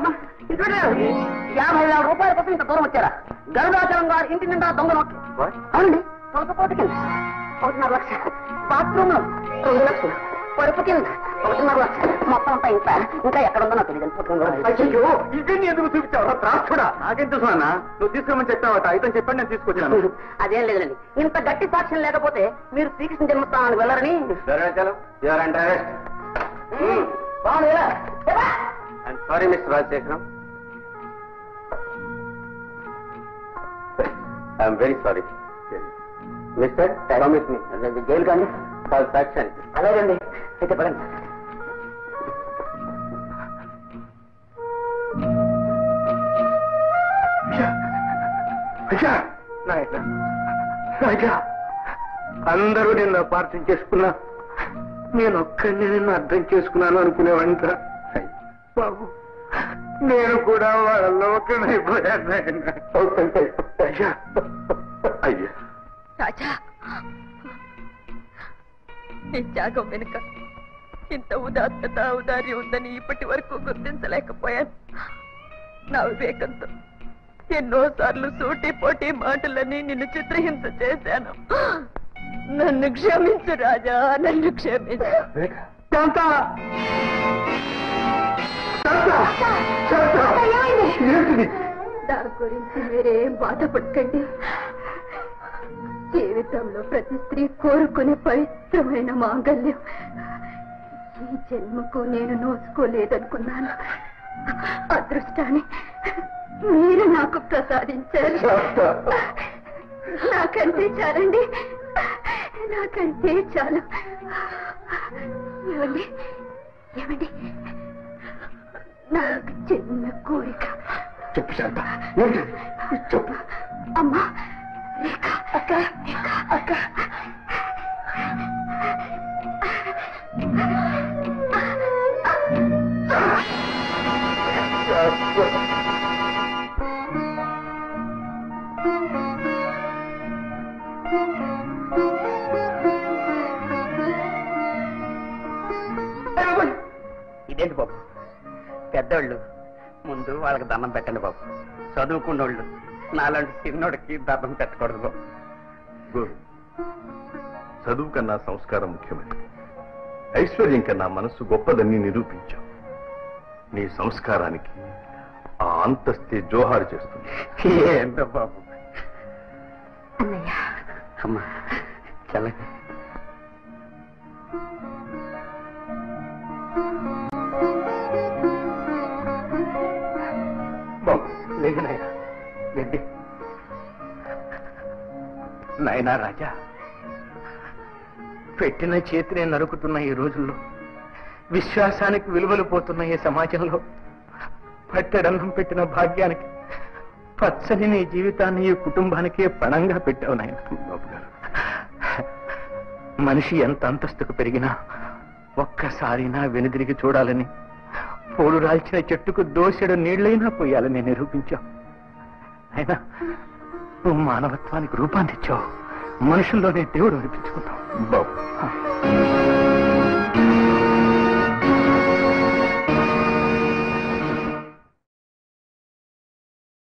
యాభై వేల రూపాయల కోసం ఇంత దూరం వచ్చారా గరుడాచలం గారు ఇంటి నిండా దొంగ నోట్లు అవునండి తొలకపోటు కింద ఒకటిన్నర లక్ష బాత్రూమ్ లో రెండు లక్షలు పరుపు కింద ఒకటిన్నర లక్ష మొత్తం అంతా ఇంత ఇంకా ఎక్కడ ఉందో నాకు తెలియదు అయ్యో ఇవన్నీ ఎందుకు చూపించావు త్రాసుడా నాకేం తెలుసు అన్న నువ్వు తీసుకోమని చెప్పావట అయితే చెప్పండి నేను తీసుకొచ్చాను అదేం లేదండి ఇంత గట్టి సాక్ష్యం లేకపోతే మీరు శ్రీకృష్ణ జన్మస్థానానికి వెళ్ళరని గరుడాచలం యువర్ అండర్ అరెస్ట్ బాగుంది కదా? చెప్పా? I'm sorry mister Rajasekharam I'm very sorry mister promise మీ జైలు కానీ కాల్ సాక్ష్యానికి అలాగండి అయితే పడండి అయ్యా నాయన నాయన అందరూ నిన్ను అపార్థం చేసుకున్నా నేను ఒక్కడిని నిన్ను అర్థం చేసుకున్నాను అనుకునేవాడిని రా. బాబు నేను కూడా వాళ్ళలో ఒకనైపోయాను నాయన అయ్యా అయ్యా రాజా నీ త్యాగం వెనుక ఇంత ఉదాత్తత ఉదార్యం ఉందని ఇప్పటి వరకు గుర్తించలేకపోయాను నా వివేకంతో ఎన్నోసార్లు సూటి పోటీ మాటలని నిన్ను చిత్రహింస చేశాను నన్ను క్షమించు రాజా నన్ను క్షమించు శాంత శాంత శాంత ఏంటిది దాని గురించి మీరేం బాధపడకండి జీవితంలో ప్రతి స్త్రీ కోరుకునే పవిత్రమైన మాంగల్యం ఈ జన్మకు నేను నోసుకోలేదనుకున్నాను అదృష్టాన్ని మీరు నాకు ప్రసాదించారు నాకంతే చాలండి నాకంతే చాలు ఏమండి ఏమండి నాకు చిన్న కోరిక చెప్పు శాంత ఏంటి చెప్పు అమ్మా రేఖ అక్క రేఖ అక్క ఇదేంటి బాబు పెద్దోళ్ళు ముందు వాళ్ళకి దండం పెట్టండి బాబు చదువుకున్నోళ్ళు నాలాంటి చిన్నోడికి దండం పెట్టకూడదు బాబు గురు చదువు కన్నా సంస్కారం ముఖ్యమైనది ఐశ్వర్యం కన్నా మనస్సు గొప్పదని నిరూపించావు నీ సంస్కారానికి ఆ అంతస్తే జోహారు చేస్తుంది ఏంటో బాబు అన్నయ్య అమ్మా చల్లగా బాబు లేదు నాయన వెళ్ళి నాయనా రాజా పెట్టిన చేతినే నరుకుతున్న ఈ రోజుల్లో విశ్వాసానికి విలువలు పోతున్న ఈ సమాజంలో పట్టెడన్నం పెట్టిన భాగ్యానికి పచ్చని నీ జీవితాన్ని ఈ కుటుంబానికే పణంగా పెట్టావు నాయన బాబు గారు మనిషి ఎంత అంతస్తుకు పెరిగినా ఒక్కసారి నా వెనుదిరిగి చూడాలని పోడు రాల్చిన చెట్టుకు దోసెడు నీళ్లైనా పోయాలని నిరూపించావు అయినా నువ్వు మానవత్వానికి రూపాన్ని ఇచ్చావు మనుషుల్లోనే దేవుడు అనిపించుకున్నావు బాబు